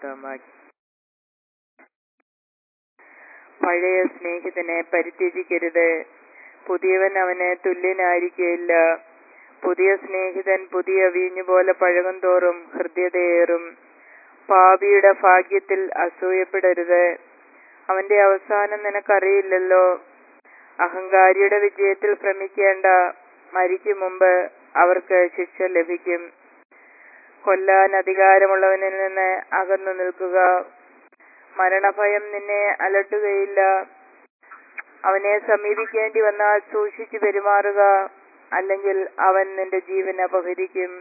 വാക്യം പഴയ സ്നേഹിതനെ പരിത്യജിക്കരുത് പുതിയവൻ അവന് തുല്യനായിരിക്കുകയില്ല പുതിയ സ്നേഹിതൻ പുതിയ വീഞ്ഞു പോലെ പഴകും തോറും ഹൃദ്യതയേറും പാപിയുടെ ഭാഗ്യത്തിൽ അസൂയപ്പെടരുത് അവന്റെ അവസാനം നിനക്കറിയില്ലല്ലോ അഹങ്കാരിയുടെ വിജയത്തിൽ ഭ്രമിക്കേണ്ട മരിക്കും മുമ്പ് അവർക്ക് ശിക്ഷ ലഭിക്കും കൊല്ലാൻ അധികാരമുള്ളവനിൽ നിന്ന് അകന്നു നിൽക്കുക മരണഭയം നിന്നെ അലട്ടുകയില്ല അവനെ സമീപിക്കേണ്ടി വന്നാൽ സൂക്ഷിച്ചു പെരുമാറുക അല്ലെങ്കിൽ അവൻ നിന്റെ ജീവൻ അപഹരിക്കും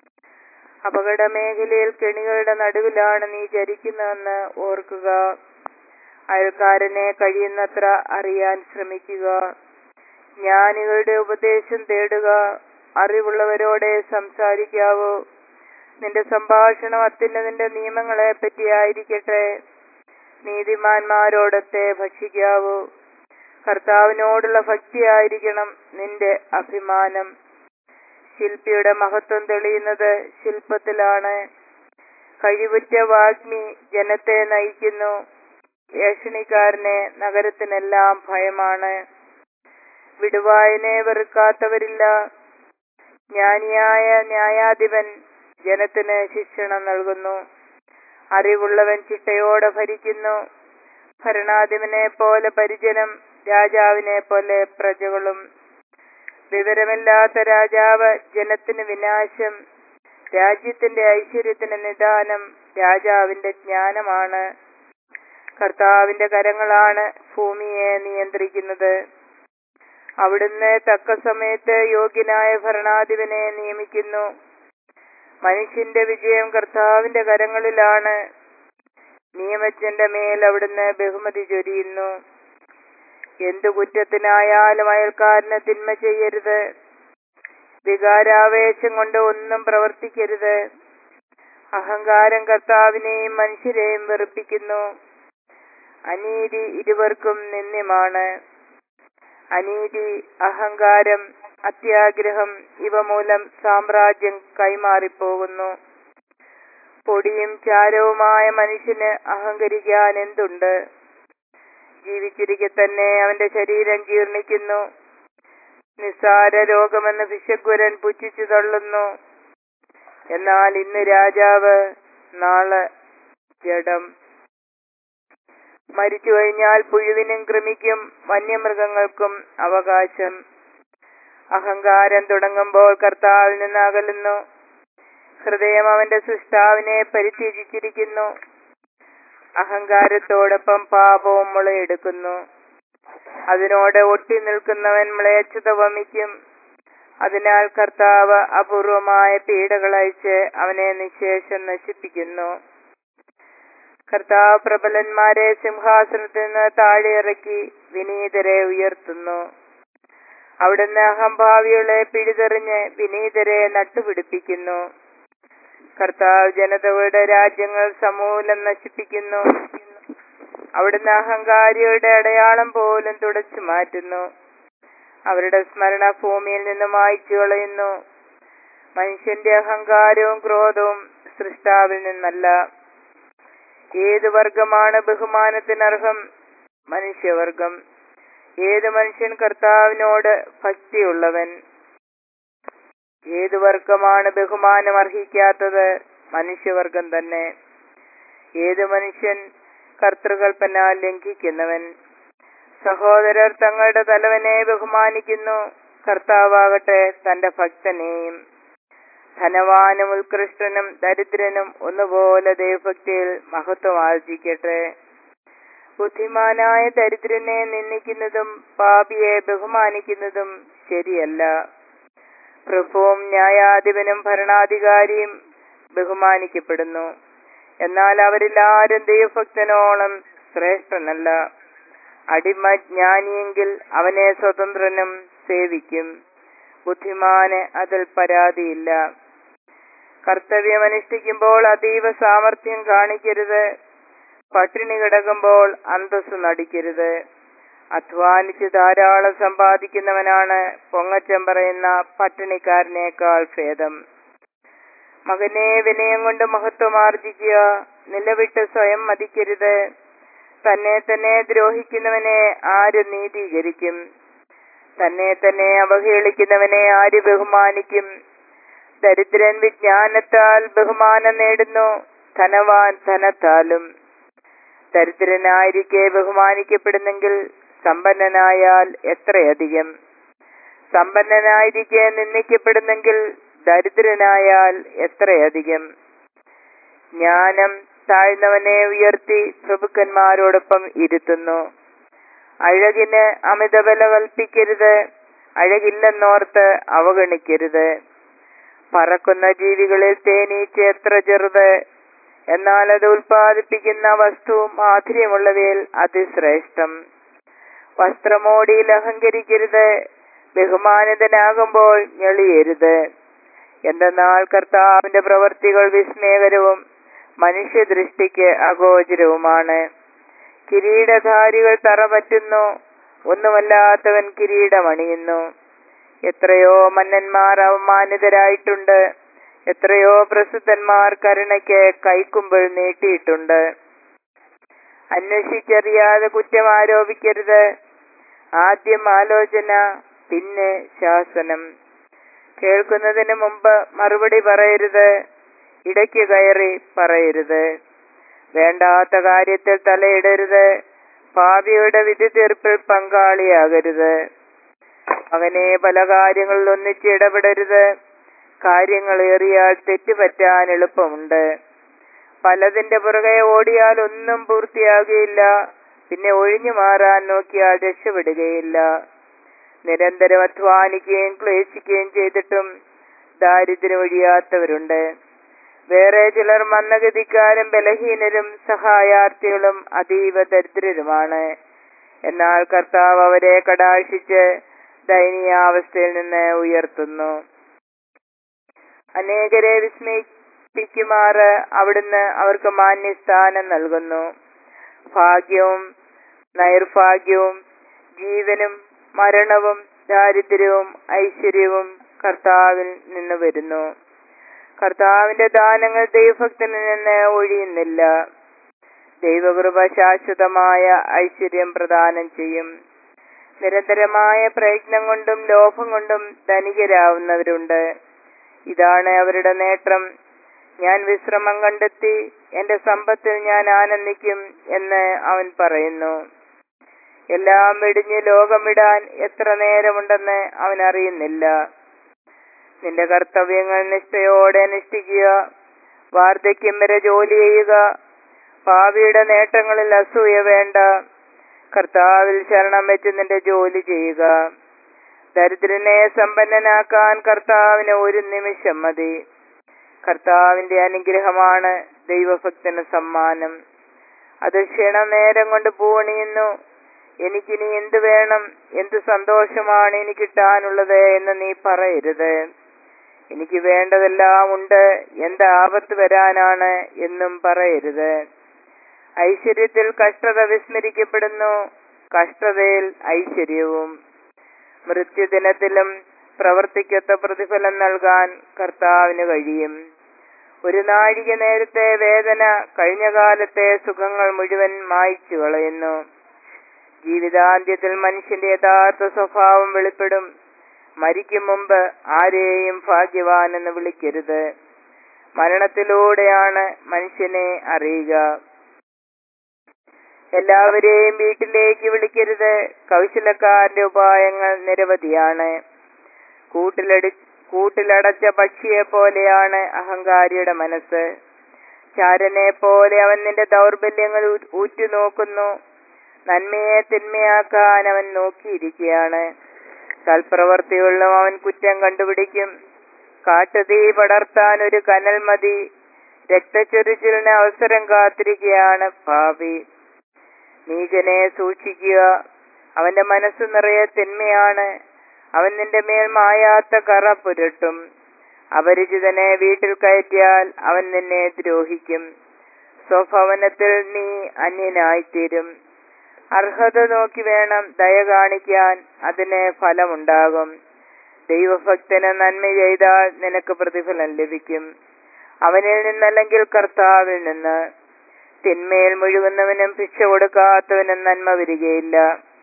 അപകട മേഖലയിൽ കെണികളുടെ നടുവിലാണ് നീ ചരിക്കുന്നതെന്ന് ഓർക്കുക അയൽക്കാരനെ കഴിയുന്നത്ര അറിയാൻ ശ്രമിക്കുക ജ്ഞാനികളുടെ ഉപദേശം തേടുക അറിവുള്ളവരോടെ സംസാരിക്കാവൂ നിന്റെ സംഭാഷണം അത്യുന്നതിന്റെ നിയമങ്ങളെ പറ്റിയായിരിക്കട്ടെ നീതിമാന്മാരോടൊത്തെ ഭക്ഷിക്കാവൂ കർത്താവിനോടുള്ള ഭക്തിയായിരിക്കണം നിന്റെ അഭിമാനം ശില്പിയുടെ മഹത്വം തെളിയുന്നത് ശില്പത്തിലാണ് കഴിവുറ്റ വാഗ്മി ജനത്തെ നയിക്കുന്നു ഏഷണിക്കാരനെ നഗരത്തിനെല്ലാം ഭയമാണ് വിടുവായനെ വെറുക്കാത്തവരില്ല ജ്ഞാനിയായ ന്യായാധിപൻ ജനത്തിന് ശിക്ഷണം നൽകുന്നു അറിവുള്ളവൻ ചിട്ടയോടെ ഭരിക്കുന്നു ഭരണാധിപനെ പോലെ പരിജനം രാജാവിനെ പോലെ പ്രജകളും വിവരമില്ലാത്ത രാജാവ് ജനത്തിന് വിനാശം രാജ്യത്തിന്റെ ഐശ്വര്യത്തിന് നിദാനം രാജാവിന്റെ ജ്ഞാനമാണ് കർത്താവിന്റെ കരങ്ങളാണ് ഭൂമിയെ നിയന്ത്രിക്കുന്നത് അവിടുന്ന് തക്ക സമയത്ത് യോഗ്യനായ ഭരണാധിപനെ നിയമിക്കുന്നു മനുഷ്യന്റെ വിജയം കർത്താവിന്റെ കരങ്ങളിലാണ് നിയമജ്ഞന്റെ മേൽ അവിടുന്ന് ബഹുമതി ചൊരിയുന്നു എന്തു കുറ്റത്തിനായാലും അയൽക്കാരന് തിന്മ ചെയ്യരുത് വികാരാവേശം കൊണ്ട് ഒന്നും പ്രവർത്തിക്കരുത് അഹങ്കാരം കർത്താവിനെയും മനുഷ്യരെയും വെറുപ്പിക്കുന്നു അനീതി ഇരുവർക്കും നിന്ദ്യമാണ് അനീതി അഹങ്കാരം അത്യാഗ്രഹം ഇവ മൂലം സാമ്രാജ്യം കൈമാറിപ്പോകുന്നു പൊടിയും ചാരവുമായ മനുഷ്യന് അഹങ്കരിക്കാൻ എന്തുണ്ട് ജീവിച്ചിരിക്കെ തന്നെ അവന്റെ ശരീരം ജീർണിക്കുന്നു നിസ്സാര രോഗമെന്ന് ഭിഷഗ്വരൻ പുച്ഛിച്ചു തള്ളുന്നു എന്നാൽ ഇന്ന് രാജാവ് നാളെ ജഡം മരിച്ചു കഴിഞ്ഞാൽ പുഴുവിനും കൃമിക്കും വന്യമൃഗങ്ങൾക്കും അവകാശം അഹങ്കാരം തുടങ്ങുമ്പോൾ കർത്താവിൽ നിന്ന് അകലുന്നു ഹൃദയം അവന്റെ സൃഷ്ടാവിനെ പരിത്യജിച്ചിരിക്കുന്നു അഹങ്കാരത്തോടൊപ്പം പാപവും മുളയെടുക്കുന്നു അതിനോട് ഒട്ടി നിൽക്കുന്നവൻ മ്ലേച്ഛത വമിക്കും അതിനാൽ കർത്താവ് അപൂർവമായ പീഡകൾ അയച്ച് അവനെ നിശേഷം നശിപ്പിക്കുന്നു കർത്താവ് പ്രബലന്മാരെ സിംഹാസനത്തിൽ നിന്ന് താഴെ ഇറക്കി വിനീതരെ ഉയർത്തുന്നു അവിടുന്ന് അഹംഭാവികളെ പിടിതെറിഞ്ഞ് വിനീതരെ നട്ടുപിടിപ്പിക്കുന്നു കർത്താവ് ജനതകളുടെ രാജ്യങ്ങൾ സമൂലം നശിപ്പിക്കുന്നു അവിടുന്ന് അഹങ്കാരിയുടെ അടയാളം പോലും തുടച്ചു മാറ്റുന്നു അവരുടെ സ്മരണ ഭൂമിയിൽ നിന്ന് മായ്ച്ചു കളയുന്നു മനുഷ്യന്റെ അഹങ്കാരവും ക്രോധവും സൃഷ്ടാവിൽ നിന്നല്ല ഏത് വർഗമാണ് ബഹുമാനത്തിനർഹം മനുഷ്യവർഗം ഏത് മനുഷ്യൻ കർത്താവിനോട് ഭക്തിയുള്ളവൻ ഏത് വർഗമാണ് ബഹുമാനം അർഹിക്കാത്തത് മനുഷ്യവർഗം തന്നെ ഏത് മനുഷ്യൻ കർത്തൃകൽപ്പന ലംഘിക്കുന്നവൻ സഹോദരർ തങ്ങളുടെ തലവനെ ബഹുമാനിക്കുന്നു കർത്താവാകട്ടെ തന്റെ ഭക്തനെയും ധനവാനും ഉത്കൃഷ്ടനും ദരിദ്രനും ഒന്നുപോലെ ദൈവഭക്തിയിൽ മഹത്വം ആർജിക്കട്ടെ ബുദ്ധിമാനായ ദരിദ്രനെ നിന്ദിക്കുന്നതും പാപിയെ ബഹുമാനിക്കുന്നതും ശരിയല്ല പ്രഭുവും ന്യായാധിപനും ഭരണാധികാരിയും ബഹുമാനിക്കപ്പെടുന്നു എന്നാൽ അവരിൽ ആരും ദൈവഭക്തനോളം ശ്രേഷ്ഠനല്ല അടിമ ജ്ഞാനിയെങ്കിൽ അവനെ സ്വതന്ത്രനും സേവിക്കും ബുദ്ധിമാന് അതിൽ പരാതിയില്ല കർത്തവ്യമനുഷ്ഠിക്കുമ്പോൾ അതീവ സാമർഥ്യം കാണിക്കരുത് പട്ടിണി കിടക്കുമ്പോൾ അന്തസ് നടിക്കരുത് അധ്വാനിച്ച് ധാരാളം സമ്പാദിക്കുന്നവനാണ് പൊങ്ങച്ചം പറയുന്ന പട്ടിണിക്കാരനേക്കാൾ ഭേദം മകനെ വിനയം കൊണ്ട് മഹത്വം ആർജിക്കുക നിലവിട്ട് സ്വയം മതിക്കരുത് തന്നെ തന്നെ ദ്രോഹിക്കുന്നവനെ ആര് നീതീകരിക്കും തന്നെ തന്നെ അവഹേളിക്കുന്നവനെ ആര് ബഹുമാനിക്കും ദരിദ്രൻ വിജ്ഞാനത്താൽ ബഹുമാനം നേടുന്നു ധനവാൻ ധനത്താലും ദരിദ്രനായിരിക്കെ ബഹുമാനിക്കപ്പെടുന്നെങ്കിൽ സമ്പന്നനായാൽ എത്രയധികം സമ്പന്നനായിരിക്കെ നിന്ദിക്കപ്പെടുന്നെങ്കിൽ ദരിദ്രനായാൽ എത്രയധികം ജ്ഞാനം താഴ്ന്നവനെ ഉയർത്തി പ്രഭുക്കന്മാരോടൊപ്പം ഇരുത്തുന്നു അഴകിന് അമിതബല കൽപ്പിക്കരുത് അഴകില്ലെന്നോർത്ത് അവഗണിക്കരുത് പറക്കുന്ന ജീവികളിൽ തേനീച്ച എത്ര ചെറുത് എന്നാൽ അത് ഉൽപ്പാദിപ്പിക്കുന്ന വസ്തു മാധുര്യമുള്ളവയിൽ അതിശ്രേഷ്ഠം വസ്ത്രമോടിയിൽ അഹങ്കരിക്കരുത് ബഹുമാനിതനാകുമ്പോൾ ഞെളിയരുത് എന്തെന്നാൽ കർത്താവിന്റെ പ്രവർത്തികൾ വിസ്മയകരവും മനുഷ്യദൃഷ്ടിക്ക് അഗോചരവുമാണ് കിരീടധാരികൾ തറപറ്റുന്നു ഒന്നുമല്ലാത്തവൻ കിരീടമണിയുന്നു എത്രയോ മന്നന്മാർ അവമാനിതരായിട്ടുണ്ട് എത്രയോ പ്രസിദ്ധന്മാർ കരുണയ്ക്ക് കൈക്കുമ്പിൾ നീട്ടിയിട്ടുണ്ട് അന്വേഷിച്ചറിയാതെ കുറ്റം ആരോപിക്കരുത് ആദ്യം ആലോചന പിന്നെ ശാസനം കേൾക്കുന്നതിന് മുമ്പ് മറുപടി പറയരുത് ഇടയ്ക്ക് കയറി പറയരുത് വേണ്ടാത്ത കാര്യത്തിൽ തലയിടരുത് പാപിയുടെ വിധി തീർപ്പിൽ പങ്കാളിയാകരുത് അവനെ പല കാര്യങ്ങളിൽ ഒന്നിച്ച് ഇടപെടരുത് കാര്യങ്ങൾ ഏറിയാൽ തെറ്റുപറ്റാൻ എളുപ്പമുണ്ട് പലതിന്റെ പുറകെ ഓടിയാൽ ഒന്നും പൂർത്തിയാകുകയില്ല പിന്നെ ഒഴിഞ്ഞു മാറാൻ നോക്കിയാൽ രക്ഷപ്പെടുകയില്ല നിരന്തരം അധ്വാനിക്കുകയും ക്ലേശിക്കുകയും ചെയ്തിട്ടും ദാരിദ്ര്യം ഒഴിയാത്തവരുണ്ട് വേറെ ചിലർ മന്ദഗതിക്കാരും ബലഹീനരും സഹായാർത്ഥികളും അതീവ ദരിദ്രരുമാണ് എന്നാൽ കർത്താവ് അവരെ കടാക്ഷിച്ച് ദയനീയാവസ്ഥയിൽ നിന്ന് ഉയർത്തുന്നു അനേകരെ വിസ്മയിപ്പിക്കുമാറ് അവിടുന്ന് അവർക്ക് മാന്യസ്ഥാനം നൽകുന്നു ഭാഗ്യവും നൈർഭാഗ്യവും ജീവനും മരണവും ദാരിദ്ര്യവും ഐശ്വര്യവും കർത്താവിൽ നിന്ന് വരുന്നു കർത്താവിന്റെ ദാനങ്ങൾ ദൈവഭക്തനിൽ നിന്ന് ഒഴിയുന്നില്ല ദൈവകൃപ ശാശ്വതമായ ഐശ്വര്യം പ്രദാനം ചെയ്യും നിരന്തരമായ പ്രയത്നം കൊണ്ടും ലോഭം കൊണ്ടും ധനികരാവുന്നവരുണ്ട് ഇതാണ് അവരുടെ നേട്ടം ഞാൻ വിശ്രമം കണ്ടെത്തി എന്റെ സമ്പത്തിൽ ഞാൻ ആനന്ദിക്കും എന്ന് അവൻ പറയുന്നു എല്ലാം വെടിഞ്ഞ് ലോകം വിടാൻ എത്ര നേരമുണ്ടെന്ന് അവൻ അറിയുന്നില്ല നിന്റെ കർത്തവ്യങ്ങൾ നിഷ്ഠയോടെ അനുഷ്ഠിക്കുക വാർദ്ധക്യം വരെ ജോലി ചെയ്യുക ഭാവിയുടെ നേട്ടങ്ങളിൽ അസൂയ വേണ്ട കർത്താവിൽ ശരണം വെച്ച് നിന്റെ ജോലി ചെയ്യുക ദരിദ്രനെ സമ്പന്നനാക്കാൻ കർത്താവിന് ഒരു നിമിഷം മതി കർത്താവിന്റെ അനുഗ്രഹമാണ് ദൈവഭക്തന് സമ്മാനം അത് ക്ഷണനേരം കൊണ്ട് പൂവണിയുന്നു എനിക്കിനി എന്ത് വേണം എന്ത് സന്തോഷമാണ് എനിക്ക് കിട്ടാനുള്ളത് എന്ന് നീ പറയരുത് എനിക്ക് വേണ്ടതെല്ലാം ഉണ്ട് എന്ത് ആപത്ത് വരാനാണ് എന്നും പറയരുത് ഐശ്വര്യത്തിൽ കഷ്ടത വിസ്മരിക്കപ്പെടുന്നു കഷ്ടതയിൽ ഐശ്വര്യവും മൃത്യുദിനത്തിലും പ്രവർത്തിക്കത്ത പ്രതിഫലം നൽകാൻ കർത്താവിന് കഴിയും ഒരു നാഴിക നേരത്തെ വേദന കഴിഞ്ഞ കാലത്തെ സുഖങ്ങൾ മുഴുവൻ മായ്ച്ചു കളയുന്നു ജീവിതാന്ത്യത്തിൽ മനുഷ്യന്റെ യഥാർത്ഥ സ്വഭാവം വെളിപ്പെടും മരിക്കും മുമ്പ് ആരെയും ഭാഗ്യവാൻ എന്ന് വിളിക്കരുത് മരണത്തിലൂടെയാണ് മനുഷ്യനെ അറിയുക എല്ലാവരെയും വീട്ടിലേക്ക് വിളിക്കരുത് കൗശലക്കാരന്റെ ഉപായങ്ങൾ നിരവധിയാണ് കൂട്ടിലടി കൂട്ടിലടച്ച പക്ഷിയെ പോലെയാണ് അഹങ്കാരിയുടെ മനസ്സ് ചാരനെ പോലെ അവൻ നിന്റെ ദൗർബല്യങ്ങൾ ഊ- ഊറ്റുനോക്കുന്നു നന്മയെ തിന്മയാക്കാൻ അവൻ നോക്കിയിരിക്കുകയാണ് സൽപ്രവർത്തികളിലും അവൻ കുറ്റം കണ്ടുപിടിക്കും കാട്ടുതീ പടർത്താൻ ഒരു കനൽ മതി രക്തച്ചൊരിച്ചിലിന് അവസരം കാത്തിരിക്കുകയാണ് ഭാവി നീചനെ സൂക്ഷിക്കുക അവന്റെ മനസ്സ് നിറയെ തിന്മയാണ് അവൻ നിന്റെ മേൽ മായാത്ത കറ പുരട്ടും അപരിചിതനെ വീട്ടിൽ കയറ്റിയാൽ അവൻ നിന്നെ ദ്രോഹിക്കും സ്വഭവനത്തിൽ നീ അന്യനായിത്തീരും അർഹത നോക്കി വേണം ദയ കാണിക്കാൻ അതിന് ഫലമുണ്ടാകും ദൈവഭക്തന് നന്മ ചെയ്താൽ നിനക്ക് പ്രതിഫലം ലഭിക്കും അവനിൽ നിന്നല്ലെങ്കിൽ കർത്താവിൽ നിന്ന് തിന്മയിൽ മുഴുകുന്നവനും ഭിക്ഷ കൊടുക്കാത്തവനും നന്മ വരികയില്ല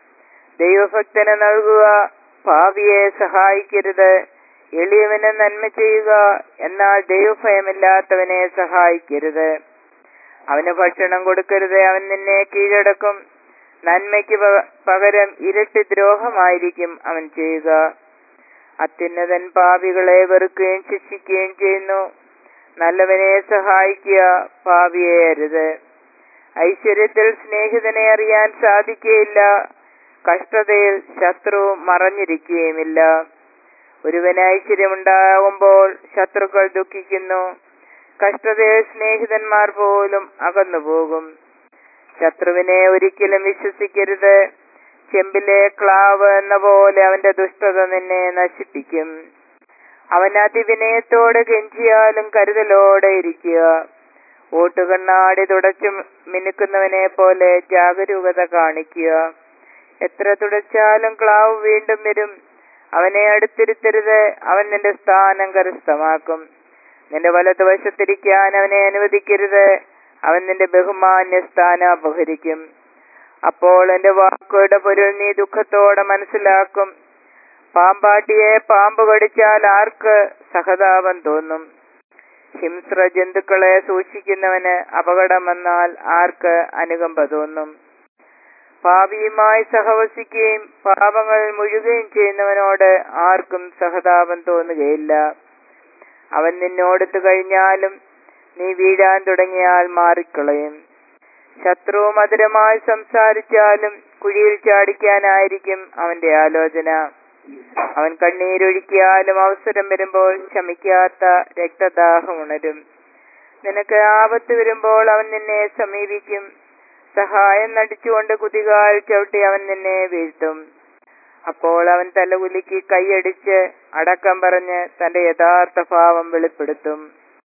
ദൈവഭക്തന് നൽകുക ഭാവിയെ സഹായിക്കരുത് എളിയവന് നന്മ ചെയ്യുക എന്നാൽ ദൈവഭയമില്ലാത്തവനെ സഹായിക്കരുത് അവന് ഭക്ഷണം കൊടുക്കരുത് അവൻ നിന്നെ കീഴടക്കും നന്മയ്ക്ക് പ- പകരം ഇരട്ടി ദ്രോഹമായിരിക്കും അവൻ ചെയ്യുക അത്യുന്നതൻ പാപികളെ വെറുക്കുകയും ശിക്ഷിക്കുകയും ചെയ്യുന്നു നല്ലവനെ സഹായിക്കുക പാപിയെ അരുത് ഐശ്വര്യത്തിൽ സ്നേഹിതനെ അറിയാൻ സാധിക്കുകയില്ല കഷ്ടതയിൽ ശത്രു മറഞ്ഞിരിക്കുകയുമില്ല ഒരുവന് ഐശ്വര്യമുണ്ടാകുമ്പോൾ ശത്രുക്കൾ ദുഃഖിക്കുന്നു കഷ്ടതയിൽ സ്നേഹിതന്മാർ പോലും അകന്നുപോകും ശത്രുവിനെ ഒരിക്കലും വിശ്വസിക്കരുത് ചെമ്പിലെ ക്ലാവ് എന്ന പോലെ അവന്റെ ദുഷ്ടത നിന്നെ നശിപ്പിക്കും അവൻ അതിവിനയത്തോടെ കെഞ്ചിയാലും കരുതലോടെ ഇരിക്കുക ഓട്ടുകണ്ണാടി തുടച്ചു മിനുക്കുന്നവനെ പോലെ ജാഗരൂകത കാണിക്കുക എത്ര തുടച്ചാലും ക്ലാവ് വീണ്ടും വരും അവനെ അടുത്തിരുത്തരുത് അവൻ നിന്റെ സ്ഥാനം കരസ്ഥമാക്കും നിന്റെ വലതുവശത്തിരിക്കാൻ അവനെ അനുവദിക്കരുത് അവൻ നിന്റെ ബഹുമാന്യ സ്ഥാനം അപഹരിക്കും അപ്പോൾ എന്റെ വാക്കുകളുടെ പൊരുൾ നീ ദുഃഖത്തോടെ മനസ്സിലാക്കും പാമ്പാട്ടിയെ പാമ്പ് കടിച്ചാൽ ആർക്ക് സഹതാപം തോന്നും ഹിംസ്ര ജന്തുക്കളെ സൂക്ഷിക്കുന്നവന് അപകടം വന്നാൽ ആർക്ക് അനുകമ്പ തോന്നും പാപിയുമായി സഹവസിക്കുകയും പാപങ്ങൾ മുഴുകുകയും ചെയ്യുന്നവനോട് ആർക്കും സഹതാപം തോന്നുകയില്ല അവൻ നിന്നോടത്ത് കഴിഞ്ഞാലും നീ വീഴാൻ തുടങ്ങിയാൽ മാറിക്കളയും ശത്രു മധുരമായി സംസാരിച്ചാലും കുഴിയിൽ ചാടിക്കാനായിരിക്കും അവന്റെ ആലോചന അവൻ കണ്ണീരൊഴുക്കിയാലും അവസരം വരുമ്പോൾ ശമിക്കാത്ത രക്തദാഹം ഉണരും നിനക്ക് ആപത്ത് വരുമ്പോൾ അവൻ നിന്നെ സമീപിക്കും സഹായം നടിച്ചുകൊണ്ട് കുതികാൽ ചവിട്ടി അവൻ നിന്നെ വീഴ്ത്തും അപ്പോൾ അവൻ തലകുലുക്കി കൈയടിച്ച് അടക്കം പറഞ്ഞ് തന്റെ യഥാർത്ഥ ഭാവം വെളിപ്പെടുത്തും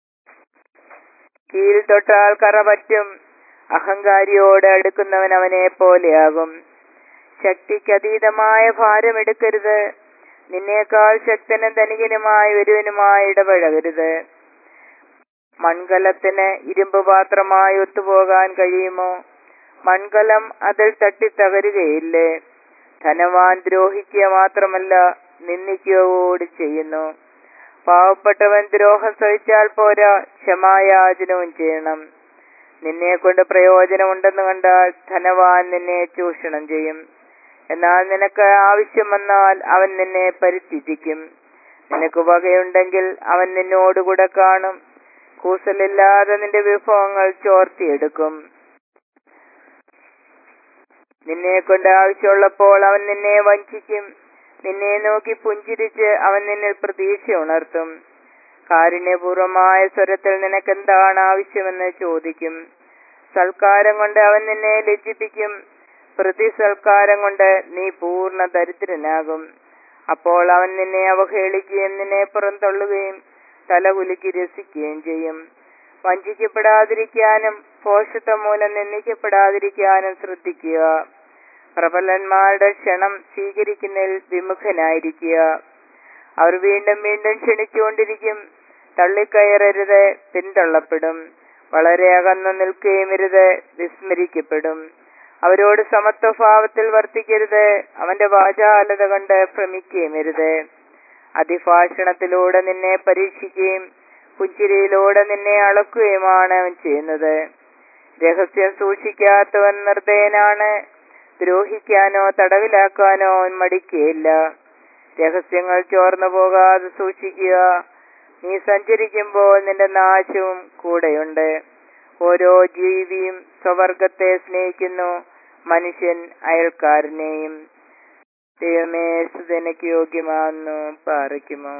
കീഴിൽ തൊട്ടാൽ കറ പറ്റും അഹങ്കാരിയോട് അടുക്കുന്നവൻ അവനെ പോലെയാകും ശക്തിക്കതീതമായ ഭാരമെടുക്കരുത് നിന്നേക്കാൾ ശക്തനും ധനികനുമായ ഒരുവനുമായി ഇടപഴകരുത് മൺകലത്തിന് ഇരുമ്പ് പാത്രമായി ഒത്തുപോകാൻ കഴിയുമോ മൺകലം അതിൽ തട്ടിത്തകരുകയില്ലേ ധനവാൻ ദ്രോഹിക്കുക മാത്രമല്ല നിന്ദിക്കുക കൂടി ചെയ്യുന്നു പാവപ്പെട്ടവൻ ദ്രോഹം സഹിച്ചാൽ പോരാ ക്ഷമായാചനവും ചെയ്യണം നിന്നെ കൊണ്ട് പ്രയോജനമുണ്ടെന്ന് കണ്ടാൽ ധനവാൻ നിന്നെ ചൂഷണം ചെയ്യും എന്നാൽ നിനക്ക് ആവശ്യം വന്നാൽ അവൻ നിന്നെ പരിത്യജിക്കും നിനക്ക് വകയുണ്ടെങ്കിൽ അവൻ നിന്നോടുകൂടെ കാണും കൂസലില്ലാതെ നിന്റെ വിഭവങ്ങൾ ചോർത്തിയെടുക്കും നിന്നെ കൊണ്ട് ആവശ്യമുള്ളപ്പോൾ അവൻ നിന്നെ വഞ്ചിക്കും നിന്നെ നോക്കി പുഞ്ചിരിച്ച് അവൻ നിന്നിൽ പ്രതീക്ഷ ഉണർത്തും കാരുണ്യപൂർവമായ സ്വരത്തിൽ നിനക്ക് എന്താണ് ആവശ്യമെന്ന് ചോദിക്കും സൽക്കാരം കൊണ്ട് അവൻ നിന്നെ ലജ്ജിപ്പിക്കും പ്രതി സൽക്കാരം കൊണ്ട് നീ പൂർണ്ണ ദരിദ്രനാകും അപ്പോൾ അവൻ നിന്നെ അവഹേളിക്കുകയും നിന്നെ പുറന്തള്ളുകയും തലകുലുക്കി രസിക്കുകയും ചെയ്യും വഞ്ചിക്കപ്പെടാതിരിക്കാനും പോഷത്വം മൂലം നിന്ദിക്കപ്പെടാതിരിക്കാനും ശ്രദ്ധിക്കുക പ്രബലന്മാരുടെ ക്ഷണം സ്വീകരിക്കുന്നതിൽ വിമുഖനായിരിക്കുക അവർ വീണ്ടും വീണ്ടും ക്ഷണിച്ചുകൊണ്ടിരിക്കും തള്ളിക്കയറരുത് പിന്തള്ളപ്പെടും വളരെ അകന്നു നിൽക്കുകയും അരുത് വിസ്മരിക്കപ്പെടും അവരോട് സമത്വഭാവത്തിൽ വർത്തിക്കരുത് അവന്റെ വാചാലത കണ്ട് ഭ്രമിക്കുകയും അരുത് അതിഭാഷണത്തിലൂടെ നിന്നെ പരീക്ഷിക്കുകയും പുഞ്ചിരിയിലൂടെ നിന്നെ അളക്കുകയുമാണ് അവൻ ചെയ്യുന്നത് രഹസ്യം സൂക്ഷിക്കാത്തവൻ നിർദ്ദയനാണ് ദ്രോഹിക്കാനോ തടവിലാക്കാനോ അവൻ മടിക്കുകയില്ല രഹസ്യങ്ങൾ ചോർന്നു പോകാതെ സൂക്ഷിക്കുക നീ സഞ്ചരിക്കുമ്പോൾ നിന്റെ നാശവും കൂടെയുണ്ട് ഓരോ ജീവിയും സ്വവർഗത്തെ സ്നേഹിക്കുന്നു മനുഷ്യൻ അയൽക്കാരനെയും ദൈവമേ സുതനക്ക് യോഗ്യമാണെന്നു പാറിക്കുമോ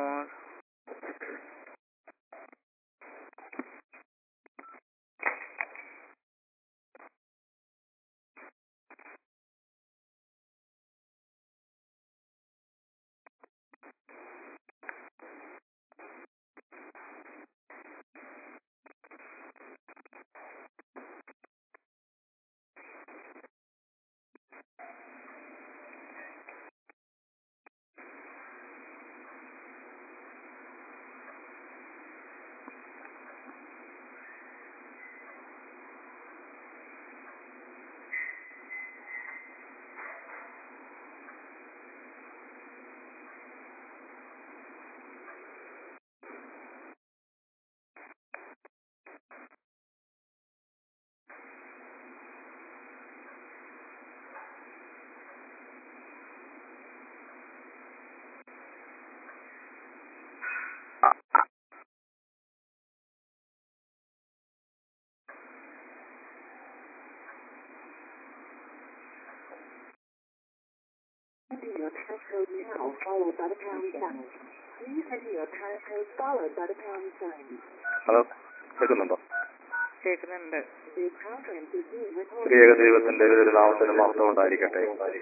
passcode now followed by the pound sign. Please enter your passcode followed by the pound sign. Hello കേൾക്കുന്നുണ്ടോ കേൾക്കുന്നുണ്ട് The conference is being recorded. ത്രിയേക ദൈവത്തിന്റെ ഒരു നാമത്തിന് മഹത്വം ഉണ്ടായിരിക്കട്ടെ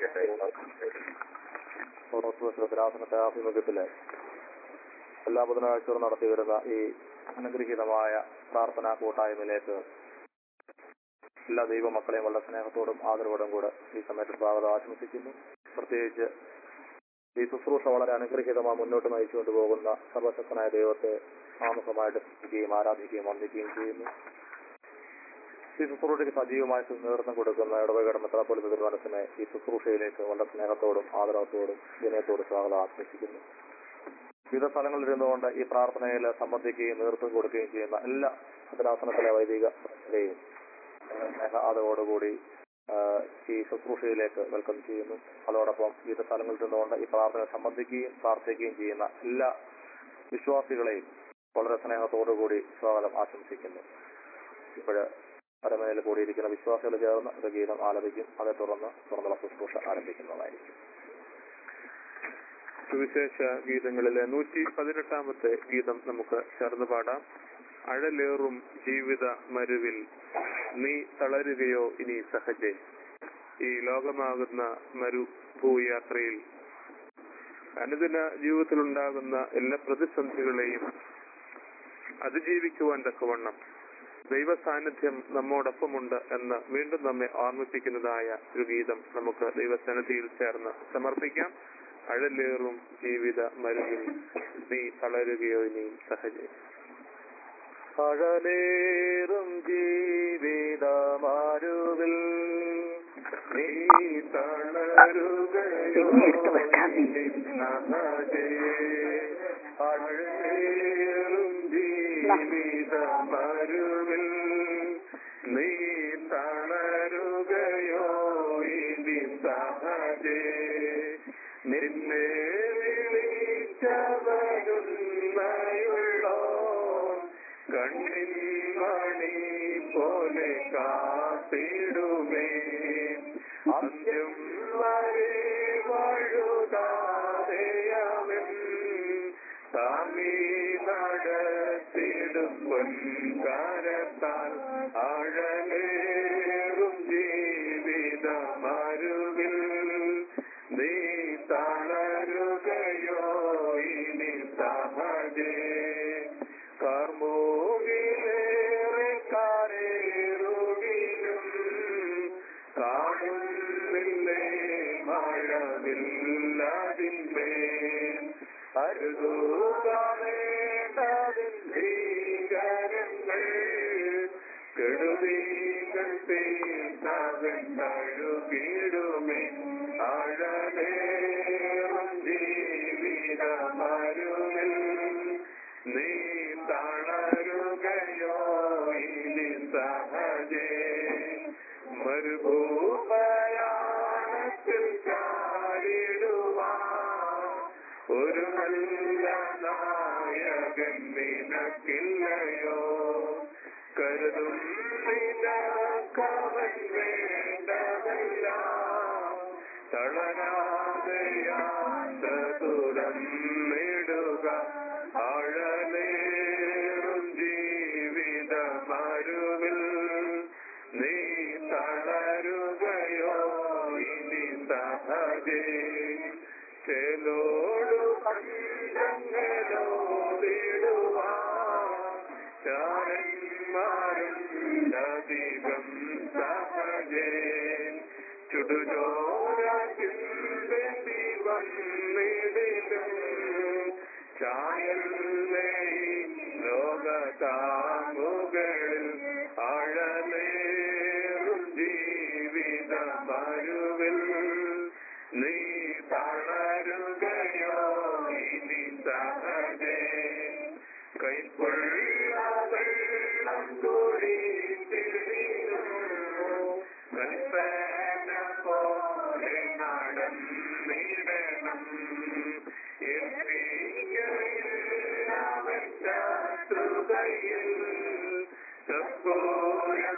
ഓർത്തഡോക്സിന്റെ ആഭിമുഖ്യത്തില് എല്ലാ ബുധനാഴ്ചകളും നടത്തി വരുന്ന ഈ അനുഗ്രഹീതമായ പ്രാർത്ഥനാ കൂട്ടായ്മയിലേക്ക് എല്ലാ ദൈവമക്കളെയും വളരെ സ്നേഹത്തോടും ആദരവോടും കൂടെ ഈ സമയത്ത് സ്വാഗതം ആശംസിക്കുന്നു പ്രത്യേകിച്ച് ഈ ശുശ്രൂഷ വളരെ അനുഗ്രഹീതമായി മുന്നോട്ട് നയിച്ചുകൊണ്ട് പോകുന്ന സർവശക്തനായ ദൈവത്തെ ആമുഖമായിട്ട് സ്തുതിക്കുകയും ആരാധിക്കുകയും വന്ദിക്കുകയും ചെയ്യുന്നു ഈ ശുശ്രൂഷയ്ക്ക് സജീവമായി നേതൃത്വം കൊടുക്കുന്ന ഇടവകയുടെ മെത്രാപ്പൊലിത്ത തിരുവനന്തപുരത്തിനെ ഈ ശുശ്രൂഷയിലേക്ക് വളരെ സ്നേഹത്തോടും ആദരവത്തോടും വിനയത്തോടും സ്വാഗതം ആശംസിക്കുന്നു വിവിധ സ്ഥലങ്ങളിൽ ഇരുന്നുകൊണ്ട് ഈ പ്രാർത്ഥനയിൽ സംബന്ധിക്കുകയും നേതൃത്വം കൊടുക്കുകയും ചെയ്യുന്ന എല്ലാ ഭദ്രാസനത്തിലെ വൈദിക പ്രവർത്തകരെയും സ്നേഹ ആദരവോടുകൂടി ആ, ഈ ശുശ്രൂഷയിലേക്ക് വെൽക്കം ചെയ്യുന്നു അതോടൊപ്പം വിവിധ സ്ഥലങ്ങളിൽ നിന്നുകൊണ്ട് ഈ പ്രാർത്ഥന സംബന്ധിക്കുകയും പ്രാർത്ഥിക്കുകയും ചെയ്യുന്ന എല്ലാ വിശ്വാസികളെയും വളരെ സ്നേഹത്തോടുകൂടി സ്വാഗതം ആശംസിക്കുന്നു ഇപ്പോഴ് പരമനയിൽ കൂടിയിരിക്കുന്ന വിശ്വാസികൾ ചേർന്ന് ഒരു ഗീതം ആലപിക്കും അതേ തുടർന്ന് തുറന്നുള്ള ശുശ്രൂഷ ആരംഭിക്കുന്നതായിരിക്കും സുവിശേഷ ഗീതങ്ങളിലെ നൂറ്റി പതിനെട്ടാമത്തെ ഗീതം നമുക്ക് ചേർന്ന് പാടാം അഴലേറും ജീവിത മരുവിൽ നീ തളരുകയോ ഇനി സഹജേ ഈ ലോകമാകുന്ന മരുഭൂയാത്രയിൽ അനുദിന ജീവിതത്തിലുണ്ടാകുന്ന എല്ലാ പ്രതിസന്ധികളെയും അതിജീവിക്കുവാൻ തക്കവണ്ണം ദൈവ സാന്നിധ്യം നമ്മോടൊപ്പമുണ്ട് എന്ന് വീണ്ടും നമ്മെ ഓർമ്മിപ്പിക്കുന്നതായ ഒരു ഗീതം നമുക്ക് ദൈവസന്നിധിയിൽ ചേർന്ന് സമർപ്പിക്കാം അഴലേറും ജീവിത മരുവിൽ നീ തളരുകയോ ഇനി സഹജേ അഴലേറും ജീവിതമാരുവിൽ നീ തളരുകയോ നഹജേ. അഴലേറും ജീവിതമരുവിൽ നീ തളരുകയോ ഇനി സഹജേ നിന്നെ വിളിച്ചവരുന്നയുള്ളോ കണ്ണിൻ മണി പോലെ കാത്തിടുമേ അന്ത്യം വരെ വഴുതാതെയവൻ താമീ നടത്തിടും പൊൻകാരത്താൽ അഴലേറും ജീവിതമരുവിൽ നീ തളരുകയോ ഇനി സഹജേ കർമ്മോവിലേറെ കാരേറുകിലും കാണുന്നില്ലേ മഴവില്ലതിന്മേൽ അരുതൂകാവേണ്ടതിൻ ഭീകരങ്ങൾ കെടുതീകൾ തീർത്തവൻ തഴുകിടുമേ അഴലേറും ജീവിതമരുവിൽ നീ തളരുകയോ ഇനി സഹജേ മരുഭൂമയാണത്തിൽ ചാരിടുവാൻ ഒരു നല്ല നായകൻ നിനക്കില്ലയോ കരുതും നിനക്കവൻ വേണ്ടതല്ല തളരാതെയാത്ത തുറന്നിടുക ആഴലേറും ജീവിത മരുവിൽ നീ തളരുകയോ ഇനി സഹജേ ചേലോടു പന്തങ്ങളോടിടുവാ ചാരന്മാരും അധികം സഹജേ ചുടുചോരത്തിൻ്റെ വന്നിടിലും ചായല്ലേ ലോകതാമുകളിൽ ആഴലേറും ജീവിത മരുവിൽ നീ തളരുകയോ ഇനി സഹജേ കൈപ്പുള്ള വെള്ളം കൂടി കൽപ്പന പോലെ നടന്നിടണം ശത്രുകയിൽ സപ്പോരം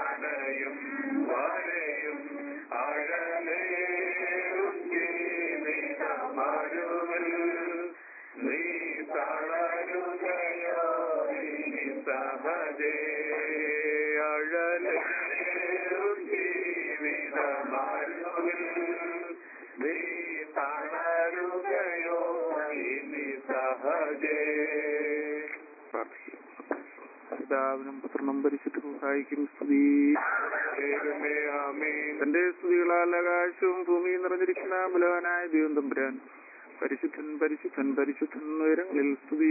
നീയണയും വരയും അഴലേറും ജീവിതമരുവിൽ പിതാവിനും പുത്രനും പരിശുദ്ധ സഹായിക്കും സ്തുതി തന്റെ സ്തുതികളാൽ ആകാശവും ഭൂമിയും നിറഞ്ഞിരിക്കുന്ന ബലവാനായ ദൈവം തമ്പുരാൻ പരിശുദ്ധൻ പരിശുദ്ധൻ പരിശുദ്ധൻ ഉയരങ്ങളിൽ സ്തുതി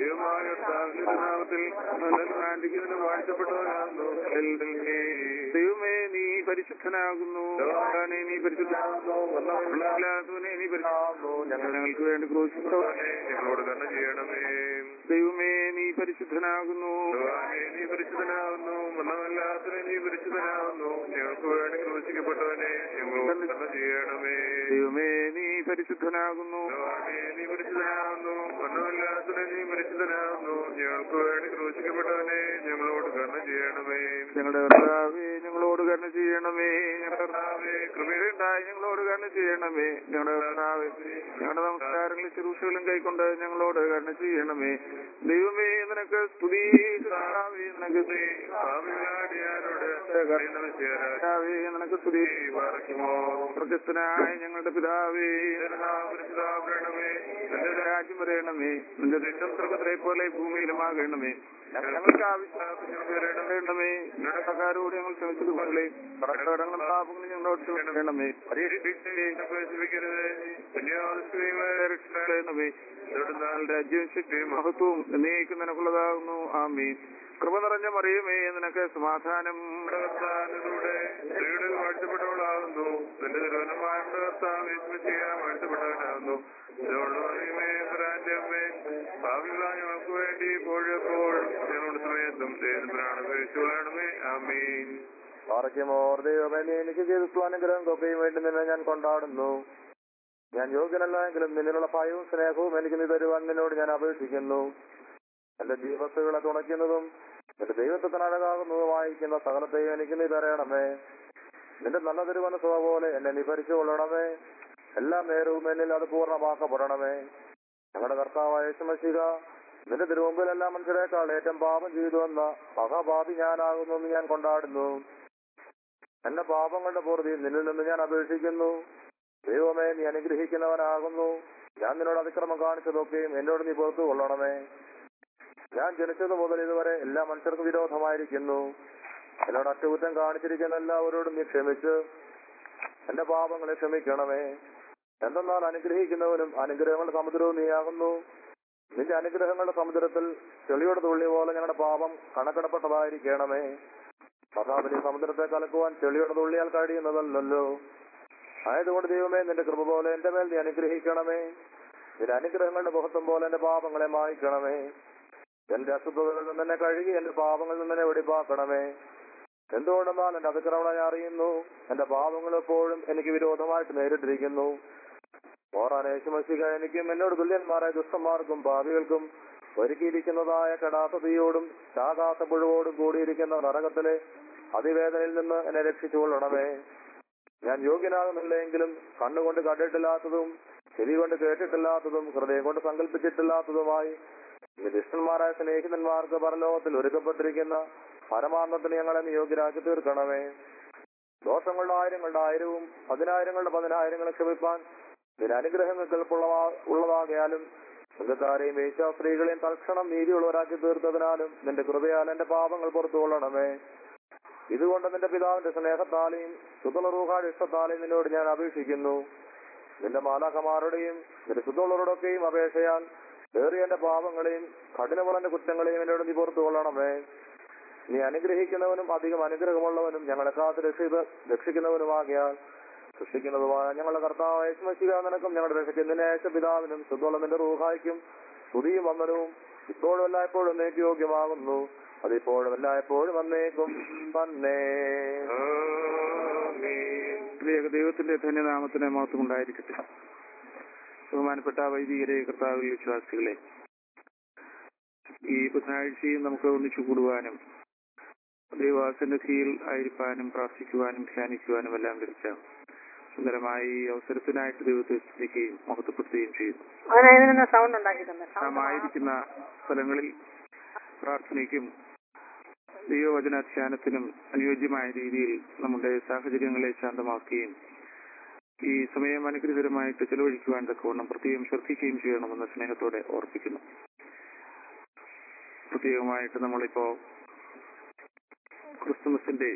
ദൈവമേ നീ പരിശുദ്ധനാകുന്നു ഭഗവാനേ, നീ പരിശുദ്ധനാകുന്നു വന്നവരില്ലാത്തവനെ നീ പരിശുദ്ധനാകുന്നു ഞങ്ങൾ ഞങ്ങൾക്ക് വേണ്ടി ക്രൂശിച്ചവനെ ഞങ്ങളോട് കണ്ണ ചെയ്യണമേ ദൈവമേ നീ പരിശുദ്ധനാകുന്നു ഭഗവാനേ, നീ പരിശുദ്ധനാകുന്നു വന്നവല്ലാത്തവനെ നീ പരിശുദ്ധനാകുന്നു ഞങ്ങൾക്ക് വേണ്ടി ക്രൂശിക്കപ്പെട്ടവനെ ഞങ്ങളോട് കണ്ണ ചെയ്യണമേ ദൈവമേ നീ പരിശുദ്ധനാകുന്നു ഭഗവാനേ, നീ പരിശുദ്ധനാകുന്നു വന്നവല്ലാത്തവനെ നീ പരിശുദ്ധനാകുന്നു ഞങ്ങൾക്ക് വേണ്ടി ക്രൂശിക്കപ്പെട്ടവനെ ഞങ്ങളോട് കണ്ണ ചെയ്യണമേ ഞങ്ങളുടെ കർത്താവേ ഞങ്ങളോട് കണ്ണ ചെയ്യണമേ ഞങ്ങളുടെ കർത്താവേ കൃപയുണ്ടായി ഞങ്ങളോട് കണ്ണ ചെയ്യണമേ ഞങ്ങളുടെ കർത്താവേ ഞങ്ങളുടെ നമസ്കാരങ്ങളും ശുശ്രൂഷകളും കൈക്കൊണ്ട് ഞങ്ങളോട് കണ്ണ ചെയ്യണമേ ദൈവമേ നിനക്ക് സ്തുതി കർത്താവേ നിനക്ക് സ്തുതി. കർത്താവേ നിനക്ക് സ്തുതി പ്രശസ്തനായ ഞങ്ങളുടെ പിതാവേ നിന്റെ രാജ്യം വരയണമേ നിന്റെ ദുഷ്ടം സ്വർഗത്തിലെ പോലെ ഭൂമിയിലുമാകണമേ ഞങ്ങൾക്ക് ആവശ്യമേ ഞങ്ങളുടെ സകാരോട് ഞങ്ങൾ ക്ഷമിച്ചതുപോലെ കടക്കടങ്ങളും പാപങ്ങളും ഞങ്ങളോട് ക്ഷമിക്കണമേ രക്ഷിക്കണമേ രാജ്യവും ശക്തിയും മഹത്വവും എന്നേക്കും നിനക്കുള്ളതാകുന്നു ആമീൻ കൃപ നിറഞ്ഞ മറിയുമേ നിനക്ക് സമാധാനം കർത്താവിലൂടെ സ്ത്രീകളിൽ വാഴ്ത്തപ്പെട്ടവളാകുന്നു നിന്റെ തിരുവനമായ കർത്താവ് ചെയ്യാൻ വാഴ്ത്തപ്പെട്ടവനാകുന്നു മറിയുമേ പരാന്റെ അമ്മേ ഭാവികളായ ഞങ്ങൾക്ക് വേണ്ടി ഇപ്പോഴെപ്പോഴും ഞങ്ങളുടെ സമയത്തും ദേവത്തിനാണ് കഴിച്ചുകൊള്ളണമേ ആമീൻ പാറയ്ക്കുമോർ ദൈവമേ നീ എനിക്ക് ചെയ്തിട്ടുള്ള അനുഗ്രഹം കൊക്കയും വേണ്ടി നിന്നെ ഞാൻ കൊണ്ടാടുന്നു ഞാൻ യോഗ്യനല്ല എങ്കിലും നിന്നിലുള്ള ഭയവും സ്നേഹവും എനിക്ക് നീ തരുവാൻ നിന്നോട് ഞാൻ അപേക്ഷിക്കുന്നു എന്റെ ജീവസ്സുകളെ തുണയ്ക്കുന്നതും എന്റെ ദൈവത്തിന് അഴകാകുന്നതുമായിരിക്കുന്ന സകലത്തെയും എനിക്ക് നീ തരയണമേ നിന്റെ നല്ല തിരുമനസ്സുവ പോലെ എന്നെ നീ ഭരിച്ചുകൊള്ളണമേ എല്ലാ നേരവും എന്നിൽ അത് പൂർണ്ണമാക്കപ്പെടണമേ ഞങ്ങളുടെ കർത്താവായ യേശുമശിക നിന്റെ തിരുമുമ്പിൽ എല്ലാ മനുഷ്യരെക്കാൾ ഏറ്റവും പാപം ചെയ്തുവെന്ന മഹാപാപി ഞാനാകുന്നു എന്ന് ഞാൻ കൊണ്ടാടുന്നു എന്റെ പാപങ്ങളുടെ പൂർത്തി നിന്നിൽ നിന്ന് ഞാൻ അപേക്ഷിക്കുന്നു ദൈവമേ നീ അനുഗ്രഹിക്കുന്നവനാകുന്നു ഞാൻ നിന്നോട് അതിക്രമം കാണിച്ചതൊക്കെയും എന്നോട് നീ പുറത്തു കൊള്ളണമേ ഞാൻ ജനിച്ചത് മുതൽ ഇതുവരെ എല്ലാ മനുഷ്യർക്കും വിരോധമായിരിക്കുന്നു എന്നോട് അറ്റകുറ്റം കാണിച്ചിരിക്കുന്ന എല്ലാവരോടും നീ ക്ഷമിച്ച് എന്റെ പാപങ്ങളെ ക്ഷമിക്കണമേ എന്തെന്നാൽ അനുഗ്രഹിക്കുന്നവനും അനുഗ്രഹങ്ങളുടെ സമുദ്രവും നീയാകുന്നു നിന്റെ അനുഗ്രഹങ്ങളുടെ സമുദ്രത്തിൽ ചെളിയുടെ തുള്ളി പോലെ ഞങ്ങളുടെ പാപം കണക്കിടപ്പെട്ടതായിരിക്കണമേ കഥാപിനി സമുദ്രത്തെ കലക്കുവാൻ ചെളിയുടെ തുള്ളിയാൽ കഴിയുന്നതല്ലല്ലോ ആയതുകൊണ്ട് ദൈവമേ നിന്റെ കൃപ പോലെ എന്റെ മേൽ നീ അനുഗ്രഹിക്കണമേ നിന്റെ അനുഗ്രഹങ്ങളുടെ മുഖത്തും പോലെ എന്റെ പാപങ്ങളെ മായ്ക്കണമേ എന്റെ അസുഖങ്ങളിൽ നിന്ന് എന്നെ കഴുകി എന്റെ പാപങ്ങളിൽ നിന്ന് എന്നെ വെടിപ്പാക്കണമേ എന്തുകൊണ്ടെന്നാൽ എന്റെ അതിക്രമണം ഞാൻ അറിയുന്നു എന്റെ പാപങ്ങൾ എപ്പോഴും എനിക്ക് വിരോധമായിട്ട് നേരിട്ടിരിക്കുന്നു ഓറാനേശുമസിക എനിക്കും എന്നോട് തുല്യന്മാരായ ദുഷ്ടന്മാർക്കും പാപികൾക്കും ഒരുക്കിയിരിക്കുന്നതായ കെടാത്ത തീയോടും ചാകാത്ത പുഴുവോടും കൂടിയിരിക്കുന്ന നരകത്തിലെ അതിവേദനയിൽ നിന്ന് എന്നെ രക്ഷിച്ചുകൊള്ളണമേ ഞാൻ യോഗ്യനാകുന്നില്ലെങ്കിലും കണ്ണുകൊണ്ട് കണ്ടിട്ടില്ലാത്തതും ചെവി കൊണ്ട് കേട്ടിട്ടില്ലാത്തതും ഹൃദയം കൊണ്ട് സങ്കല്പിച്ചിട്ടില്ലാത്തതുമായി നിധിഷ്ഠന്മാരായ സ്നേഹിതന്മാർക്ക് പരലോകത്തിൽ ഒരുക്കപ്പെട്ടിരിക്കുന്ന പരമാനന്ദത്തിന് ഞങ്ങളെ നീ യോഗ്യരാക്കി തീർക്കണമേ ദോഷങ്ങളുടെ ആയിരങ്ങളുടെ ആയിരവും പതിനായിരങ്ങളുടെ പതിനായിരങ്ങളും ക്ഷമിപ്പാൻ നിന്റെ അനുഗ്രഹങ്ങൾക്ക് എളുപ്പമുള്ളവാ- ഉള്ളതാകയാലും സ്വന്തക്കാരെയും വേശ്യാസ്ത്രീകളെയും തൽക്ഷണം നീതിയുള്ളവരാക്കി തീർത്തതിനാലും നിന്റെ കൃപയാൽ എന്റെ പാപങ്ങൾ പുറത്തു കൊള്ളണമേ ഇതുകൊണ്ട് നിന്റെ പിതാവിന്റെ സ്നേഹത്താലെയും സുതളറൂഹാട് ഇഷ്ടത്താലെയും നിന്നോട് ഞാൻ അപേക്ഷിക്കുന്നു നിന്റെ മാലാഖമാരുടെയും നിന്റെ സുതളറുടെയൊക്കെയും അപേക്ഷയാൽ ഏറിയ എന്റെ പാപങ്ങളെയും കഠിനമുള്ള കുറ്റങ്ങളെയും എന്നോട് നീ പുറത്തു കൊള്ളണമേ നീ അനുഗ്രഹിക്കുന്നവനും അധികം അനുഗ്രഹമുള്ളവനും ഞങ്ങളെ കാത്ത് രക്ഷിത രക്ഷിക്കുന്നവനുമാകിയാൽ സൃഷ്ടിക്കുന്നതുമായ ഞങ്ങളുടെ കർത്താവ് യേശുമശിക നിനക്കും ഞങ്ങളുടെ രക്ഷിക്കുന്നതിന് അയച്ച പിതാവിനും സുദ്വളം നിന്റെ റൂഹായിക്കും സ്തുതിയും വന്ദനവും ഇപ്പോഴും എല്ലായ്പ്പോഴും എന്നേക്ക് യോഗ്യമാകുന്നു അതിപ്പോഴും എല്ലായ്പ്പോഴും വന്നേക്കും തന്നെ പ്രിയ ദൈവത്തിന്റെ ധന്യനാമത്തിന് മഹത്വം ഉണ്ടായിരിക്കട്ടെ ബഹുമാനപ്പെട്ട വൈദികരെ കർത്താവിൽ വിശ്വാസികളെ ഈ ബുധനാഴ്ചയും നമുക്ക് ഒന്നിച്ചു കൂടുവാനും ദൈവാസന്നിധിയിൽ ആയിരിക്കാനും പ്രാർത്ഥിക്കുവാനും ധ്യാനിക്കുവാനും എല്ലാം ലഭിച്ച സുന്ദരമായ ഈ അവസരത്തിനായിട്ട് ദൈവത്തെ സ്തുതിക്കുകയും മഹത്വപ്പെടുത്തുകയും ചെയ്യുന്നു അതിനായിരുന്നു സൗണ്ട് ഉണ്ടാക്കി തന്നെ നാം ആയിരിക്കുന്ന സ്ഥലങ്ങളിൽ പ്രാർത്ഥനയ്ക്കും ദൈവവചന ധ്യാനത്തിനും അനുയോജ്യമായ രീതിയിൽ നമ്മുടെ സാഹചര്യങ്ങളെ ശാന്തമാക്കുകയും ഈ സമയം അനുഗ്രഹകരമായിട്ട് ചെലവഴിക്കുവാൻ തക്കവണ്ണം പ്രത്യേകം ശ്രദ്ധിക്കുകയും ചെയ്യണമെന്ന് സ്നേഹത്തോടെ ഓർപ്പിക്കുന്നു പ്രത്യേകമായിട്ട് നമ്മളിപ്പോ ക്രിസ്തുമസിന്റെ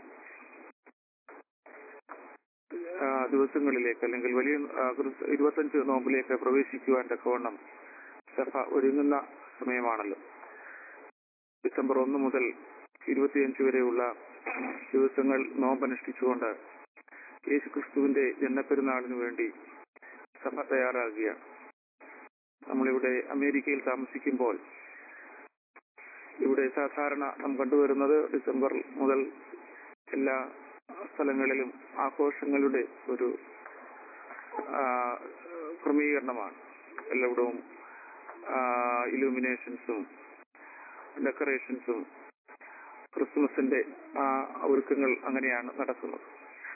ആ, ദിവസങ്ങളിലേക്ക് അല്ലെങ്കിൽ വലിയ ആ, ക്രിസ്- ഇരുപത്തഞ്ച് നോമ്പിലേക്ക് പ്രവേശിക്കുവാൻ തക്കവണ്ണം സഭ ഒരുങ്ങുന്ന സമയമാണല്ലോ ഡിസംബർ ഒന്ന് മുതൽ ഇരുപത്തിയഞ്ച് വരെയുള്ള ദിവസങ്ങൾ നോമ്പനുഷ്ഠിച്ചുകൊണ്ട് യേശുക്രിസ്തുവിന്റെ ജന്മപ്പെരുന്നാളിനു വേണ്ടി സഭ തയ്യാറാകുകയാണ് നമ്മളിവിടെ അമേരിക്കയിൽ താമസിക്കുമ്പോൾ ഇവിടെ സാധാരണ നാം കണ്ടുവരുന്നത് ഡിസംബർ മുതൽ എല്ലാ സ്ഥലങ്ങളിലും ആഘോഷങ്ങളുടെ ഒരു ആ, ക്രമീകരണമാണ് എല്ലായിടവും ഇലൂമിനേഷൻസും ഡെക്കറേഷൻസും ക്രിസ്മസിന്റെ ആ ഒരുക്കങ്ങൾ അങ്ങനെയാണ് നടക്കുന്നത്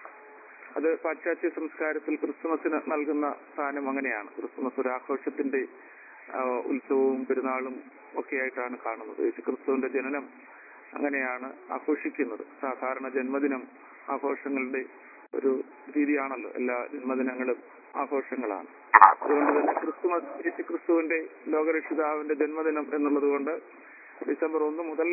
അത് പാശ്ചാത്യ സംസ്കാരത്തിൽ ക്രിസ്മസിന് നൽകുന്ന സ്ഥാനം അങ്ങനെയാണ് ക്രിസ്മസ് ഒരു ആഘോഷത്തിന്റെ ആ, ഉത്സവവും പെരുന്നാളും ഒക്കെയായിട്ടാണ് കാണുന്നത് യേശു ക്രിസ്തുവിന്റെ ജനനം അങ്ങനെയാണ് ആഘോഷിക്കുന്നത് സാധാരണ ജന്മദിനം ആഘോഷങ്ങളുടെ ഒരു രീതിയാണല്ലോ എല്ലാ ജന്മദിനങ്ങളും ആഘോഷങ്ങളാണ് അതുകൊണ്ട് തന്നെ ക്രിസ്തുമസ് യേശു ക്രിസ്തുവിന്റെ ലോകരക്ഷിതാവിന്റെ ജന്മദിനം എന്നുള്ളത് കൊണ്ട് ഡിസംബർ ഒന്ന് മുതൽ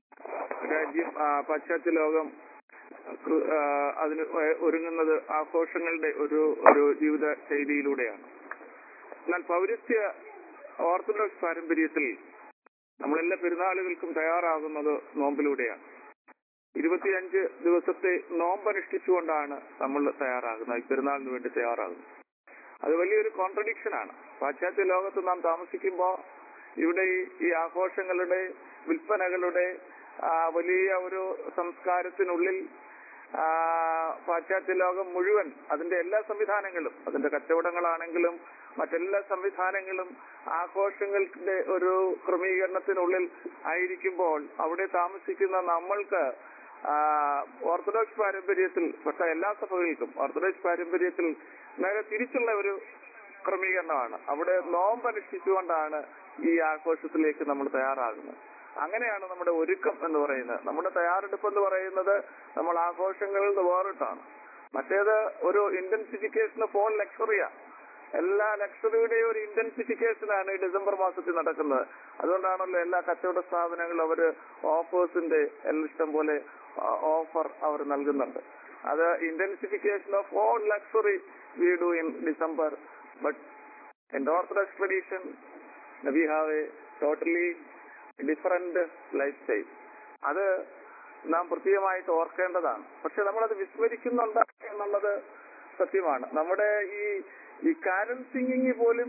രാജ്യം ആ, പാശ്ചാത്യ ലോകം കൃ- ആ, അതിന് ഒ- ഒരുങ്ങുന്നത് ആഘോഷങ്ങളുടെ ഒരു ഒരു ജീവിത ശൈലിയിലൂടെയാണ് എന്നാൽ പൗരസ്ത്യ ഓർത്തഡോക്സ് പാരമ്പര്യത്തിൽ നമ്മളെല്ലാ പെരുന്നാളുകൾക്കും തയ്യാറാകുന്നത് നോമ്പിലൂടെയാണ് ഇരുപത്തിയഞ്ച് ദിവസത്തെ നോമ്പ് അനുഷ്ഠിച്ചുകൊണ്ടാണ് നമ്മൾ തയ്യാറാകുന്നത് ഈ പെരുന്നാളിന് വേണ്ടി തയ്യാറാകുന്നത് അത് വലിയൊരു കോൺട്രഡിക്ഷൻ ആണ് പാശ്ചാത്യ ലോകത്ത് നാം താമസിക്കുമ്പോൾ ഇവിടെ ഈ- ഈ ആഘോഷങ്ങളുടെ വിൽപ്പനകളുടെ ആ, വലിയ ഒരു സംസ്കാരത്തിനുള്ളിൽ ആ, പാശ്ചാത്യ ലോകം മുഴുവൻ അതിന്റെ എല്ലാ സംവിധാനങ്ങളും അതിന്റെ കച്ചവടങ്ങളാണെങ്കിലും മറ്റെല്ലാ സംവിധാനങ്ങളും ആഘോഷങ്ങളുടെ ഒരു ക്രമീകരണത്തിനുള്ളിൽ ആയിരിക്കുമ്പോൾ അവിടെ താമസിക്കുന്ന നമ്മൾക്ക് ആ, ഓർത്തഡോക്സ് പാരമ്പര്യത്തിൽ പെട്ട എല്ലാ സഭകൾക്കും ഓർത്തഡോക്സ് പാരമ്പര്യത്തിൽ നേരെ തിരിച്ചുള്ള ഒരു ക്രമീകരണമാണ് അവിടെ നോമ്പ് അനുഷ്ഠിച്ചുകൊണ്ടാണ് ഈ ആഘോഷത്തിലേക്ക് നമ്മൾ തയ്യാറാകുന്നത് അങ്ങനെയാണ് നമ്മുടെ ഒരുക്കം എന്ന് പറയുന്നത് നമ്മുടെ തയ്യാറെടുപ്പ് എന്ന് പറയുന്നത് നമ്മൾ ആഘോഷങ്ങളിൽ നിന്ന് വേറിട്ടാണ് മറ്റേത് ഒരു ഇന്റൻസിഫിക്കേഷൻ ഓഫ് ഓൾ ലക്ഷറിയാ എല്ലാ ലക്ഷറിയുടെയും ഒരു ഇന്റൻസിഫിക്കേഷൻ ആണ് ഈ ഡിസംബർ മാസത്തിൽ നടക്കുന്നത് അതുകൊണ്ടാണല്ലോ എല്ലാ കച്ചവട സ്ഥാപനങ്ങളും അവര് ഓഫേഴ്സിന്റെ എല്ലാം ഇഷ്ടം പോലെ ഓഫർ അവർ നൽകുന്നുണ്ട് അത് intensification of all luxury we do in December but in orthodox tradition we have a totally different lifestyle അത് നാം പ്രത്യേകമായിട്ട് ഓർക്കേണ്ടതാണ് പക്ഷെ നമ്മളത് വിസ്മരിക്കുന്നുണ്ട് എന്നുള്ളത് സത്യമാണ് നമ്മുടെ ഈ ഈ കാരൽ സിംഗിങ് പോലും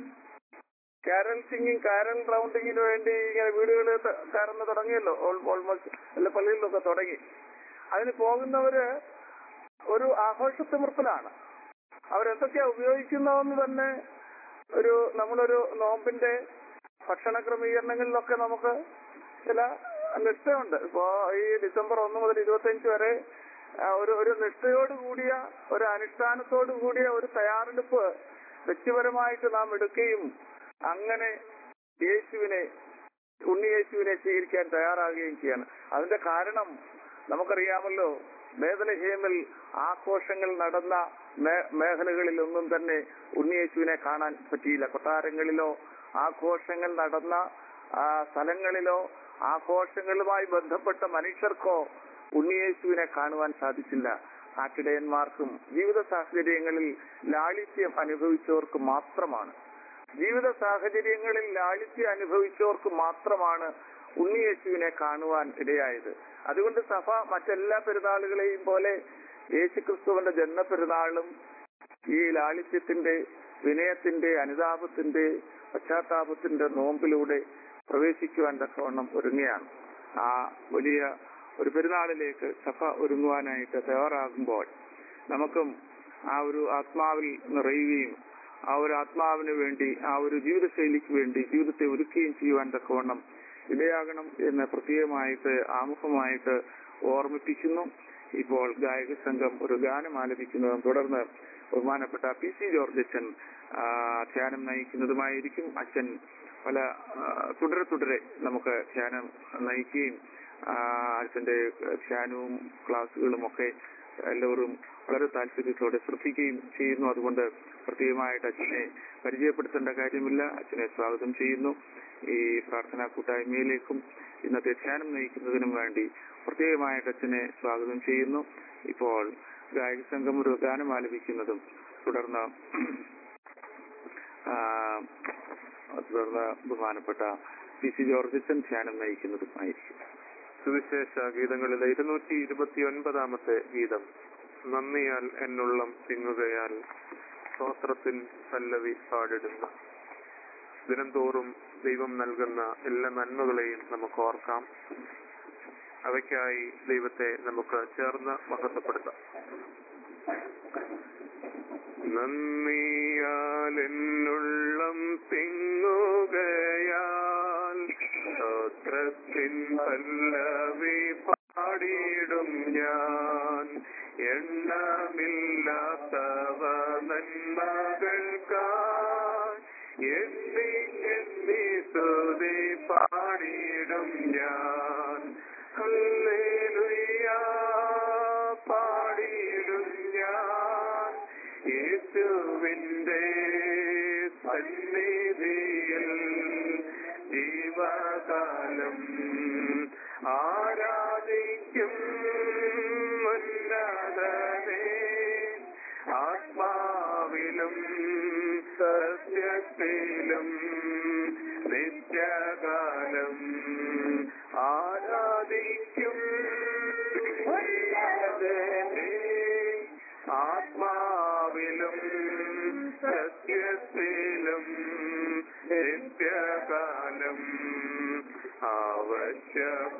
കാരൽ സിംഗിങ് കാരൽ റൗണ്ടിങ്ങിന് വേണ്ടി ഇങ്ങനെ വീടുകളിൽ കയറുന്ന തുടങ്ങിയല്ലോ ഓൾമോസ്റ്റ് എല്ലാ പള്ളികളിലൊക്കെ തുടങ്ങി അതിന് പോകുന്നവര് ഒരു ആഘോഷത്തിമിർപ്പിലാണ് അവരെന്തൊക്കെയാ ഉപയോഗിക്കുന്നതെന്ന് തന്നെ ഒരു നമ്മളൊരു നോമ്പിന്റെ ഭക്ഷണ ക്രമീകരണങ്ങളിലൊക്കെ നമുക്ക് ചില നിഷ്ഠയുണ്ട് ഇപ്പോ ഈ ഡിസംബർ ഒന്ന് മുതൽ ഇരുപത്തിയഞ്ച് വരെ ആ, ഒരു ഒരു നിഷ്ഠയോട് കൂടിയ ഒരു അനുഷ്ഠാനത്തോട് കൂടിയ ഒരു തയ്യാറെടുപ്പ് വ്യക്തിപരമായിട്ട് നാം എടുക്കുകയും അങ്ങനെ യേശുവിനെ ഉണ്ണി യേശുവിനെ സ്വീകരിക്കാൻ തയ്യാറാകുകയും ചെയ്യാണ് അതിന്റെ കാരണം നമുക്കറിയാമല്ലോ ബേദലഹേമിൽ ആഘോഷങ്ങൾ നടന്ന മേ- മേഖലകളിലൊന്നും തന്നെ ഉണ്ണിയേശുവിനെ കാണാൻ പറ്റിയില്ല കൊട്ടാരങ്ങളിലോ ആഘോഷങ്ങൾ നടന്ന ആ, സ്ഥലങ്ങളിലോ ആഘോഷങ്ങളുമായി ബന്ധപ്പെട്ട മനുഷ്യർക്കോ ഉണ്ണിയേശുവിനെ കാണുവാൻ സാധിച്ചില്ല ആട്ടിടയന്മാർക്കും ജീവിത സാഹചര്യങ്ങളിൽ ലാളിത്യം അനുഭവിച്ചവർക്ക് മാത്രമാണ് ജീവിത സാഹചര്യങ്ങളിൽ ലാളിത്യം അനുഭവിച്ചവർക്ക് മാത്രമാണ് ഉണ്ണിയേശുവിനെ കാണുവാൻ ഇടയായത് അതുകൊണ്ട് സഭ മറ്റെല്ലാ പെരുന്നാളുകളെയും പോലെ യേശുക്രിസ്തുവിന്റെ ജന്മപ്പെരുന്നാളും ഈ ലാളിത്യത്തിന്റെ വിനയത്തിന്റെ അനുതാപത്തിന്റെ പശ്ചാത്താപത്തിന്റെ നോമ്പിലൂടെ പ്രവേശിക്കുവാൻ തക്കവണ്ണം ഒരുങ്ങുകയാണ് ആ വലിയ ഒരു പെരുന്നാളിലേക്ക് സഭ ഒരുങ്ങുവാനായിട്ട് തയ്യാറാകുമ്പോൾ നമുക്കും ആ ഒരു ആത്മാവിൽ നിറയുകയും ആ ഒരു ആത്മാവിന് വേണ്ടി ആ ഒരു ജീവിതശൈലിക്ക് വേണ്ടി ജീവിതത്തെ ഒരുക്കുകയും ചെയ്യുവാൻ തക്കവണ്ണം ഇടയാകണം എന്ന് പ്രത്യേകമായിട്ട് ആമുഖമായിട്ട് ഓർമ്മിപ്പിക്കുന്നു ഇപ്പോൾ ഗായക സംഘം ഒരു ഗാനം ആലപിക്കുന്നതും തുടർന്ന് ബഹുമാനപ്പെട്ട പി സി ജോർജ് അച്ഛൻ ആ, ധ്യാനം നയിക്കുന്നതുമായിരിക്കും അച്ഛൻ പല ആ, തുടരെ തുടരെ നമുക്ക് ധ്യാനം നയിക്കുകയും ആ, അച്ഛന്റെ ധ്യാനവും ക്ലാസ്സുകളും ഒക്കെ എല്ലാവരും വളരെ താല്പര്യത്തോടെ ശ്രദ്ധിക്കുകയും ചെയ്യുന്നു അതുകൊണ്ട് പ്രത്യേകമായിട്ട് അച്ഛനെ പരിചയപ്പെടുത്തേണ്ട കാര്യമില്ല അച്ഛനെ സ്വാഗതം ചെയ്യുന്നു ഈ പ്രാർത്ഥനാ കൂട്ടായ്മയിലേക്കും ഇന്നത്തെ ധ്യാനം നയിക്കുന്നതിനും വേണ്ടി പ്രത്യേകമായിട്ട് അച്ഛനെ സ്വാഗതം ചെയ്യുന്നു ഇപ്പോൾ ഗായക സംഘം ഒരു ഗാനം ആലപിക്കുന്നതും തുടർന്ന് ആ, തുടർന്ന് ബഹുമാനപ്പെട്ട പി സി ജോർജ് അച്ഛൻ ധ്യാനം നയിക്കുന്നതുമായിരിക്കും സുവിശേഷ ഗീതങ്ങളിലെ ഇരുന്നൂറ്റി ഇരുപത്തി ഒൻപതാമത്തെ ഗീതം നന്ദിയാൽ എന്നുള്ളം തിങ്ങുകയാൽ സ്തോത്രത്തിൻ പല്ലവി പാടിടുന്നു ദിനംതോറും ദൈവം നൽകുന്ന എല്ലാ നന്മകളെയും നമുക്ക് ഓർക്കാം അവയ്ക്കായി ദൈവത്തെ നമുക്ക് ചേർന്ന് മഹത്വപ്പെടുത്താം നന്ദിയാൽ എന്നുള്ളം തിങ്ങുകയാൽ സ്തോത്രത്തിൻ പല്ലവി പാടിയിടും ഞാൻ എണ്ണമില്ലാത്തവ നന്മകൾക്കായി എണ്ണി എണ്ണി സ്തുതി പാടിയിടും ഞാൻ ഹല്ലേലൂയ പാടിയിടും ഞാൻ യേശുവിന്റെ സന്നിധിയിൽ ജീവകാലം ആരാധിക്കും ഉന്നതനെ ആത്മാവിലും സത്യത്തിലും നിത്യകാലം ആരാധിക്കും ഉന്നതനെ ആത്മാവിലും സത്യത്തിലും നിത്യകാലം അവശ്യ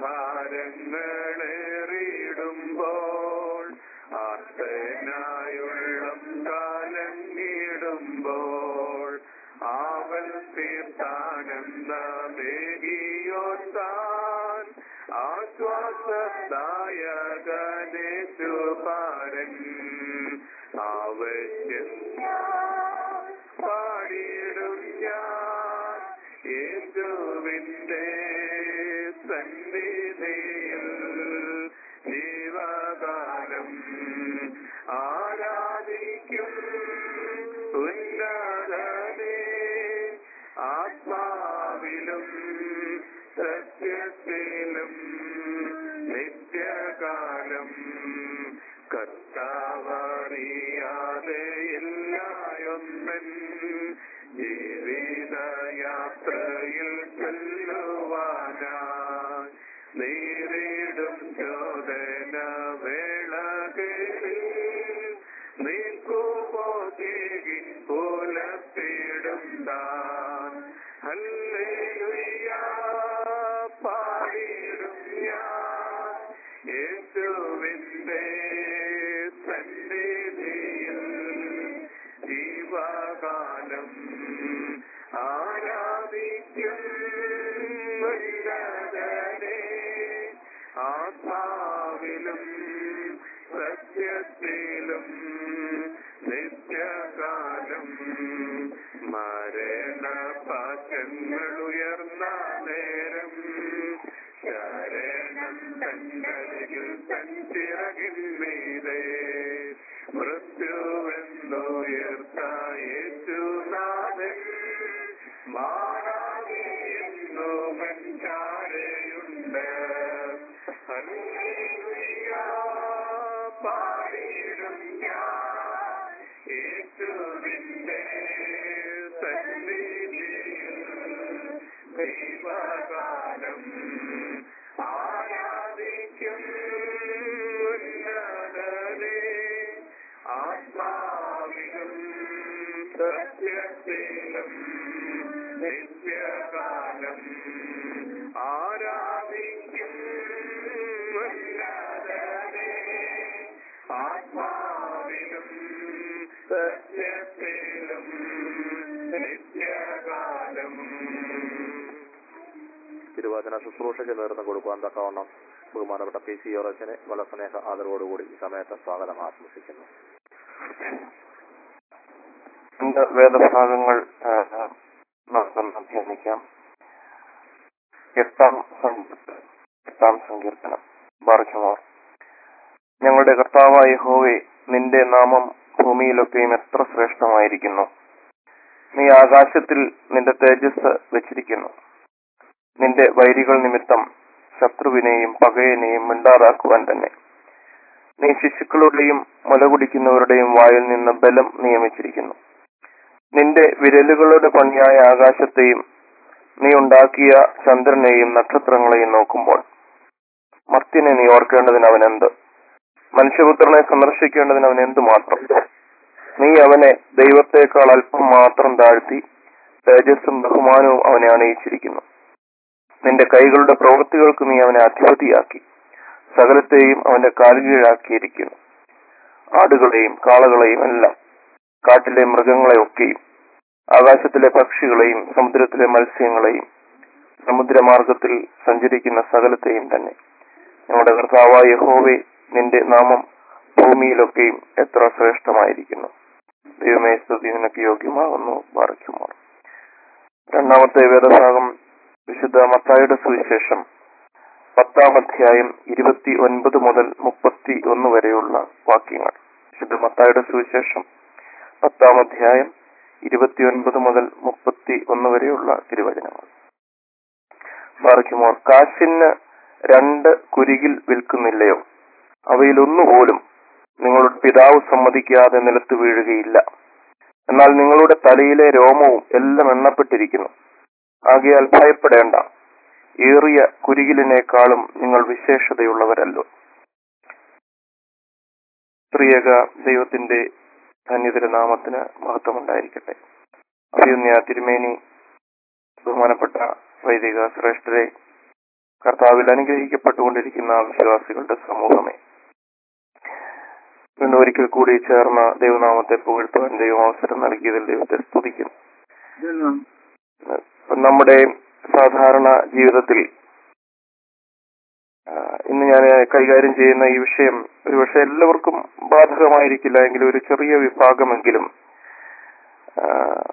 ഭാരങ്ങളേറിടുമ്പോൾ ആർത്തനായുള്ളം കാലങ്ങിടുമ്പോൾ ആവൽ തീർത്ഥാനന്ദമേകിയോത്താൻ ആശ്വാസദായകനേശുപാരൻ ആവശ്യം പാടിയിടും ഞാൻ യേശുവിന്റെ സന്നിധിയിൽ ജീവകാലം ആരാധിക്കും ഉന്നതനെ ആത്മാവിലും സത്യത്തിലും നിത്യകാലം കർത്താവറിയാതെ എല്ലായൊന്നൻ ജീവിതയാത്രയിൽ ചെല്ലുവാനായി നേരിടും ചോദന വേളകളിൽ നീക്കുമോ കേകി പുലത്തിടും താൻ ഹല്ലേലൂയ പാടിടും ഞാൻ യേശുവിന്റെ സന്നിധിയിൽ ജീവകാലം ആരാധിക്കും ഉന്നതനെ ആത്മാവിലും സത്യത്തിലും നിത്യകാലം മരണ പാറ്റങ്ങളുയർന്ന നേരം ശരണം തന്നരികിൽ തഞ്ചിറകിൽ മീതെ മൃത്യുവെന്നുയർത്ത യേശുനാഥൻ മാറാതെയെന്നു മഞ്ചാരെയുണ്ട് ഹല്ലേലൂയ പാടിടും ഞാൻ യേശുവിന്റെ സന്നിധിയിൽ ദൈവകാലം ആരാധിക്കും ഉന്നതനെ ആത്മാവിലും സത്യത്തിലും നിത്യകാലം ആരാധിക്കും ഉന്നതനെ ആത്മാവിലും സത്യത്തിലും നിത്യകാലം തിരുവാതിര ശുശ്രൂഷയ്ക്ക് നേതൃത്വം കൊടുക്കുവാൻ തക്കവണ്ണം ബഹുമാനപ്പെട്ട പി സി യോറച്ചനെ വളരെ സ്നേഹ ആദരവോടുകൂടി ഈ സമയത്ത് സ്വാഗതം ആശംസിക്കുന്നു രണ്ട് വേദഭാഗങ്ങൾ ആ, നമുക്കൊന്ന് ധ്യാനിക്കാം എട്ടാം സങ്കീർത്തനം എട്ടാം സങ്കീർത്തനം ബാർഖമോർ ഞങ്ങളുടെ കർത്താവായ ഹോവേ നിന്റെ നാമം ഭൂമിയിലൊക്കെയും എത്ര ശ്രേഷ്ഠമായിരിക്കുന്നു നീ ആകാശത്തിൽ നിന്റെ തേജസ് വെച്ചിരിക്കുന്നു നിന്റെ വൈരികൾ നിമിത്തം ശത്രുവിനെയും പകയനെയും മിണ്ടാതാക്കുവാൻ തന്നെ നീ ശിശുക്കളുടെയും മുല കുടിക്കുന്നവരുടെയും വായിൽ നിന്ന് ബലം നിയമിച്ചിരിക്കുന്നു നിന്റെ വിരലുകളുടെ പണിയായ ആകാശത്തെയും നീ ഉണ്ടാക്കിയ ചന്ദ്രനെയും നക്ഷത്രങ്ങളെയും നോക്കുമ്പോൾ മർത്യനെ നീ ഓർക്കേണ്ടതിന് അവൻ എന്ത് മനുഷ്യപുത്രനെ സന്ദർശിക്കേണ്ടതിന് അവൻ എന്തു മാത്രം നീ അവനെ ദൈവത്തെക്കാൾ അല്പം മാത്രം താഴ്ത്തി തേജസ്സും ബഹുമാനവും അവനെ അണിയിച്ചിരിക്കുന്നു നിന്റെ കൈകളുടെ പ്രവൃത്തികൾക്ക് നീ അവനെ അധിപതിയാക്കി സകലത്തെയും അവന്റെ കാൽകീഴാക്കിയിരിക്കുന്നു ആടുകളെയും കാളകളെയും എല്ലാം കാട്ടിലെ മൃഗങ്ങളെയൊക്കെയും ആകാശത്തിലെ പക്ഷികളെയും സമുദ്രത്തിലെ മത്സ്യങ്ങളെയും സമുദ്രമാർഗത്തിൽ സഞ്ചരിക്കുന്ന സകലത്തെയും തന്നെ ഞങ്ങളുടെ കർത്താവായ യഹോവേ നിന്റെ നാമം ഭൂമിയിലൊക്കെയും എത്ര ശ്രേഷ്ഠമായിരിക്കുന്നു ദൈവമേ സ്തുതി നിനക്ക് യോഗ്യമാകുന്നു പാർക്കുമാർ രണ്ടാമത്തെ വേദഭാഗം വിശുദ്ധ മത്തായുടെ സുവിശേഷം പത്താം അധ്യായം ഇരുപത്തി ഒൻപത് മുതൽ മുപ്പത്തി ഒന്ന് വരെയുള്ള വാക്യങ്ങൾ വിശുദ്ധ മത്തായുടെ സുവിശേഷം പത്താം അധ്യായം ഇരുപത്തിയൊൻപത് മുതൽ മുപ്പത്തി ഒന്ന് വരെയുള്ള തിരുവചനങ്ങൾ പാർക്കുമോർ കാശിന് രണ്ട് കുരികിൽ വിൽക്കുന്നില്ലയോ അവയിലൊന്നുപോലും നിങ്ങളുടെ പിതാവ് സമ്മതിക്കാതെ നിലത്ത് വീഴുകയില്ല എന്നാൽ നിങ്ങളുടെ തലയിലെ രോമവും എല്ലാം എണ്ണപ്പെട്ടിരിക്കുന്നു ആകയാൽ ഭയപ്പെടേണ്ട ഏറിയ കുരികിലിനേക്കാളും നിങ്ങൾ വിശേഷതയുള്ളവരല്ലോ സ്ത്രീയക ദൈവത്തിന്റെ ധന്യതിരുനാമത്തിന് മഹത്വമുണ്ടായിരിക്കട്ടെ അഭിയുന്യ തിരുമേനി ബഹുമാനപ്പെട്ട വൈദിക ശ്രേഷ്ഠരെ കർത്താവിൽ അനുഗ്രഹിക്കപ്പെട്ടുകൊണ്ടിരിക്കുന്ന വിശ്വാസികളുടെ സമൂഹമേ ഇന്ന് ഒരിക്കൽ കൂടി ചേർന്ന ദൈവനാമത്തെ പുകഴ്ത്തുവാൻ ദൈവം അവസരം നൽകിയതിൽ ദൈവത്തെ സ്തുതിക്കുന്നു നമ്മുടെ സാധാരണ ജീവിതത്തിൽ ആ, ഇന്ന് ഞാൻ കൈകാര്യം ചെയ്യുന്ന ഈ വിഷയം ഒരുപക്ഷെ എല്ലാവർക്കും ബാധകമായിരിക്കില്ല എങ്കിലും ഒരു ചെറിയ വിഭാഗമെങ്കിലും ആ,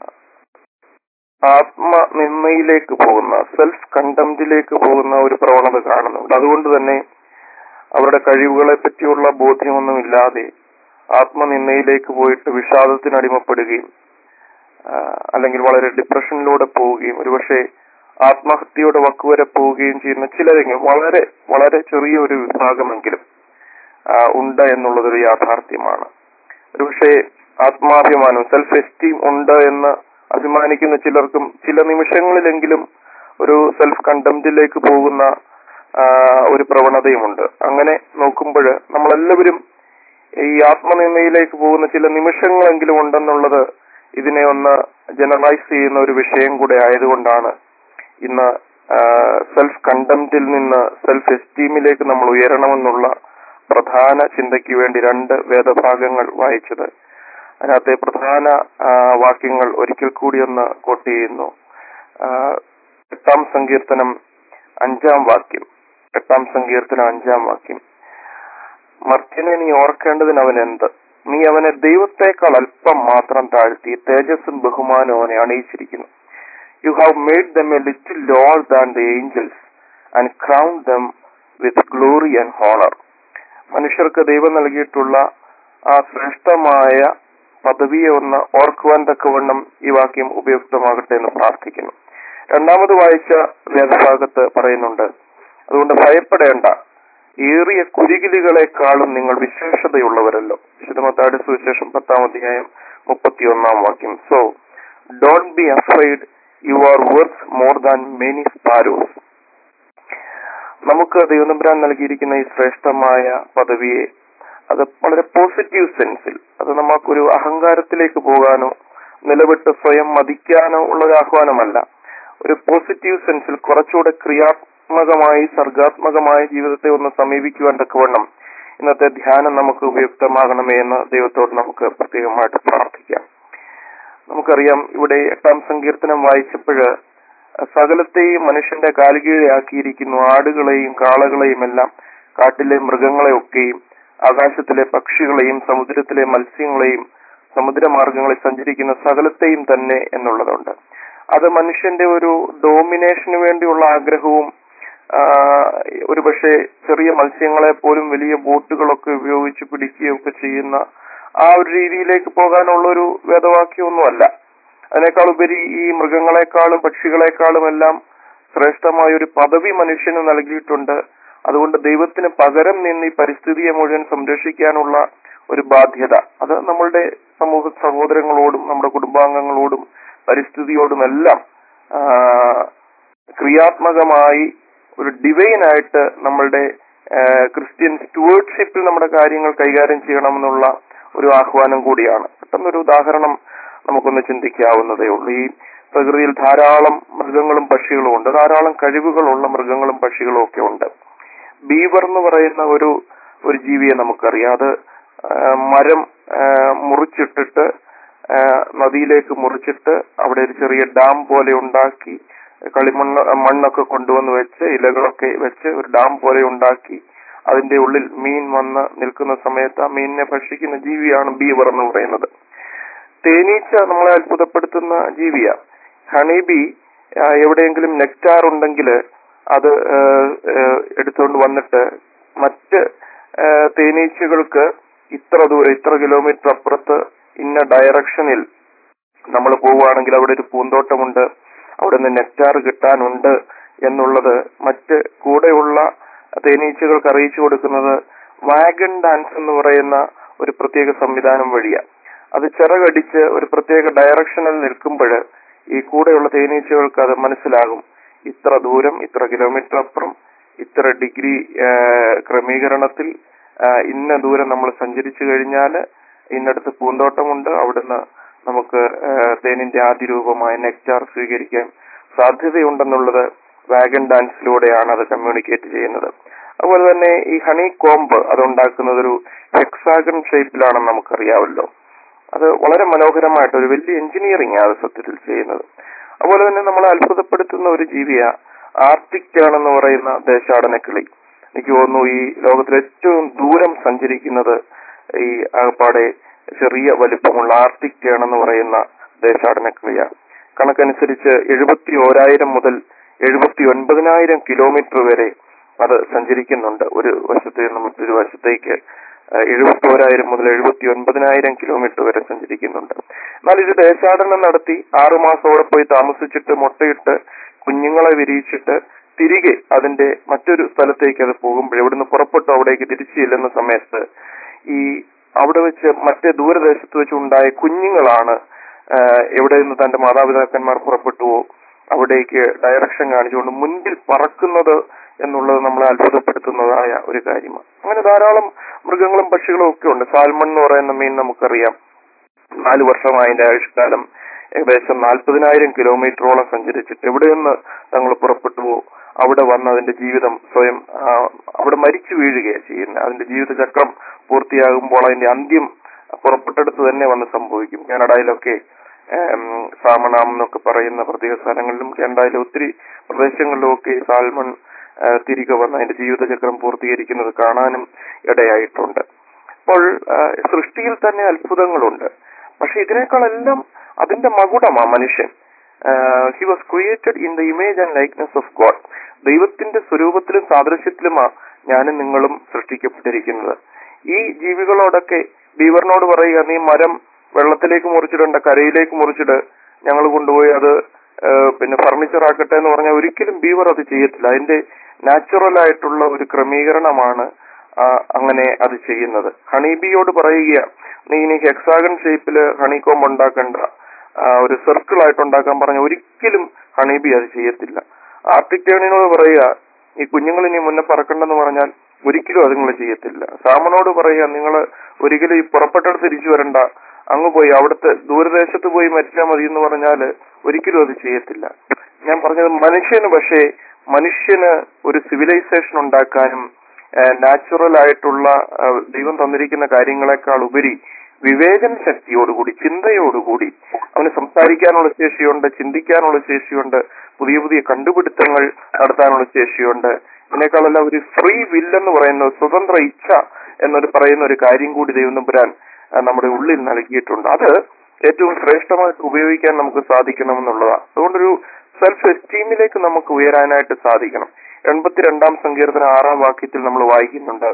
ആത്മനിന്ദയിലേക്ക് പോകുന്ന സെൽഫ് കണ്ടംറ്റിലേക്ക് പോകുന്ന ഒരു പ്രവണത കാണുന്നുണ്ട് അതുകൊണ്ട് തന്നെ അവരുടെ കഴിവുകളെ പറ്റിയുള്ള ബോധ്യമൊന്നുമില്ലാതെ ആത്മനിന്ദയിലേക്ക് പോയിട്ട് വിഷാദത്തിന് അടിമപ്പെടുകയും ആ, അല്ലെങ്കിൽ വളരെ ഡിപ്രഷനിലൂടെ പോവുകയും ഒരുപക്ഷെ ആത്മഹത്യയുടെ വക്കുവരെ പോവുകയും ചെയ്യുന്ന ചിലരെങ്കിലും വളരെ വളരെ ചെറിയ ഒരു വിഭാഗമെങ്കിലും ആ, ഉണ്ട് എന്നുള്ളതൊരു യാഥാർത്ഥ്യമാണ് ഒരുപക്ഷെ ആത്മാഭിമാനം സെൽഫ് എസ്റ്റീം ഉണ്ട് എന്ന് അഭിമാനിക്കുന്ന ചിലർക്കും ചില നിമിഷങ്ങളിലെങ്കിലും ഒരു സെൽഫ് കണ്ടംറ്റിലേക്ക് പോകുന്ന ആ, ഒരു പ്രവണതയുമുണ്ട് അങ്ങനെ നോക്കുമ്പോൾ നമ്മളെല്ലാവരും ഈ ആത്മനിന്ദയിലേക്ക് പോകുന്ന ചില നിമിഷങ്ങളെങ്കിലും ഉണ്ടെന്നുള്ളത് ഇതിനെ ഒന്ന് ജനറലൈസ് ചെയ്യുന്ന ഒരു വിഷയം കൂടെ ആയതുകൊണ്ടാണ് ഇന്ന് സെൽഫ് കണ്ടംറ്റിൽ നിന്ന് സെൽഫ് എസ്റ്റീമിലേക്ക് നമ്മൾ ഉയരണമെന്നുള്ള പ്രധാന ചിന്തയ്ക്ക് വേണ്ടി രണ്ട് വേദഭാഗങ്ങൾ വായിച്ചത് അതിനകത്തെ പ്രധാന ആ, വാക്യങ്ങൾ ഒരിക്കൽ കൂടി ഒന്ന് കോട്ട് ചെയ്യുന്നു ആ, എട്ടാം സങ്കീർത്തനം അഞ്ചാം വാക്യം എട്ടാം സങ്കീർത്തനം അഞ്ചാം വാക്യം മർത്യനെ നീ ഓർക്കേണ്ടതിന് അവൻ എന്ത് നീ അവനെ ദൈവത്തെക്കാൾ അല്പം മാത്രം താഴ്ത്തി തേജസ്സും ബഹുമാനവും അവനെ അണിയിച്ചിരിക്കുന്നു you have made them a little lower than the angels and crown them with glory and honour മനുഷ്യർക്ക് ദൈവം നൽകിയിട്ടുള്ള ആ ശ്രേഷ്ഠമായ പദവിയെ ഒന്ന് ഓർക്കുവാൻ തക്കവണ്ണം ഈ വാക്യം ഉപയുക്തമാകട്ടെ എന്ന് പ്രാർത്ഥിക്കുന്നു രണ്ടാമത് വായിച്ച വേദഭാഗത്ത് പറയുന്നുണ്ട് അതുകൊണ്ട് ഭയപ്പെടേണ്ട ഏറിയ കുരികിലുകളെക്കാളും നിങ്ങൾ വിശേഷതയുള്ളവരല്ലോ വിശുദ്ധമത്താട് സുവിശേഷം പത്താം അധ്യായം മുപ്പത്തിയൊന്നാം വാക്യം so don't be afraid you are worth more than many sparrows നമുക്ക് ദൈവനമ്പുരാൻ നൽകിയിരിക്കുന്ന ഈ ശ്രേഷ്ഠമായ പദവിയെ അത് വളരെ പോസിറ്റീവ് സെൻസിൽ അത് നമുക്കൊരു അഹങ്കാരത്തിലേക്ക് പോകാനോ നിലവിട്ട് സ്വയം മതിക്കാനോ ഉള്ള ഒരു ആഹ്വാനമല്ല ഒരു പോസിറ്റീവ് സെൻസിൽ കുറച്ചുകൂടെ ക്രിയാത്മകമായി സർഗാത്മകമായ ജീവിതത്തെ ഒന്ന് സമീപിക്കുവാൻ തക്കവണ്ണം ഇന്നത്തെ ധ്യാനം നമുക്ക് ഉപയുക്തമാകണമേ എന്ന് ദൈവത്തോട് നമുക്ക് പ്രത്യേകമായിട്ട് പ്രാർത്ഥിക്കാം നമുക്കറിയാം ഇവിടെ എട്ടാം സങ്കീർത്തനം വായിച്ചപ്പോഴ് സകലത്തെയും മനുഷ്യന്റെ കാലുകീഴാക്കിയിരിക്കുന്നു ആടുകളെയും കാളകളെയും എല്ലാം കാട്ടിലെ മൃഗങ്ങളെയൊക്കെയും ആകാശത്തിലെ പക്ഷികളെയും സമുദ്രത്തിലെ മത്സ്യങ്ങളെയും സമുദ്രമാർഗങ്ങളിൽ സഞ്ചരിക്കുന്ന സകലത്തെയും തന്നെ എന്നുള്ളതുണ്ട് അത് മനുഷ്യന്റെ ഒരു ഡോമിനേഷന് വേണ്ടിയുള്ള ആഗ്രഹവും ആ, ഒരുപക്ഷെ ചെറിയ മത്സ്യങ്ങളെ പോലും വലിയ ബോട്ടുകളൊക്കെ ഉപയോഗിച്ച് പിടിക്കുകയൊക്കെ ചെയ്യുന്ന ആ ഒരു രീതിയിലേക്ക് പോകാനുള്ള ഒരു വേദവാക്യമൊന്നുമല്ല അതിനേക്കാൾ ഉപരി ഈ മൃഗങ്ങളെക്കാളും പക്ഷികളെക്കാളും എല്ലാം ശ്രേഷ്ഠമായ ഒരു പദവി മനുഷ്യന് നൽകിയിട്ടുണ്ട് അതുകൊണ്ട് ദൈവത്തിന് പകരം നിന്ന് ഈ പരിസ്ഥിതിയെ മുഴുവൻ സംരക്ഷിക്കാനുള്ള ഒരു ബാധ്യത അത് നമ്മളുടെ സമൂഹ സഹോദരങ്ങളോടും നമ്മുടെ കുടുംബാംഗങ്ങളോടും പരിസ്ഥിതിയോടുമെല്ലാം ആ, ക്രിയാത്മകമായി ഒരു ഡിവൈൻ ആയിട്ട് നമ്മളുടെ ആ, ക്രിസ്ത്യൻ സ്റ്റുവേർഡ്ഷിപ്പിൽ നമ്മുടെ കാര്യങ്ങൾ കൈകാര്യം ചെയ്യണമെന്നുള്ള ഒരു ആഹ്വാനം കൂടിയാണ് പെട്ടെന്നൊരു ഉദാഹരണം നമുക്കൊന്ന് ചിന്തിക്കാവുന്നതേ ഉള്ളൂ ഈ പ്രകൃതിയിൽ ധാരാളം മൃഗങ്ങളും പക്ഷികളും ഉണ്ട് ധാരാളം കഴിവുകളുള്ള മൃഗങ്ങളും പക്ഷികളും ഒക്കെ ഉണ്ട് ബീവർ എന്ന് പറയുന്ന ഒരു ഒരു ജീവിയെ നമുക്കറിയാം അത് ആ, മരം ആ, മുറിച്ചിട്ടിട്ട് ആ, നദിയിലേക്ക് മുറിച്ചിട്ട് അവിടെ ഒരു ചെറിയ ഡാം പോലെ ഉണ്ടാക്കി കളിമണ്ണ് മണ്ണൊക്കെ കൊണ്ടുവന്ന് വെച്ച് ഇലകളൊക്കെ വെച്ച് ഒരു ഡാം പോലെ ഉണ്ടാക്കി അതിന്റെ ഉള്ളിൽ മീൻ വന്ന് നിൽക്കുന്ന സമയത്ത് ആ മീനിനെ ഭക്ഷിക്കുന്ന ജീവിയാണ് ബീവർ എന്ന് പറയുന്നത് തേനീച്ച നമ്മളെ അത്ഭുതപ്പെടുത്തുന്ന ജീവിയാ ഹണി ബി ആ, എവിടെയെങ്കിലും നെക്ടാർ ഉണ്ടെങ്കിൽ അത് ആ, ആ, എടുത്തുകൊണ്ട് വന്നിട്ട് മറ്റ് ആ, തേനീച്ചകൾക്ക് ഇത്ര ദൂരം ഇത്ര കിലോമീറ്റർ അപ്പുറത്ത് ഇന്ന ഡയറക്ഷനിൽ നമ്മൾ പോവുകയാണെങ്കിൽ അവിടെ ഒരു പൂന്തോട്ടമുണ്ട് അവിടെ നിന്ന് നെക്ടാർ കിട്ടാനുണ്ട് എന്നുള്ളത് മറ്റ് കൂടെയുള്ള തേനീച്ചകൾക്ക് അറിയിച്ചു കൊടുക്കുന്നത് വാഗൺ ഡാൻസ് എന്ന് പറയുന്ന ഒരു പ്രത്യേക സംവിധാനം വഴിയാണ് അത് ചിറകടിച്ച് ഒരു പ്രത്യേക ഡയറക്ഷനിൽ നിൽക്കുമ്പോൾ ഈ കൂടെയുള്ള തേനീച്ചകൾക്ക് അത് മനസ്സിലാകും ഇത്ര ദൂരം ഇത്ര കിലോമീറ്റർ അപ്പുറം ഇത്ര ഡിഗ്രി ക്രമീകരണത്തിൽ ആ, ഇന്ന ദൂരം നമ്മൾ സഞ്ചരിച്ചു കഴിഞ്ഞാൽ ഇന്നടത്ത് പൂന്തോട്ടമുണ്ട് അവിടുന്ന് നമുക്ക് ആ, തേനിന്റെ ആദ്യ രൂപമായ നെക്ടാർ സ്വീകരിക്കാൻ സാധ്യതയുണ്ടെന്നുള്ളത് വാഗൺ ഡാൻസിലൂടെയാണ് അത് കമ്മ്യൂണിക്കേറ്റ് ചെയ്യുന്നത് അതുപോലെ തന്നെ ഈ ഹണി കോംബ് അത് ഉണ്ടാക്കുന്നത് ഒരു ഹെക്സാഗൺ ഷേപ്പിലാണെന്ന് നമുക്കറിയാമല്ലോ അത് വളരെ മനോഹരമായിട്ട് ഒരു വലിയ എഞ്ചിനീയറിംഗ് ആണ് അത് സത്യത്തിൽ ചെയ്യുന്നത് അതുപോലെ തന്നെ നമ്മളെ അത്ഭുതപ്പെടുത്തുന്ന ഒരു ജീവിയ ആർട്ടിക് ആണെന്ന് പറയുന്ന ദേശാടന കിളി എനിക്ക് തോന്നുന്നു ഈ ലോകത്തിൽ ഏറ്റവും ദൂരം സഞ്ചരിക്കുന്നത് ഈ ആകപ്പാടെ ചെറിയ വലിപ്പമുള്ള ആർട്ടിക് ആണെന്ന് പറയുന്ന ദേശാടന കിളിയാണ് കണക്കനുസരിച്ച് എഴുപത്തി ഓരായിരം മുതൽ എഴുപത്തി ഒൻപതിനായിരം കിലോമീറ്റർ വരെ അത് സഞ്ചരിക്കുന്നുണ്ട് ഒരു വശത്ത് നിന്ന് മറ്റൊരു വശത്തേക്ക് എഴുപത്തി ഓരായിരം മുതൽ എഴുപത്തി ഒൻപതിനായിരം കിലോമീറ്റർ വരെ സഞ്ചരിക്കുന്നുണ്ട് എന്നാൽ ഇത് ദേശാടനം നടത്തി ആറുമാസം അവിടെ പോയി താമസിച്ചിട്ട് മുട്ടയിട്ട് കുഞ്ഞുങ്ങളെ വിരിയിച്ചിട്ട് തിരികെ അതിന്റെ മറ്റൊരു സ്ഥലത്തേക്ക് അത് പോകുമ്പോൾ ഇവിടുന്ന് പുറപ്പെട്ടു അവിടേക്ക് തിരിച്ചു ചെല്ലുന്ന സമയത്ത് ഈ അവിടെ വെച്ച് മറ്റേ ദൂരദേശത്ത് വെച്ച് ഉണ്ടായ കുഞ്ഞുങ്ങളാണ് ആ, എവിടെ നിന്ന് തന്റെ മാതാപിതാക്കന്മാർ പുറപ്പെട്ടുവോ അവിടേക്ക് ഡയറക്ഷൻ കാണിച്ചുകൊണ്ട് മുൻപിൽ പറക്കുന്നത് എന്നുള്ളത് നമ്മളെ അത്ഭുതപ്പെടുത്തുന്നതായ ഒരു കാര്യമാണ് അങ്ങനെ ധാരാളം മൃഗങ്ങളും പക്ഷികളും ഒക്കെ ഉണ്ട് സാൽമൺ എന്ന് പറയുന്ന മീൻ നമുക്കറിയാം നാല് വർഷമായി അതിന്റെ ആയുഷ്കാലം ഏകദേശം നാൽപ്പതിനായിരം കിലോമീറ്ററോളം സഞ്ചരിച്ചിട്ട് എവിടെ നിന്ന് തങ്ങൾ പുറപ്പെട്ടുവോ അവിടെ വന്ന് അതിന്റെ ജീവിതം സ്വയം ആ, അവിടെ മരിച്ചു വീഴുകയാണ് ചെയ്യുന്നത് അതിന്റെ ജീവിതചക്രം പൂർത്തിയാകുമ്പോൾ അതിന്റെ അന്ത്യം പുറപ്പെട്ടെടുത്ത് തന്നെ വന്ന് സംഭവിക്കും കാനഡയിലൊക്കെ ഏം, സാമണാം എന്നൊക്കെ പറയുന്ന പ്രത്യേക സ്ഥലങ്ങളിലും കാനഡയിലെ ഒത്തിരി പ്രദേശങ്ങളിലുമൊക്കെ ഈ സാൽമൺ ആ, തിരികെ വന്ന് അതിന്റെ ജീവിതചക്രം പൂർത്തീകരിക്കുന്നത് കാണാനും ഇടയായിട്ടുണ്ട് അപ്പോൾ ആ, സൃഷ്ടിയിൽ തന്നെ അത്ഭുതങ്ങളുണ്ട് പക്ഷെ ഇതിനേക്കാളെല്ലാം അതിന്റെ മകുടമാ മനുഷ്യൻ he was created in the image and likeness of God ദൈവത്തിന്റെ സ്വരൂപത്തിലും സാദൃശ്യത്തിലുമാ ഞാനും നിങ്ങളും സൃഷ്ടിക്കപ്പെട്ടിരിക്കുന്നത് ഈ ജീവികളോടൊക്കെ ബീവറിനോട് പറയുക നീ മരം വെള്ളത്തിലേക്ക് മുറിച്ചിടണ്ട കരയിലേക്ക് മുറിച്ചിട് ഞങ്ങൾ കൊണ്ടുപോയി അത് ആ, പിന്നെ ഫർണിച്ചർ ആക്കട്ടെ എന്ന് പറഞ്ഞാൽ ഒരിക്കലും ബീവർ അത് ചെയ്യത്തില്ല അതിന്റെ നാച്ചുറൽ ആയിട്ടുള്ള ഒരു ക്രമീകരണമാണ് ആ, അങ്ങനെ അത് ചെയ്യുന്നത് ഹണിബിയോട് പറയുക നീ ഇനി ഹെക്സാഗൺ ഷേപ്പില് ഹണികോംബ് ഉണ്ടാക്കണ്ട ആ, ഒരു സർക്കിൾ ആയിട്ട് ഉണ്ടാക്കാൻ പറഞ്ഞ ഒരിക്കലും ഹണിബി അത് ചെയ്യത്തില്ല ആർട്ടിക് ടേണിനോട് പറയുക ഈ കുഞ്ഞുങ്ങൾ ഇനി മുന്നേ പറക്കണ്ടെന്ന് പറഞ്ഞാൽ ഒരിക്കലും അത് നിങ്ങൾ ചെയ്യത്തില്ല സാമനോട് പറയുക നിങ്ങൾ ഒരിക്കലും ഈ പുറപ്പെട്ടടുത്ത് തിരിച്ചു വരണ്ട അങ്ങ് പോയി അവിടുത്തെ ദൂരദേശത്ത് പോയി മരിച്ചാൽ മതി എന്ന് പറഞ്ഞാൽ ഒരിക്കലും അത് ചെയ്യത്തില്ല ഞാൻ പറഞ്ഞത് മനുഷ്യന് പക്ഷേ മനുഷ്യന് ഒരു സിവിലൈസേഷൻ ഉണ്ടാക്കാനും നാച്ചുറൽ ആയിട്ടുള്ള ആ, ദൈവം തന്നിരിക്കുന്ന കാര്യങ്ങളെക്കാൾ ഉപരി വിവേചന ശക്തിയോടുകൂടി ചിന്തയോടുകൂടി അവന് സംസാരിക്കാനുള്ള ശേഷിയുണ്ട് ചിന്തിക്കാനുള്ള ശേഷിയുണ്ട് പുതിയ പുതിയ കണ്ടുപിടുത്തങ്ങൾ നടത്താനുള്ള ശേഷിയുണ്ട് ഇതിനേക്കാളെല്ലാം ഒരു ഫ്രീ വില്ലെന്ന് പറയുന്ന സ്വതന്ത്ര ഇച്ഛ എന്നൊരു പറയുന്ന ഒരു കാര്യം കൂടി ദൈവം തമ്പുരാൻ ആ, നമ്മുടെ ഉള്ളിൽ നൽകിയിട്ടുണ്ട് അത് ഏറ്റവും ശ്രേഷ്ഠമായിട്ട് ഉപയോഗിക്കാൻ നമുക്ക് സാധിക്കണം എന്നുള്ളതാണ് അതുകൊണ്ടൊരു സെൽഫ് എസ്റ്റീമിലേക്ക് നമുക്ക് ഉയരാനായിട്ട് സാധിക്കണം എൺപത്തിരണ്ടാം സങ്കീർത്തന ആറാം വാക്യത്തിൽ നമ്മൾ വായിക്കുന്നുണ്ട്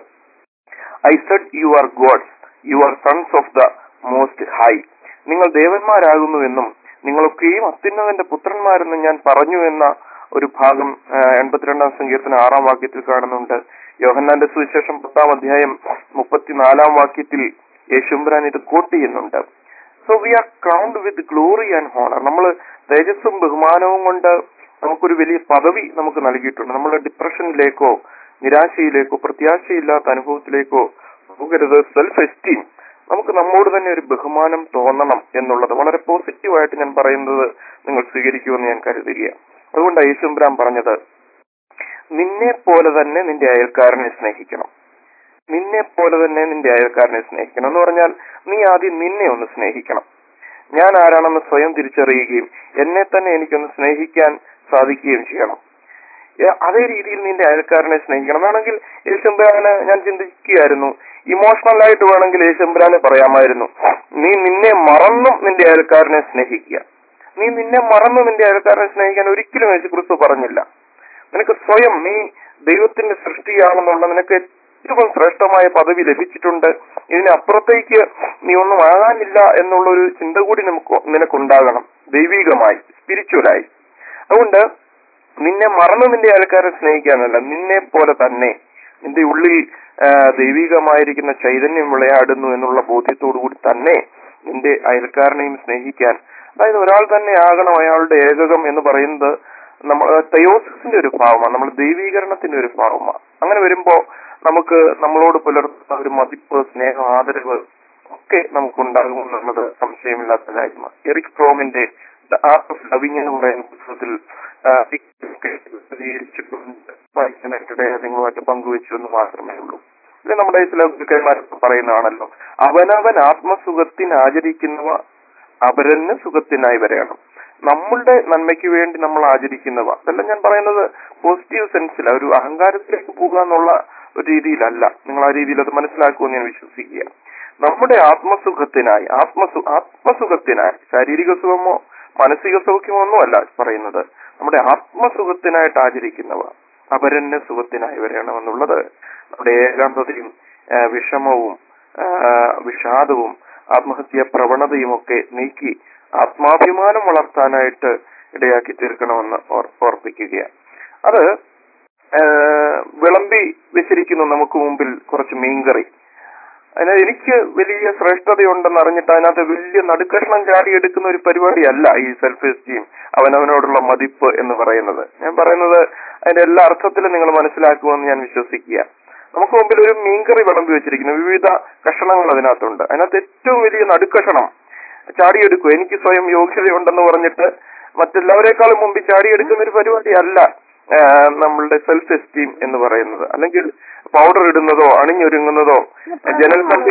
I said you are gods you are sons of the most high നിങ്ങൾ ദേവന്മാരാകുന്നുവെന്നും നിങ്ങളൊക്കെയും അത്യുന്നതന്റെ പുത്രന്മാരെന്നും ഞാൻ പറഞ്ഞു എന്ന ഒരു ഭാഗം ആ, എൺപത്തിരണ്ടാം സങ്കീർത്തന ആറാം വാക്യത്തിൽ കാണുന്നുണ്ട് യോഹന്നാന്റെ സുവിശേഷം പത്താം അധ്യായം മുപ്പത്തിനാലാം വാക്യത്തിൽ യേശുമ്പരാൻ ഇത് കോട്ട് ചെയ്യുന്നുണ്ട് so we are crowned with glory and honour നമ്മൾ തേജസ്സും ബഹുമാനവും കൊണ്ട് നമുക്കൊരു വലിയ പദവി നമുക്ക് നൽകിയിട്ടുണ്ട് നമ്മൾ ഡിപ്രഷനിലേക്കോ നിരാശയിലേക്കോ പ്രത്യാശയില്ലാത്ത അനുഭവത്തിലേക്കോ പോകരുത് സെൽഫ് എസ്റ്റീം നമുക്ക് നമ്മോട് തന്നെ ഒരു ബഹുമാനം തോന്നണം എന്നുള്ളത് വളരെ പോസിറ്റീവായിട്ട് ഞാൻ പറയുന്നത് നിങ്ങൾ സ്വീകരിക്കുമെന്ന് ഞാൻ കരുതുകയാണ് അതുകൊണ്ട് യേശുബ്രാം പറഞ്ഞത് നിന്നെ പോലെ തന്നെ നിന്റെ അയൽക്കാരനെ സ്നേഹിക്കണം നിന്നെ പോലെ തന്നെ നിന്റെ അയൽക്കാരനെ സ്നേഹിക്കണം എന്ന് പറഞ്ഞാൽ നീ ആദ്യം നിന്നെ ഒന്ന് സ്നേഹിക്കണം ഞാൻ ആരാണെന്ന് സ്വയം തിരിച്ചറിയുകയും എന്നെ തന്നെ എനിക്കൊന്ന് സ്നേഹിക്കാൻ സാധിക്കുകയും ചെയ്യണം ഏ, അതേ രീതിയിൽ നിന്റെ അയൽക്കാരനെ സ്നേഹിക്കണം വേണമെങ്കിൽ യേശുമ്പരാന് ഞാൻ ചിന്തിക്കുകയായിരുന്നു ഇമോഷണൽ ആയിട്ട് വേണമെങ്കിൽ യേശുമ്പരാന് പറയാമായിരുന്നു നീ നിന്നെ മറന്നും നിന്റെ അയൽക്കാരനെ സ്നേഹിക്കുക നീ നിന്നെ മറന്നു നിന്റെ അയൽക്കാരനെ സ്നേഹിക്കാൻ ഒരിക്കലും യേശു ക്രിസ്തു പറഞ്ഞില്ല നിനക്ക് സ്വയം നീ ദൈവത്തിന്റെ സൃഷ്ടിയാണെന്നുള്ള നിനക്ക് ഏറ്റവും ശ്രേഷ്ഠമായ പദവി ലഭിച്ചിട്ടുണ്ട് ഇതിനപ്പുറത്തേക്ക് നീ ഒന്നും ആകാനില്ല എന്നുള്ള ഒരു ചിന്ത കൂടി നമുക്ക് നിനക്കുണ്ടാകണം ദൈവികമായി സ്പിരിച്വലായി അതുകൊണ്ട് നിന്നെ മറന്ന് നിന്റെ അയൽക്കാരെ സ്നേഹിക്കാനല്ല നിന്നെ പോലെ തന്നെ നിന്റെ ഉള്ളിൽ ആ, ദൈവികമായിരിക്കുന്ന ചൈതന്യം വിളയാടുന്നു എന്നുള്ള ബോധ്യത്തോടു കൂടി തന്നെ നിന്റെ അയൽക്കാരനെയും സ്നേഹിക്കാൻ അതായത് ഒരാൾ തന്നെ ആകണം അയാളുടെ ഏകകം എന്ന് പറയുന്നത് നമ്മൾ തയോസിന്റെ ഒരു ഭാവമാണ് നമ്മൾ ദൈവീകരണത്തിന്റെ ഒരു ഭാവമാണ് അങ്ങനെ വരുമ്പോ നമുക്ക് നമ്മളോട് പുലർത്തുന്ന ഒരു മതിപ്പ് സ്നേഹം ആദരവ് ഒക്കെ നമുക്കുണ്ടാകുമെന്നുള്ളത് സംശയമില്ലാത്ത കാര്യമാണ് എറിക് ഫ്രോമിന്റെ ദ ആർട്ട് ഓഫ് ലവിങ് എന്ന് പറയുന്ന പുസ്തകത്തിൽ ആ, ഒക്കെ വിശദീകരിച്ചിട്ടുണ്ട് വായിക്കാനായിട്ടിടെ നിങ്ങളുമായിട്ട് പങ്കുവെച്ചു എന്ന് മാത്രമേ ഉള്ളൂ ഇത് നമ്മുടെ ചില ഗുരുക്കന്മാരൊക്കെ പറയുന്നതാണല്ലോ അവനവൻ ആത്മസുഖത്തിന് ആചരിക്കുന്നവ അപരന് സുഖത്തിനായി വരെയാണ് നമ്മളുടെ നന്മയ്ക്ക് വേണ്ടി നമ്മൾ ആചരിക്കുന്നവ അതെല്ലാം ഞാൻ പറയുന്നത് പോസിറ്റീവ് സെൻസിൽ ഒരു അഹങ്കാരത്തിലേക്ക് പോകുക എന്നുള്ള ഒരു രീതിയിലല്ല നിങ്ങൾ ആ രീതിയിൽ അത് മനസ്സിലാക്കുമെന്ന് ഞാൻ വിശ്വസിക്കുക നമ്മുടെ ആത്മസുഖത്തിനായി ആത്മസു ആത്മസുഖത്തിനായി ശാരീരിക സുഖമോ മാനസിക സൗഖ്യമോ ഒന്നും അല്ല പറയുന്നത് നമ്മുടെ ആത്മസുഖത്തിനായിട്ട് ആചരിക്കുന്നവ അപരന് സുഖത്തിനായി വരണമെന്നുള്ളത് നമ്മുടെ ഏകാന്തതയും ആ, വിഷമവും ആ, വിഷാദവും ആത്മഹത്യ പ്രവണതയും ഒക്കെ നീക്കി ആത്മാഭിമാനം വളർത്താനായിട്ട് ഇടയാക്കി തീർക്കണമെന്ന് ഓർ- ഓർപ്പിക്കുകയാണ് അത് ആ, വിളമ്പി വെച്ചിരിക്കുന്നു നമുക്ക് മുമ്പിൽ കുറച്ച് മീൻകറി അതിന് എനിക്ക് വലിയ ശ്രേഷ്ഠതയുണ്ടെന്ന് അറിഞ്ഞിട്ട് അതിനകത്ത് വലിയ നടുക്കഷ്ണം ചാടിയെടുക്കുന്ന ഒരു പരിപാടിയല്ല ഈ സെൽഫ് എസ്റ്റീം അവനവനോടുള്ള മതിപ്പ് എന്ന് പറയുന്നത് ഞാൻ പറയുന്നത് അതിന്റെ എല്ലാ അർത്ഥത്തിലും നിങ്ങൾ മനസ്സിലാക്കുമെന്ന് ഞാൻ വിശ്വസിക്കുക നമുക്ക് മുമ്പിൽ ഒരു മീൻകറി വിളമ്പി വെച്ചിരിക്കുന്നു വിവിധ കഷണങ്ങൾ അതിനകത്തുണ്ട് അതിനകത്ത് ഏറ്റവും വലിയ നടുക്കഷണം ചാടിയെടുക്കും എനിക്ക് സ്വയം യോഗ്യതയുണ്ടെന്ന് പറഞ്ഞിട്ട് മറ്റെല്ലാവരെക്കാളും മുമ്പിൽ ചാടിയെടുക്കുന്ന ഒരു പരിപാടിയല്ല ആ, നമ്മളുടെ സെൽഫ് എസ്റ്റീം എന്ന് പറയുന്നത് അല്ലെങ്കിൽ പൗഡർ ഇടുന്നതോ അണിഞ്ഞൊരുങ്ങുന്നതോ ജനൽ കമ്പി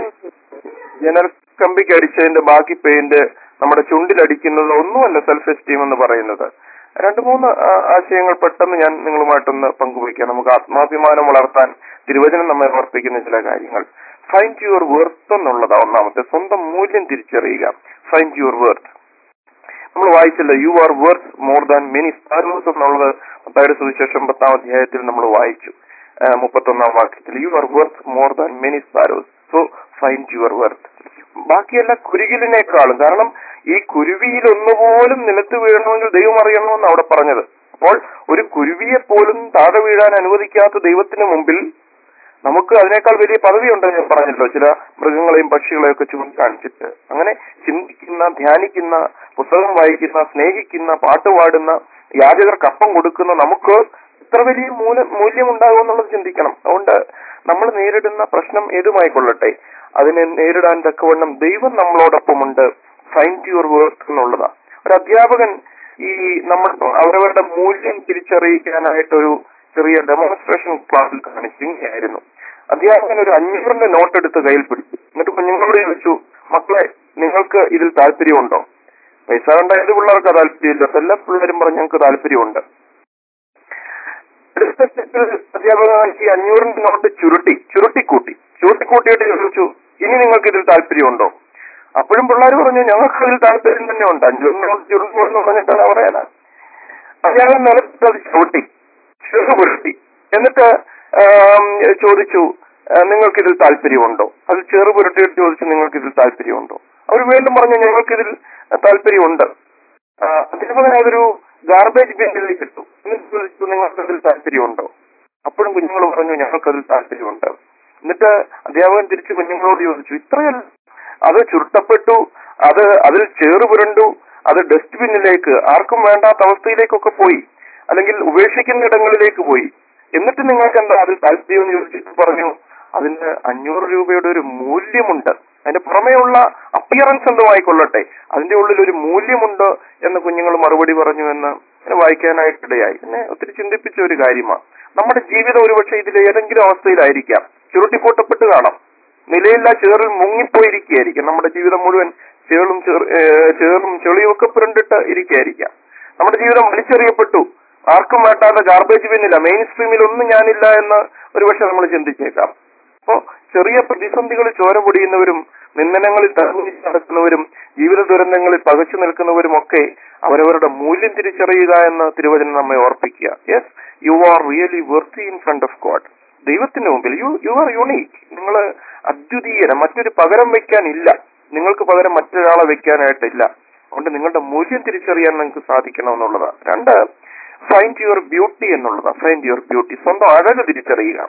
ജനൽ കമ്പിക്ക് അടിച്ചതിന്റെ ബാക്കി പെയിന്റ് നമ്മുടെ ചുണ്ടിലടിക്കുന്നതോ ഒന്നുമല്ല സെൽഫ് എസ്റ്റീം എന്ന് പറയുന്നത് രണ്ട് മൂന്ന് ആ, ആശയങ്ങൾ പെട്ടെന്ന് ഞാൻ നിങ്ങളുമായിട്ടൊന്ന് പങ്കുവയ്ക്കാം നമുക്ക് ആത്മാഭിമാനം വളർത്താൻ തിരുവചനം നമ്മെ ഓർപ്പിക്കുന്ന ചില കാര്യങ്ങൾ ഫൈൻഡ് യുവർ വർത്ത് എന്നുള്ളതാ ഒന്നാമത്തെ സ്വന്തം മൂല്യം തിരിച്ചറിയുക ഫൈൻഡ് യുവർ വർത്ത് നമ്മൾ വായിച്ചല്ലോ you are worth more than many sparrows എന്നുള്ളത് മത്തായുടെ സുവിശേഷം പത്താം അധ്യായത്തിൽ നമ്മൾ വായിച്ചു ആ, മുപ്പത്തൊന്നാം വാക്യത്തിൽ you are worth more than many sparrows so find your worth ബാക്കിയല്ല കുരുകിലിനേക്കാളും കാരണം ഈ കുരുവിയിൽ ഒന്നുപോലും നിലത്ത് വീഴണമെങ്കിൽ ദൈവം അറിയണമെന്ന് അവിടെ പറഞ്ഞത് അപ്പോൾ ഒരു കുരുവിയെ പോലും താഴെ വീഴാൻ അനുവദിക്കാത്ത ദൈവത്തിന് മുമ്പിൽ നമുക്ക് അതിനേക്കാൾ വലിയ പദവിയുണ്ട് ഞാൻ പറഞ്ഞല്ലോ ചില മൃഗങ്ങളെയും പക്ഷികളെയും ഒക്കെ ചൂണ്ടിക്കാണിച്ചിട്ട് അങ്ങനെ ചിന്തിക്കുന്ന ധ്യാനിക്കുന്ന പുസ്തകം വായിക്കുന്ന സ്നേഹിക്കുന്ന പാട്ട് പാടുന്ന യാചകർക്ക് അപ്പം കൊടുക്കുന്ന നമുക്ക് ഇത്ര വലിയ മൂല മൂല്യം ഉണ്ടാകും എന്നുള്ളത് ചിന്തിക്കണം അതുകൊണ്ട് നമ്മൾ നേരിടുന്ന പ്രശ്നം ഏതുമായിക്കൊള്ളട്ടെ അതിനെ നേരിടാൻ തക്കവണ്ണം ദൈവം നമ്മളോടൊപ്പമുണ്ട് ഫൈൻഡ് യുവർ വർക്ക് എന്നുള്ളതാ ഒരു അധ്യാപകൻ ഈ നമ്മൾ അവരവരുടെ മൂല്യം തിരിച്ചറിയിക്കാനായിട്ടൊരു ചെറിയ ഡെമോൺസ്ട്രേഷൻ ക്ലാസ്സിൽ കാണിക്കുകയായിരുന്നു അധ്യാപകൻ ഒരു അഞ്ഞൂറിന്റെ നോട്ട് എടുത്ത് കയ്യിൽ പിടിച്ചു എന്നിട്ട് കുഞ്ഞുങ്ങളോട് ചോദിച്ചു മക്കളെ നിങ്ങൾക്ക് ഇതിൽ താല്പര്യമുണ്ടോ പൈസ കണ്ട ഏത് പിള്ളേർക്ക് താല്പര്യമില്ല എല്ലാ പിള്ളേരും പറഞ്ഞു ഞങ്ങൾക്ക് താല്പര്യമുണ്ട് അടുത്ത സ്റ്റെപ്പിൽ അധ്യാപകൻ ഈ അഞ്ഞൂറിന്റെ നോട്ട് ചുരുട്ടി ചുരുട്ടിക്കൂട്ടി ചുരുട്ടിക്കൂട്ടിയിട്ട് ചോദിച്ചു ഇനി നിങ്ങൾക്ക് ഇതിൽ താല്പര്യമുണ്ടോ അപ്പോഴും പിള്ളേർ പറഞ്ഞു ഞങ്ങൾക്ക് അതിൽ താല്പര്യം തന്നെ ഉണ്ട് അഞ്ഞൂറിന്റെ നോട്ട് ചുരുട്ടി എന്ന് പറഞ്ഞിട്ടാണ് പറയാനാ അധ്യാപകൻ നിലത്ത് അത് ചവിട്ടി ചെറു പുരട്ടി എന്നിട്ട് ആം, ചോദിച്ചു ആ, നിങ്ങൾക്കിതിൽ താല്പര്യമുണ്ടോ അത് ചെറു പുരട്ടിയിട്ട് ചോദിച്ചു നിങ്ങൾക്കിതിൽ താല്പര്യമുണ്ടോ അവർ വീണ്ടും പറഞ്ഞു ഞങ്ങൾക്കിതിൽ താല്പര്യമുണ്ട് ആ, അധ്യാപകൻ അതൊരു ഗാർബേജ് ബിന്നിലേക്ക് ഇട്ടു എന്നിട്ട് ചോദിച്ചു നിങ്ങൾക്ക് അതിൽ താല്പര്യമുണ്ടോ അപ്പോഴും കുഞ്ഞുങ്ങൾ പറഞ്ഞു ഞങ്ങൾക്കതിൽ താല്പര്യമുണ്ട് എന്നിട്ട് അധ്യാപകൻ തിരിച്ച് കുഞ്ഞുങ്ങളോട് ചോദിച്ചു ഇത്രയല്ല അത് ചുരുട്ടപ്പെട്ടു അത് അതിൽ ചേറ് പുരണ്ടു അത് ഡസ്റ്റ്ബിന്നിലേക്ക് ആർക്കും വേണ്ടാത്ത അവസ്ഥയിലേക്കൊക്കെ പോയി അല്ലെങ്കിൽ ഉപേക്ഷിക്കുന്ന ഇടങ്ങളിലേക്ക് പോയി എന്നിട്ട് നിങ്ങൾക്ക് എന്താ അതിൽ താല്പര്യം എന്ന് ചോദിച്ചിട്ട് പറഞ്ഞു അതിന് അഞ്ഞൂറ് രൂപയുടെ ഒരു മൂല്യമുണ്ട് അതിന്റെ പുറമേയുള്ള അപ്പിയറൻസ് എന്തുമായിക്കൊള്ളട്ടെ അതിന്റെ ഉള്ളിൽ ഒരു മൂല്യമുണ്ട് എന്ന് കുഞ്ഞുങ്ങൾ മറുപടി പറഞ്ഞു എന്ന് എന്നെ വായിക്കാനായിട്ടിടയായി എന്നെ ഒത്തിരി ചിന്തിപ്പിച്ച ഒരു കാര്യമാണ് നമ്മുടെ ജീവിതം ഒരുപക്ഷെ ഇതിൽ ഏതെങ്കിലും അവസ്ഥയിലായിരിക്കാം ചുരുട്ടിക്കൂട്ടപ്പെട്ട് കാണാം നിലയില്ല ചേറിൽ മുങ്ങിപ്പോയിരിക്കുകയായിരിക്കും നമ്മുടെ ജീവിതം മുഴുവൻ ചേളും ചേർ- ഏഹ് ചേറും ചെളിയും ഒക്കെ പുരണ്ടിട്ട് ഇരിക്കുകയായിരിക്കാം നമ്മുടെ ജീവിതം വലിച്ചെറിയപ്പെട്ടു ആർക്കും വേണ്ടാത്ത ഗാർബേജ് ബിന്നില്ല മെയിൻ സ്ട്രീമിൽ ഒന്നും ഞാനില്ല എന്ന് ഒരുപക്ഷെ നമ്മൾ ചിന്തിച്ചേക്കാം അപ്പോ ചെറിയ പ്രതിസന്ധികളിൽ ചോര പൊടിയുന്നവരും നിന്ദനങ്ങളിൽ തലമുനിച്ച് നടക്കുന്നവരും ജീവിത ദുരന്തങ്ങളിൽ പകച്ചു നിൽക്കുന്നവരും ഒക്കെ അവരവരുടെ മൂല്യം തിരിച്ചറിയുക എന്ന് തിരുവചനം നമ്മെ ഓർപ്പിക്കുക yes you are really worthy in front of God ദൈവത്തിന്റെ മുമ്പിൽ യു യു ആർ യുണീക്ക് നിങ്ങൾ അദ്വിതീയന മറ്റൊരു പകരം വെക്കാനില്ല നിങ്ങൾക്ക് പകരം മറ്റൊരാളെ വെക്കാനായിട്ടില്ല അതുകൊണ്ട് നിങ്ങളുടെ മൂല്യം തിരിച്ചറിയാൻ നിങ്ങൾക്ക് സാധിക്കണം എന്നുള്ളതാണ് രണ്ട് ഫൈൻഡ് യുവർ ബ്യൂട്ടി എന്നുള്ളതാണ് ഫൈൻഡ് യുവർ ബ്യൂട്ടി സ്വന്തം അഴക് തിരിച്ചറിയുക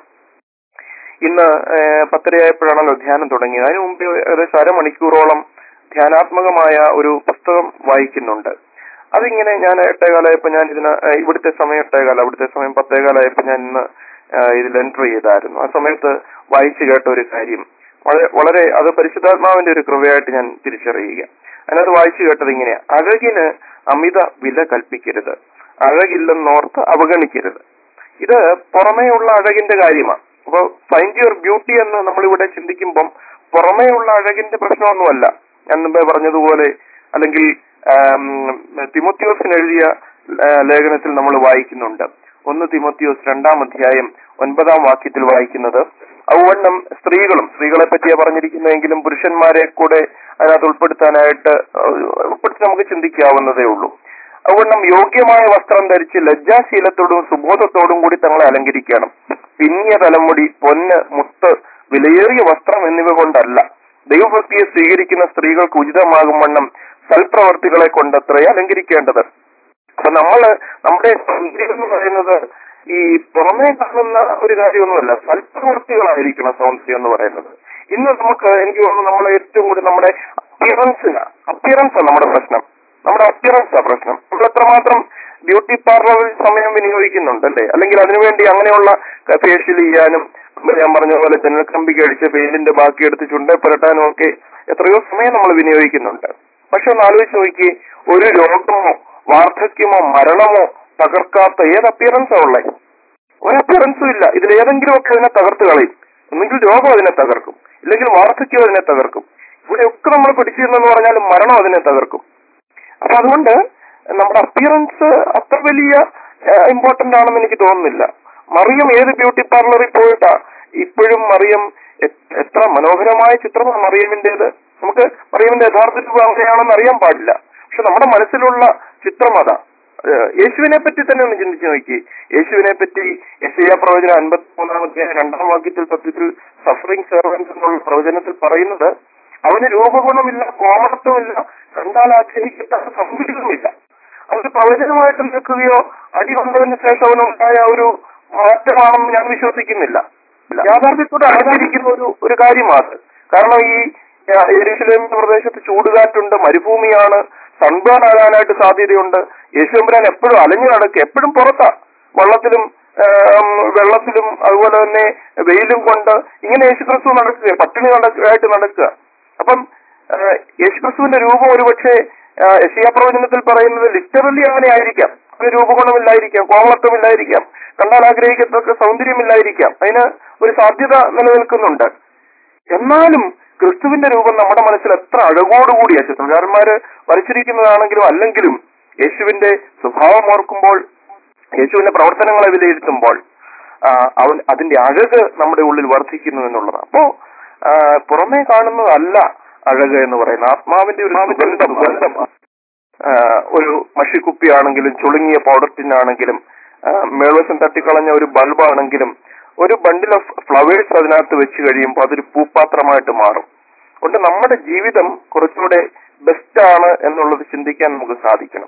ഇന്ന് ഏഹ്, പത്തരയായപ്പോഴാണല്ലോ ധ്യാനം തുടങ്ങിയത് അതിനു മുമ്പ് ഏകദേശം അരമണിക്കൂറോളം ധ്യാനാത്മകമായ ഒരു പുസ്തകം വായിക്കുന്നുണ്ട് അതിങ്ങനെ ഞാൻ എട്ടേകാലായപ്പോ ഞാൻ ഇതിന് ഏഹ്, ഇവിടുത്തെ സമയം എട്ടേകാല അവിടുത്തെ സമയം പത്തേകാലായപ്പോ ഞാൻ ഇന്ന് ഏഹ്, ഇതിൽ എൻറ്റർ ചെയ്തായിരുന്നു ആ സമയത്ത് വായിച്ചു കേട്ട ഒരു കാര്യം വളരെ വളരെ അത് പരിശുദ്ധാത്മാവിന്റെ ഒരു കൃപയായിട്ട് ഞാൻ തിരിച്ചറിയുക അതിനകത്ത് വായിച്ചു കേട്ടത് ഇങ്ങനെയാ അഴകിന് അമിത വില കൽപ്പിക്കരുത് അഴകില്ലെന്നോർത്ത് അവഗണിക്കരുത് ഇത് പുറമേയുള്ള അഴകിന്റെ കാര്യമാണ് അപ്പൊ ഫൈൻഡ് യുവർ ബ്യൂട്ടി എന്ന് നമ്മളിവിടെ ചിന്തിക്കുമ്പം പുറമേയുള്ള അഴകിന്റെ പ്രശ്നമൊന്നുമല്ല ഞാൻ മുമ്പേ പറഞ്ഞതുപോലെ അല്ലെങ്കിൽ ആം, തിമോത്തിയോസിന് എഴുതിയ ആ, ലേഖനത്തിൽ നമ്മൾ വായിക്കുന്നുണ്ട് ഒന്ന് തിമോത്തിയോസ് രണ്ടാം അധ്യായം ഒൻപതാം വാക്യത്തിൽ വായിക്കുന്നത് ഔവണ്ണം സ്ത്രീകളും സ്ത്രീകളെ പറ്റിയാ പറഞ്ഞിരിക്കുന്നതെങ്കിലും പുരുഷന്മാരെ കൂടെ അതിനകത്ത് ഉൾപ്പെടുത്താനായിട്ട് ആ, ഉൾപ്പെടുത്തി നമുക്ക് ചിന്തിക്കാവുന്നതേ ഉള്ളൂ അതുകൊണ്ടും യോഗ്യമായ വസ്ത്രം ധരിച്ച് ലജ്ജാശീലത്തോടും സുബോധത്തോടും കൂടി തങ്ങളെ അലങ്കരിക്കണം പിന്നിയ തലമുടി പൊന്ന് മുത്ത് വിലയേറിയ വസ്ത്രം എന്നിവ കൊണ്ടല്ല ദൈവഭക്തിയെ സ്വീകരിക്കുന്ന സ്ത്രീകൾക്ക് ഉചിതമാകും വണ്ണം സൽപ്രവർത്തികളെ കൊണ്ടത്രേ അലങ്കരിക്കേണ്ടത് അപ്പൊ നമ്മള് നമ്മുടെ സൗന്ദര്യം എന്ന് പറയുന്നത് ഈ പുറമേ കാണുന്ന ഒരു കാര്യമൊന്നുമല്ല സൽപ്രവർത്തികളായിരിക്കണം സൗന്ദര്യം എന്ന് പറയുന്നത് ഇന്ന് നമുക്ക് എനിക്ക് തോന്നുന്നു നമ്മളെ ഏറ്റവും കൂടുതൽ നമ്മുടെ അപ്പിയറൻസിന് അപ്പിയറൻസ് നമ്മുടെ പ്രശ്നം നമ്മുടെ അപ്പിയറൻസ് ആ പ്രശ്നം നമ്മൾ എത്രമാത്രം ബ്യൂട്ടി പാർലറിൽ സമയം വിനിയോഗിക്കുന്നുണ്ട് അല്ലേ അല്ലെങ്കിൽ അതിനുവേണ്ടി അങ്ങനെയുള്ള ഫേഷ്യൽ ചെയ്യാനും മുമ്പ് ഞാൻ പറഞ്ഞ പോലെ ജനൽ കമ്പിക്ക് അടിച്ച പെയിന്റിന്റെ ബാക്കി എടുത്ത് ചുണ്ടേ പുരട്ടാനും ഒക്കെ എത്രയോ സമയം നമ്മൾ വിനിയോഗിക്കുന്നുണ്ട് പക്ഷെ ഒന്ന് ആലോചിച്ച് നോക്കി ഒരു രോഗമോ വാർദ്ധക്യമോ മരണമോ തകർക്കാത്ത ഏത് അപ്പിയറൻസാ ഉള്ളേ ഒരു അപ്പിയറൻസും ഇല്ല ഇതിൽ ഏതെങ്കിലും ഒക്കെ അതിനെ തകർത്ത് കളയും ഒന്നുകിൽ രോഗം അതിനെ തകർക്കും ഇല്ലെങ്കിൽ വാർദ്ധക്യം അതിനെ തകർക്കും ഇവിടെയൊക്കെ നമ്മൾ പിടിച്ചിരുന്നെന്ന് പറഞ്ഞാൽ മരണം അതിനെ തകർക്കും അപ്പൊ അതുകൊണ്ട് നമ്മുടെ അപ്പിയറൻസ് അത്ര വലിയ ഇമ്പോർട്ടന്റ് ആണെന്ന് എനിക്ക് തോന്നുന്നില്ല മറിയം ഏത് ബ്യൂട്ടി പാർലറിൽ പോയിട്ടാ ഇപ്പോഴും മറിയം എ- എത്ര മനോഹരമായ ചിത്രമാണ് മറിയമിന്റേത് നമുക്ക് മറിയമിന്റെ യഥാർത്ഥ രൂപം അങ്ങനെയാണെന്ന് അറിയാൻ പാടില്ല പക്ഷെ നമ്മുടെ മനസ്സിലുള്ള ചിത്രം അതാ ഏഹ് യേശുവിനെ പറ്റി തന്നെ ഒന്ന് ചിന്തിച്ചു നോക്കി യേശുവിനെ പറ്റി യശയ പ്രവചനം അൻപത്തി മൂന്നാമത്തെ രണ്ടാം വാക്യത്തിൽ സത്യത്തിൽ സഫറിംഗ് സെർവൻസ് എന്നുള്ള പ്രവചനത്തിൽ പറയുന്നത് അവന് രൂപഗുണമില്ല കോമണത്വമില്ല കണ്ടാൽ ആഗ്രഹിക്കത്തക്ക സൗന്ദര്യവുമില്ല അത് പ്രവചനമായിട്ട് നിൽക്കുകയോ അടി കൊണ്ടതിന് ശേഷം അവനുണ്ടായ ഒരു മാറ്റമാണെന്ന് ഞാൻ വിശ്വസിക്കുന്നില്ല യാഥാർത്ഥ്യത്തോടെ അടങ്ങിയിരിക്കുന്ന ഒരു ഒരു കാര്യമാണ് കാരണം ഈ യെരുശലേം പ്രദേശത്ത് ചൂടുകാറ്റുണ്ട് മരുഭൂമിയാണ് സൺബേൺ ആകാനായിട്ട് സാധ്യതയുണ്ട് യേശുമ്പരാൻ എപ്പോഴും അലഞ്ഞു നടക്കുക എപ്പോഴും പുറത്താ വള്ളത്തിലും ആം, വെള്ളത്തിലും അതുപോലെ തന്നെ വെയിലും കൊണ്ട് ഇങ്ങനെ യേശുക്രിസ്തു നടക്കുക പട്ടിണി നടക്കായിട്ട് നടക്കുക അപ്പം ആ, യേശുക്രിസ്തുവിന്റെ രൂപം ഒരുപക്ഷെ യശിയ പ്രവചനത്തിൽ പറയുന്നത് ലിറ്ററലി അങ്ങനെ ആയിരിക്കാം ഒരു രൂപഗുണമില്ലായിരിക്കാം കോമളത്വമില്ലായിരിക്കാം കണ്ടാൽ ആഗ്രഹിക്കത്തക്ക സൗന്ദര്യമില്ലായിരിക്കാം അതിന് ഒരു സാധ്യത നിലനിൽക്കുന്നുണ്ട് എന്നാലും ക്രിസ്തുവിന്റെ രൂപം നമ്മുടെ മനസ്സിൽ എത്ര അഴകോടുകൂടിയ ചിത്രകാരന്മാര് വരച്ചിരിക്കുന്നതാണെങ്കിലും അല്ലെങ്കിലും യേശുവിന്റെ സ്വഭാവം ഓർക്കുമ്പോൾ യേശുവിന്റെ പ്രവർത്തനങ്ങളെ വിലയിരുത്തുമ്പോൾ ആ, അവൻ അതിന്റെ അഴക് നമ്മുടെ ഉള്ളിൽ വർദ്ധിക്കുന്നു എന്നുള്ളതാണ് അപ്പോ ആ, പുറമേ കാണുന്നതല്ല അഴക് എന്ന് പറയുന്നത് ആത്മാവിന്റെ ഒരു സുഗന്ധം സുഗന്ധമാണ് ആ, ഒരു മഷിക്കുപ്പിയാണെങ്കിലും ചുളുങ്ങിയ പൗഡർ ടിന്നാണെങ്കിലും ആ, മേൽവശം തട്ടിക്കളഞ്ഞ ഒരു ബൾബാണെങ്കിലും ഒരു ബണ്ടിൽ ഓഫ് ഫ്ലവേഴ്സ് അതിനകത്ത് വെച്ച് കഴിയുമ്പോൾ അതൊരു പൂപ്പാത്രമായിട്ട് മാറും അതുകൊണ്ട് നമ്മുടെ ജീവിതം കുറച്ചുകൂടെ ബെസ്റ്റ് ആണ് എന്നുള്ളത് ചിന്തിക്കാൻ നമുക്ക് സാധിക്കണം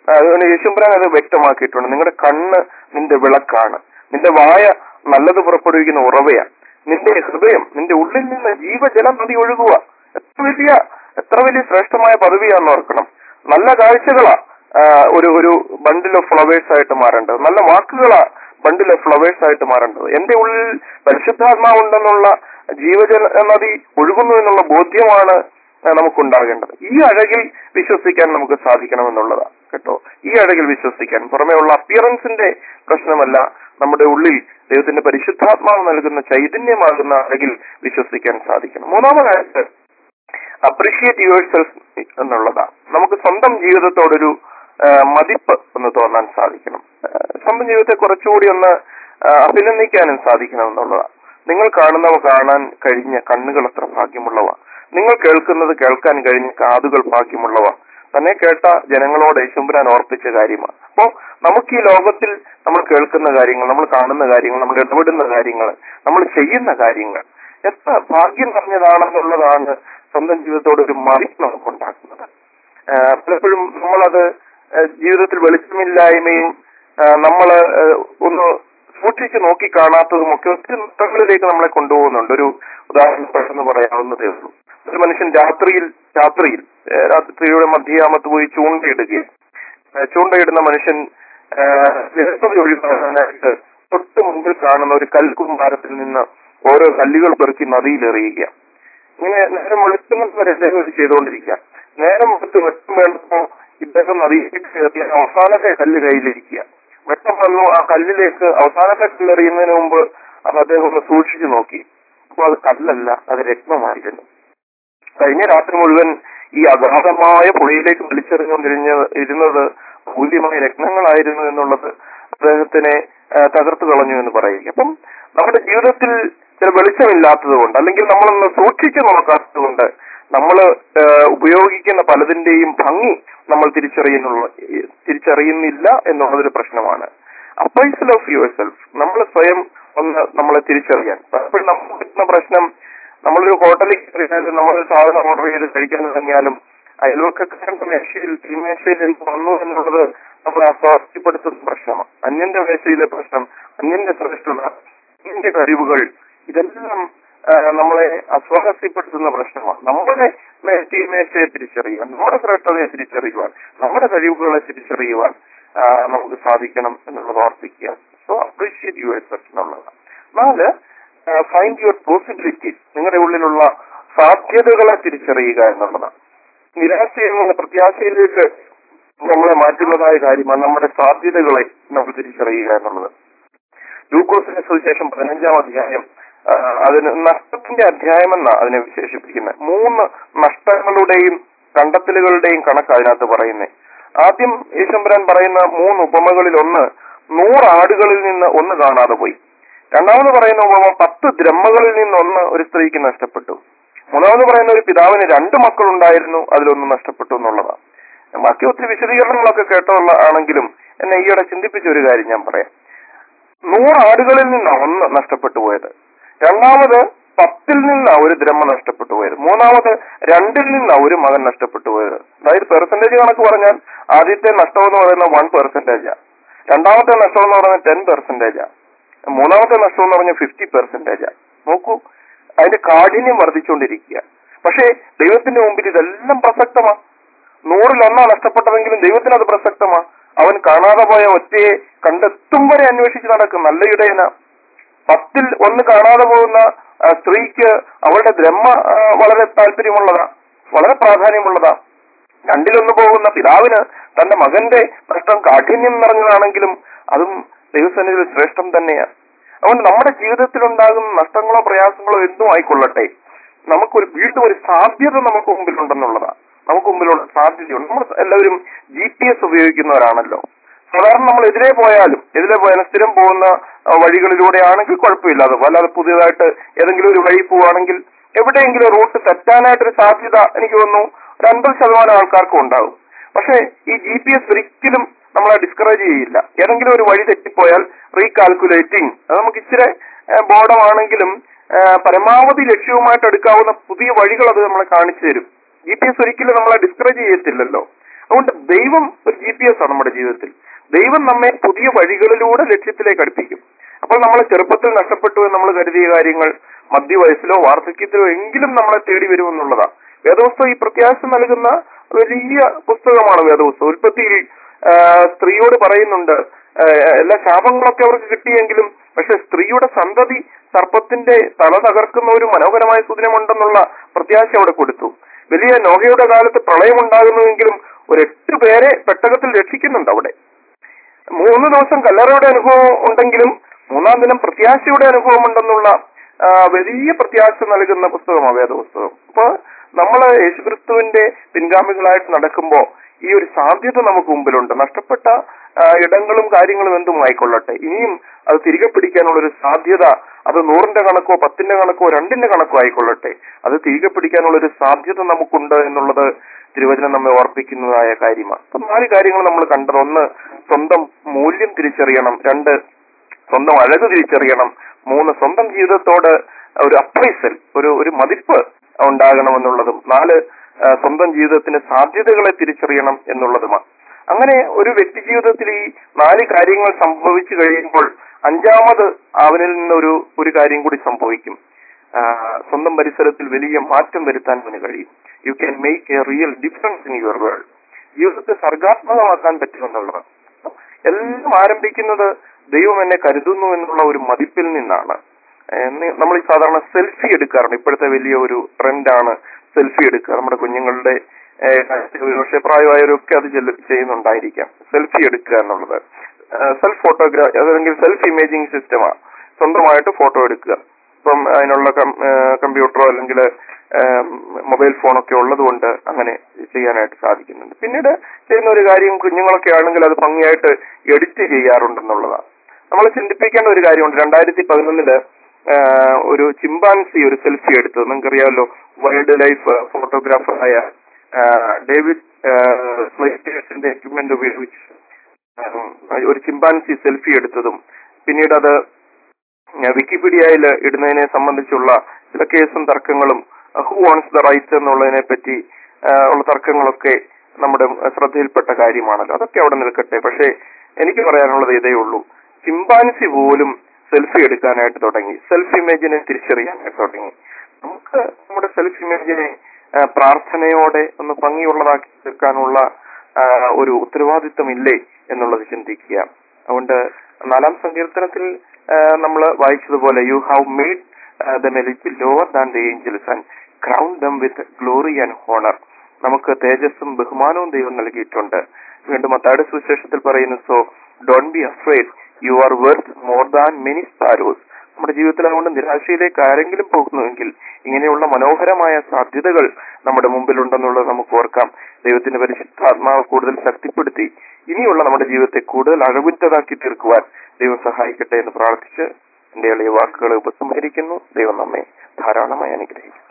അതുകൊണ്ട് യേശുമ്പരാൻ അത് വ്യക്തമാക്കിയിട്ടുണ്ട് നിങ്ങളുടെ കണ്ണ് നിന്റെ വിളക്കാണ് നിന്റെ വായ നല്ലത് പുറപ്പെടുവിക്കുന്ന ഉറവയാണ് നിന്റെ ഹൃദയം നിന്റെ ഉള്ളിൽ നിന്ന് ജീവജലം നദി ഒഴുകുക എത്ര വലിയ എത്ര വലിയ ശ്രേഷ്ഠമായ പദവിയാണെന്ന് ഓർക്കണം നല്ല കാഴ്ചകളാ ആ, ഒരു ഒരു ബണ്ടിൽ ഓഫ് ഫ്ലവേഴ്സ് ആയിട്ട് മാറേണ്ടത് നല്ല വാക്കുകളാ ബണ്ടിൽ ഓഫ് ഫ്ലവേഴ്സ് ആയിട്ട് മാറേണ്ടത് എന്റെ ഉള്ളിൽ പരിശുദ്ധാത്മാവുണ്ടെന്നുള്ള ജീവജല നദി ഒഴുകുന്നു എന്നുള്ള ബോധ്യമാണ് ആ, നമുക്കുണ്ടാകേണ്ടത് ഈ അഴകിൽ വിശ്വസിക്കാൻ നമുക്ക് സാധിക്കണമെന്നുള്ളതാണ് കേട്ടോ ഈ അഴകിൽ വിശ്വസിക്കാൻ പുറമേ ഉള്ള അപ്പിയറൻസിന്റെ പ്രശ്നമല്ല നമ്മുടെ ഉള്ളിൽ ദൈവത്തിന്റെ പരിശുദ്ധാത്മാവ് നൽകുന്ന ചൈതന്യമാകുന്ന അഴകിൽ വിശ്വസിക്കാൻ സാധിക്കണം മൂന്നാമതായിട്ട് അപ്രിഷിയേറ്റ് യുവർ സെൽഫ് എന്നുള്ളതാണ് നമുക്ക് സ്വന്തം ജീവിതത്തോടൊരു ആ, മതിപ്പ് ഒന്ന് തോന്നാൻ സാധിക്കണം ആ, സ്വന്തം ജീവിതത്തെ കുറച്ചുകൂടി ഒന്ന് ആ, അഭിനന്ദിക്കാനും സാധിക്കണം എന്നുള്ളതാണ് നിങ്ങൾ കാണുന്നവ കാണാൻ കഴിഞ്ഞ കണ്ണുകൾ അത്ര ഭാഗ്യമുള്ളവ നിങ്ങൾ കേൾക്കുന്നത് കേൾക്കാൻ കഴിഞ്ഞ കാതുകൾ ഭാഗ്യമുള്ളവ തന്നെ കേട്ട ജനങ്ങളോട് യേശുമ്പുരാൻ ഓർപ്പിച്ച കാര്യമാണ് അപ്പോ നമുക്ക് ഈ ലോകത്തിൽ നമ്മൾ കേൾക്കുന്ന കാര്യങ്ങൾ നമ്മൾ കാണുന്ന കാര്യങ്ങൾ നമ്മൾ ഇടപെടുന്ന കാര്യങ്ങൾ നമ്മൾ ചെയ്യുന്ന കാര്യങ്ങൾ എത്ര ഭാഗ്യം നിറഞ്ഞതാണെന്നുള്ളതാണ് സ്വന്തം ജീവിതത്തോട് ഒരു മതിപ്പ് നമുക്കുണ്ടാക്കുന്നത് ആഹ് പലപ്പോഴും നമ്മളത് ആഹ് ജീവിതത്തിൽ വെളിച്ചമില്ലായ്മയും നമ്മൾ ഒന്ന് സൂക്ഷിച്ച് നോക്കി കാണാത്തതും ഒക്കെ ഒത്തിരി നഷ്ടങ്ങളിലേക്ക് നമ്മളെ കൊണ്ടുപോകുന്നുണ്ട് ഒരു ഉദാഹരണം പെട്ടെന്ന് പറയാവുന്നതേ ഉള്ളൂ ഒരു മനുഷ്യൻ രാത്രിയിൽ രാത്രിയിൽ ആഹ് രാത്രിയുടെ മധ്യയാമത്ത് പോയി ചൂണ്ടയിടുകയും ആഹ് ചൂണ്ടയിടുന്ന മനുഷ്യൻ ആഹ് വ്യക്തത ഒഴിവാക്കാനായിട്ട് തൊട്ട് മുമ്പിൽ കാണുന്ന ഒരു കൽക്കുമ്പാരത്തിൽ നിന്ന് ഓരോ കല്ലുകൾ പെറുക്കി നദിയിൽ എറിയുക ഇങ്ങനെ നേരം വെളുക്കുന്നത് വരെ അദ്ദേഹം ഇത് ചെയ്തുകൊണ്ടിരിക്കുക നേരം വെളുത്ത് വെട്ടം വേണ്ടപ്പോ ഇദ്ദേഹം നദിയിലേക്ക് കയറിയ അവസാനത്തെ കല്ല് കയ്യിലിരിക്കുക വെട്ടം വന്നു ആ കല്ലിലേക്ക് അവസാനത്തെ കല്ലെറിയുന്നതിന് മുമ്പ് അത് അദ്ദേഹം ഒന്ന് സൂക്ഷിച്ചു നോക്കി അപ്പൊ അത് കല്ലല്ല അത് രത്നമായിരുന്നു കഴിഞ്ഞ രാത്രി മുഴുവൻ ഈ അഗാധമായ പുഴയിലേക്ക് വലിച്ചെറിഞ്ഞുകൊണ്ടിരുന്ന ഇരുന്നത് മൂല്യമായ രത്നങ്ങളായിരുന്നു എന്നുള്ളത് അദ്ദേഹത്തിനെ ആ, തകർത്തു കളഞ്ഞു എന്ന് പറയുക അപ്പം നമ്മുടെ ജീവിതത്തിൽ ചില വെളിച്ചമില്ലാത്തത് കൊണ്ട് അല്ലെങ്കിൽ നമ്മളൊന്ന് സൂക്ഷിച്ചു നോക്കാത്തത് കൊണ്ട് നമ്മൾ ഉപയോഗിക്കുന്ന പലതിന്റെയും ഭംഗി നമ്മൾ തിരിച്ചറിയുന്നുള്ള തിരിച്ചറിയുന്നില്ല എന്നുള്ളതൊരു പ്രശ്നമാണ് അപ്പൈസൽ ഓഫ് യുവർ സെൽഫ് നമ്മൾ സ്വയം ഒന്ന് നമ്മളെ തിരിച്ചറിയാൻ പലപ്പോഴും നമുക്ക് പറ്റുന്ന പ്രശ്നം നമ്മളൊരു ഹോട്ടലിൽ കയറിയാലും നമ്മളൊരു സാധനം ഓർഡർ ചെയ്ത് കഴിക്കാൻ തുടങ്ങിയാലും അയൽവക്കക്കാരന്റെ മേശയിൽ തീമേശയിൽ എനിക്ക് വന്നു എന്നുള്ളത് നമ്മളെ അസ്വാസ്ഥ്യപ്പെടുത്തുന്ന പ്രശ്നമാണ് അന്യന്റെ മേശയിലെ പ്രശ്നം അന്യന്റെ ശ്രേഷ്ഠത അന്യന്റെ കഴിവുകൾ ഇതെല്ലാം ആ, നമ്മളെ അസ്വാസ്ഥ്യപ്പെടുത്തുന്ന പ്രശ്നമാണ് നമ്മുടെ മേ- തീമേശയെ തിരിച്ചറിയുവാൻ നമ്മുടെ ശ്രേഷ്ഠതയെ തിരിച്ചറിയുവാൻ നമ്മുടെ കഴിവുകളെ തിരിച്ചറിയുവാൻ ആ, നമുക്ക് സാധിക്കണം എന്നുള്ളത് ഓർപ്പിക്കുക സോ അപ്രീഷിയേറ്റ് യുവർ സെൽഫ് എന്നുള്ളതാണ് നാല് ഫൈൻഡ് യുവർ പോസിബിലിറ്റീസ് നിങ്ങളുടെ ഉള്ളിലുള്ള സാധ്യതകളെ തിരിച്ചറിയുക എന്നുള്ളതാണ് നിരാശയിൽ നിന്ന് പ്രത്യാശയിലേക്ക് നമ്മളെ മാറ്റുന്നതായ കാര്യമാണ് നമ്മുടെ സാധ്യതകളെ നമ്മൾ തിരിച്ചറിയുക എന്നുള്ളത് ലൂക്കോസിനെ സുവിശേഷം പതിനഞ്ചാം അധ്യായം ആ, അതിന് നഷ്ടത്തിന്റെ അധ്യായം എന്നാ അതിനെ വിശേഷിപ്പിക്കുന്നത് മൂന്ന് നഷ്ടങ്ങളുടെയും കണ്ടെത്തലുകളുടെയും കണക്ക് അതിനകത്ത് പറയുന്നത് ആദ്യം ഈശംബരൻ പറയുന്ന മൂന്ന് ഉപമകളിൽ ഒന്ന് നൂറ് ആടുകളിൽ നിന്ന് ഒന്ന് കാണാതെ പോയി രണ്ടാമത് പറയുന്ന ഉപമ പത്ത് ദ്രഹ്മകളിൽ നിന്ന് ഒന്ന് ഒരു സ്ത്രീക്ക് നഷ്ടപ്പെട്ടു മൂന്നാമത് പറയുന്ന ഒരു പിതാവിന് രണ്ട് മക്കളുണ്ടായിരുന്നു അതിലൊന്ന് നഷ്ടപ്പെട്ടു എന്നുള്ളതാണ് ബാക്കി ഒത്തിരി വിശദീകരണങ്ങളൊക്കെ കേട്ടുള്ള ആണെങ്കിലും എന്നെ ഈയിടെ ചിന്തിപ്പിച്ച ഒരു കാര്യം ഞാൻ പറയാം നൂറ് ആടുകളിൽ നിന്നാണ് ഒന്ന് നഷ്ടപ്പെട്ടു പോയത് രണ്ടാമത് പത്തിൽ നിന്നാണ് ഒരു ദ്രഹ്മ നഷ്ടപ്പെട്ടു പോയത് മൂന്നാമത് രണ്ടിൽ നിന്നാണ് ഒരു മകൻ നഷ്ടപ്പെട്ടു പോയത് അതായത് പെർസെന്റേജ് കണക്ക് പറഞ്ഞാൽ ആദ്യത്തെ നഷ്ടം എന്ന് പറയുന്നത് വൺ പെർസെന്റേജാ രണ്ടാമത്തെ നഷ്ടം എന്ന് പറയുന്നത് ടെൻ പെർസെന്റേജാ മൂന്നാമത്തെ നഷ്ടം എന്ന് പറഞ്ഞാൽ ഫിഫ്റ്റി പെർസെന്റേജാ നോക്കൂ അതിന്റെ കാഠിന്യം വർദ്ധിച്ചുകൊണ്ടിരിക്കുക പക്ഷേ ദൈവത്തിന്റെ മുമ്പിൽ ഇതെല്ലാം പ്രസക്തമാണ് നൂറിൽ ഒന്നാ നഷ്ടപ്പെട്ടതെങ്കിലും ദൈവത്തിന് അത് പ്രസക്തമാ അവൻ കാണാതെ പോയ ഒറ്റയെ കണ്ടെത്തും വരെ അന്വേഷിച്ച് നടക്കും നല്ല ഇടയന പത്തിൽ ഒന്ന് കാണാതെ പോകുന്ന ആ, സ്ത്രീക്ക് അവളുടെ ബ്രഹ്മ ആ, വളരെ താല്പര്യമുള്ളതാ വളരെ പ്രാധാന്യമുള്ളതാ രണ്ടിലൊന്ന് പോകുന്ന പിതാവിന് തന്റെ മകന്റെ നഷ്ടം കാഠിന്യം നിറഞ്ഞതാണെങ്കിലും അതും ദൈവസന്നിധിയിൽ ശ്രേഷ്ഠം തന്നെയാണ് അതുകൊണ്ട് നമ്മുടെ ജീവിതത്തിൽ ഉണ്ടാകുന്ന നഷ്ടങ്ങളോ പ്രയാസങ്ങളോ എന്തും ആയിക്കൊള്ളട്ടെ നമുക്കൊരു വീണ്ടും ഒരു സാധ്യത നമുക്ക് മുമ്പിലുണ്ടെന്നുള്ളതാണ് നമുക്ക് മുമ്പിലുള്ള സാധ്യതയുണ്ട് നമ്മൾ എല്ലാവരും ജി പി എസ് ഉപയോഗിക്കുന്നവരാണല്ലോ സാധാരണ നമ്മൾ എതിരെ പോയാലും എതിരെ പോയാലും സ്ഥിരം പോകുന്ന ആ, വഴികളിലൂടെ ആണെങ്കിൽ കുഴപ്പമില്ല അത് അല്ലാതെ പുതിയതായിട്ട് ഏതെങ്കിലും ഒരു വഴി പോവുകയാണെങ്കിൽ എവിടെയെങ്കിലും റൂട്ട് തെറ്റാനായിട്ടൊരു സാധ്യത എനിക്ക് തോന്നുന്നു ഒരു അൻപത് ശതമാനം ആൾക്കാർക്കും ഉണ്ടാകും പക്ഷേ ഈ ജി പി എസ് ഒരിക്കലും നമ്മളെ ഡിസ്കറേജ് ചെയ്യില്ല ഏതെങ്കിലും ഒരു വഴി തെറ്റിപ്പോയാൽ റീകാൽക്കുലേറ്റിംഗ് അത് നമുക്ക് ഇച്ചിരി ബോധമാണെങ്കിലും പരമാവധി ലക്ഷ്യവുമായിട്ട് എടുക്കാവുന്ന പുതിയ വഴികൾ അത് നമ്മളെ കാണിച്ചു തരും ജി പി എസ് ഒരിക്കലും നമ്മളെ ഡിസ്കറേജ് ചെയ്യത്തില്ലല്ലോ അതുകൊണ്ട് ദൈവം ഒരു ജി പി എസ് ആണ് നമ്മുടെ ജീവിതത്തിൽ ദൈവം നമ്മെ പുതിയ വഴികളിലൂടെ ലക്ഷ്യത്തിലേക്ക് അടുപ്പിക്കും അപ്പോൾ നമ്മളെ ചെറുപ്പത്തിൽ നഷ്ടപ്പെട്ടു എന്ന് നമ്മൾ കരുതിയ കാര്യങ്ങൾ മധ്യവയസ്സിലോ വാർദ്ധക്യത്തിലോ എങ്കിലും നമ്മളെ തേടി വരുമെന്നുള്ളതാ വേദപുസ്തകം ഈ പ്രത്യാശ നൽകുന്ന വലിയ പുസ്തകമാണ് വേദപുസ്തകം ഉൽപ്പത്തിയിൽ ആ, സ്ത്രീയോട് പറയുന്നുണ്ട് ആ, എല്ലാ ശാപങ്ങളൊക്കെ അവർക്ക് കിട്ടിയെങ്കിലും പക്ഷെ സ്ത്രീയുടെ സന്തതി സർപ്പത്തിന്റെ തല തകർക്കുന്ന ഒരു മനോഹരമായ സുദിനമുണ്ടെന്നുള്ള പ്രത്യാശ അവിടെ കൊടുത്തു വലിയ നോഹയുടെ കാലത്ത് പ്രളയം ഉണ്ടാകുന്നുവെങ്കിലും ഒരു എട്ട് പേരെ പെട്ടകത്തിൽ രക്ഷിക്കുന്നുണ്ട് അവിടെ മൂന്ന് ദിവസം കല്ലറയുടെ അനുഭവം ഉണ്ടെങ്കിലും മൂന്നാം ദിനം പ്രത്യാശയുടെ അനുഭവം ഉണ്ടെന്നുള്ള ആ, വലിയ പ്രത്യാശ നൽകുന്ന പുസ്തകമാണ് വേദപുസ്തകം അപ്പൊ നമ്മൾ യേശുക്രിസ്തുവിന്റെ പിൻഗാമികളായിട്ട് നടക്കുമ്പോൾ ഈ ഒരു സാധ്യത നമുക്ക് മുമ്പിലുണ്ട് നഷ്ടപ്പെട്ട ആ, ഇടങ്ങളും കാര്യങ്ങളും എന്തും ആയിക്കൊള്ളട്ടെ ഇനിയും അത് തിരികെ പിടിക്കാനുള്ള ഒരു സാധ്യത അത് നൂറിന്റെ കണക്കോ പത്തിന്റെ കണക്കോ രണ്ടിന്റെ കണക്കോ ആയിക്കൊള്ളട്ടെ അത് തിരികെ പിടിക്കാനുള്ള ഒരു സാധ്യത നമുക്കുണ്ട് എന്നുള്ളത് തിരുവചനം നമ്മെ ഓർപ്പിക്കുന്നതായ കാര്യമാണ് അപ്പൊ നാല് കാര്യങ്ങൾ നമ്മൾ കണ്ടത് ഒന്ന് സ്വന്തം മൂല്യം തിരിച്ചറിയണം രണ്ട് സ്വന്തം അഴക് തിരിച്ചറിയണം മൂന്ന് സ്വന്തം ജീവിതത്തോട് ഒരു അപ്രൈസൽ ഒരു ഒരു മതിപ്പ് ഉണ്ടാകണമെന്നുള്ളതും നാല് ആ, സ്വന്തം ജീവിതത്തിന് സാധ്യതകളെ തിരിച്ചറിയണം എന്നുള്ളതുമാണ് അങ്ങനെ ഒരു വ്യക്തി ജീവിതത്തിൽ ഈ നാല് കാര്യങ്ങൾ സംഭവിച്ചു കഴിയുമ്പോൾ അഞ്ചാമത് അവനിൽ നിന്നൊരു ഒരു കാര്യം കൂടി സംഭവിക്കും ആ, സ്വന്തം പരിസരത്തിൽ വലിയ മാറ്റം വരുത്താൻ അവന് കഴിയും you can make a real difference in your world ജീവിതത്തെ സർഗാത്മകമാക്കാൻ പറ്റുമെന്നുള്ളതാണ് എല്ലാം ആരംഭിക്കുന്നത് ദൈവം എന്നെ കരുതുന്നു എന്നുള്ള ഒരു മതിപ്പിൽ നിന്നാണ് എന്ന് നമ്മൾ ഈ സാധാരണ സെൽഫി എടുക്കാറുണ്ട് ഇപ്പോഴത്തെ വലിയ ഒരു ട്രെൻഡാണ് സെൽഫി എടുക്കുക നമ്മുടെ കുഞ്ഞുങ്ങളുടെ ഏഹ്, ഒരുപക്ഷെ പ്രായമായവരൊക്കെ അത് ചെല്ല- ചെയ്യുന്നുണ്ടായിരിക്കാം സെൽഫി എടുക്കുക എന്നുള്ളത് സെൽഫ് ഫോട്ടോഗ്രാഫി അതല്ലെങ്കിൽ സെൽഫ് ഇമേജിംഗ് സിസ്റ്റമാണ് സ്വന്തമായിട്ട് ഫോട്ടോ എടുക്കുക ഇപ്പം അതിനുള്ള കമ്പ്യൂട്ടറോ അല്ലെങ്കിൽ മൊബൈൽ ഫോണൊക്കെ ഉള്ളത് കൊണ്ട് അങ്ങനെ ചെയ്യാനായിട്ട് സാധിക്കുന്നുണ്ട് പിന്നീട് ചെയ്യുന്ന ഒരു കാര്യം കുഞ്ഞുങ്ങളൊക്കെ ആണെങ്കിൽ അത് ഭംഗിയായിട്ട് എഡിറ്റ് ചെയ്യാറുണ്ടെന്നുള്ളതാണ് നമ്മൾ ചിന്തിപ്പിക്കേണ്ട ഒരു കാര്യമുണ്ട് രണ്ടായിരത്തി പതിനൊന്നില് ഒരു ചിമ്പാൻസി ഒരു സെൽഫി എടുത്തത് നിങ്ങൾക്കറിയാമല്ലോ വൈൽഡ് ലൈഫ് ഫോട്ടോഗ്രാഫറായ ഡേവിഡ് സ്ലൈറ്റേഴ്സിന്റെ എക്യുപ്മെന്റ് ഉപയോഗിച്ച് ഉം, ഒരു ചിമ്പാൻസി സെൽഫി എടുത്തതും പിന്നീട് അത് വിക്കിപീഡിയയിൽ ഇടുന്നതിനെ സംബന്ധിച്ചുള്ള ചില കേസും തർക്കങ്ങളും ഹു ഓൺസ് ദ റൈറ്റ് എന്നുള്ളതിനെ പറ്റി ആ, ഉള്ള തർക്കങ്ങളൊക്കെ നമ്മുടെ ശ്രദ്ധയിൽപ്പെട്ട കാര്യമാണല്ലോ അതൊക്കെ അവിടെ നിൽക്കട്ടെ പക്ഷേ എനിക്ക് പറയാനുള്ളത് ഇതേ ഉള്ളൂ ചിമ്പാൻസി പോലും സെൽഫി എടുക്കാനായിട്ട് തുടങ്ങി സെൽഫ് ഇമേജിനെ തിരിച്ചറിയാനായിട്ട് തുടങ്ങി നമുക്ക് നമ്മുടെ സെൽഫ് ഇമേജിനെ ആ, പ്രാർത്ഥനയോടെ ഒന്ന് ഭംഗിയുള്ളതാക്കി തീർക്കാനുള്ള ആ, ഒരു ഉത്തരവാദിത്തമില്ലേ എന്നുള്ളത് ചിന്തിക്കുക അതുകൊണ്ട് നാലാം സങ്കീർത്തനത്തിൽ നമ്മൾ വായിച്ചതുപോലെ you have made them a little lower than the angels and crown them with glory and honour നമുക്ക് തേജസ്സും ബഹുമാനവും ദൈവം നൽകിയിട്ടുണ്ട് വീണ്ടും മത്തായുടെ സുവിശേഷത്തിൽ പറയുന്നു so don't be afraid you are worth more than many sparrows നമ്മുടെ ജീവിതത്തിൽ അതുകൊണ്ട് നിരാശയിലേക്ക് ആരെങ്കിലും പോകുന്നുവെങ്കിൽ ഇങ്ങനെയുള്ള മനോഹരമായ സാധ്യതകൾ നമ്മുടെ മുമ്പിലുണ്ടെന്നുള്ളത് നമുക്ക് ഓർക്കാം ദൈവത്തിന്റെ പരിശുദ്ധാത്മാവ് കൂടുതൽ ശക്തിപ്പെടുത്തി ഇനിയുള്ള നമ്മുടെ ജീവിതത്തെ കൂടുതൽ അഴകുറ്റതാക്കി തീർക്കുവാൻ ദൈവം സഹായിക്കട്ടെ എന്ന് പ്രാർത്ഥിച്ച് എന്റെ എളിയ വാക്കുകളെ ഉപസംഹരിക്കുന്നു ദൈവം നമ്മെ ധാരാളമായി അനുഗ്രഹിക്കട്ടെ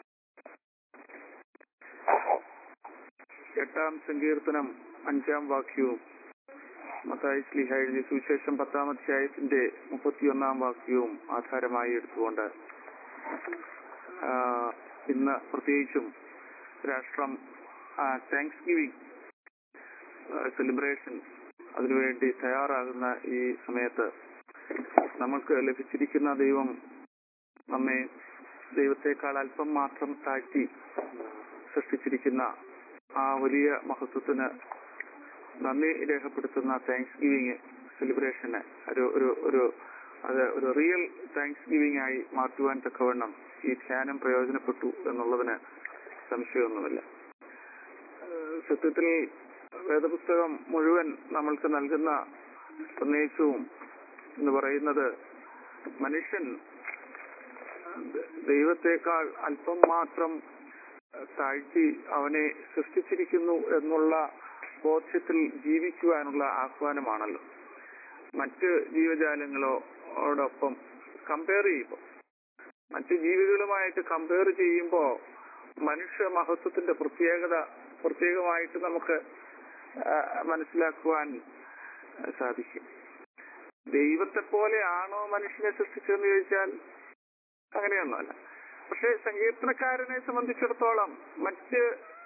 എട്ടാം സങ്കീർത്തനം അഞ്ചാം വാക്യവും മത്തായി സ്ലിഹ എഴുതിയ സുവിശേഷം പത്താം അധ്യായത്തിന്റെ മുപ്പത്തിയൊന്നാം വാക്യവും ആധാരമായി എടുത്തുകൊണ്ട് ആ, ഇന്ന് പ്രത്യേകിച്ചും രാഷ്ട്രം താങ്ക്സ് ഗിവിംഗ് സെലിബ്രേഷൻ അതിനുവേണ്ടി തയ്യാറാകുന്ന ഈ സമയത്ത് നമുക്ക് ലഭിച്ചിരിക്കുന്ന ദൈവം നമ്മെ ദൈവത്തെക്കാൾ അല്പം മാത്രം താഴ്ത്തി സൃഷ്ടിച്ചിരിക്കുന്ന ആ വലിയ മഹത്വത്തിന് നന്ദി രേഖപ്പെടുത്തുന്ന താങ്ക്സ് ഗിവിങ് സെലിബ്രേഷന് ഒരു ഒരു ഒരു അത് ഒരു റിയൽ താങ്ക്സ് ഗിവിംഗ് ആയി മാറ്റുവാൻ തക്കവണ്ണം ഈ ധ്യാനം പ്രയോജനപ്പെട്ടു എന്നുള്ളതിന് സംശയമൊന്നുമില്ല ഏഹ് സത്യത്തിൽ വേദപുസ്തകം മുഴുവൻ നമ്മൾക്ക് നൽകുന്ന സന്ദേശവും എന്ന് പറയുന്നത് മനുഷ്യൻ ദ- ദൈവത്തെക്കാൾ അല്പം മാത്രം ഏഹ് താഴ്ത്തി അവനെ സൃഷ്ടിച്ചിരിക്കുന്നു എന്നുള്ള ബോധ്യത്തിൽ ജീവിക്കുവാനുള്ള ആഹ്വാനമാണല്ലോ മറ്റ് ജീവജാലങ്ങളോടൊപ്പം കമ്പയർ ചെയ്യുമ്പോൾ മറ്റ് ജീവികളുമായിട്ട് കമ്പയർ ചെയ്യുമ്പോൾ മനുഷ്യ മഹത്വത്തിന്റെ പ്രത്യേകത പ്രത്യേകമായിട്ട് നമുക്ക് ആ, മനസ്സിലാക്കുവാൻ ആ, സാധിക്കും ദൈവത്തെ പോലെയാണോ മനുഷ്യനെ സൃഷ്ടിച്ചതെന്ന് ചോദിച്ചാൽ അങ്ങനെയൊന്നുമല്ല പക്ഷെ സങ്കീർത്തനക്കാരനെ സംബന്ധിച്ചിടത്തോളം മറ്റ്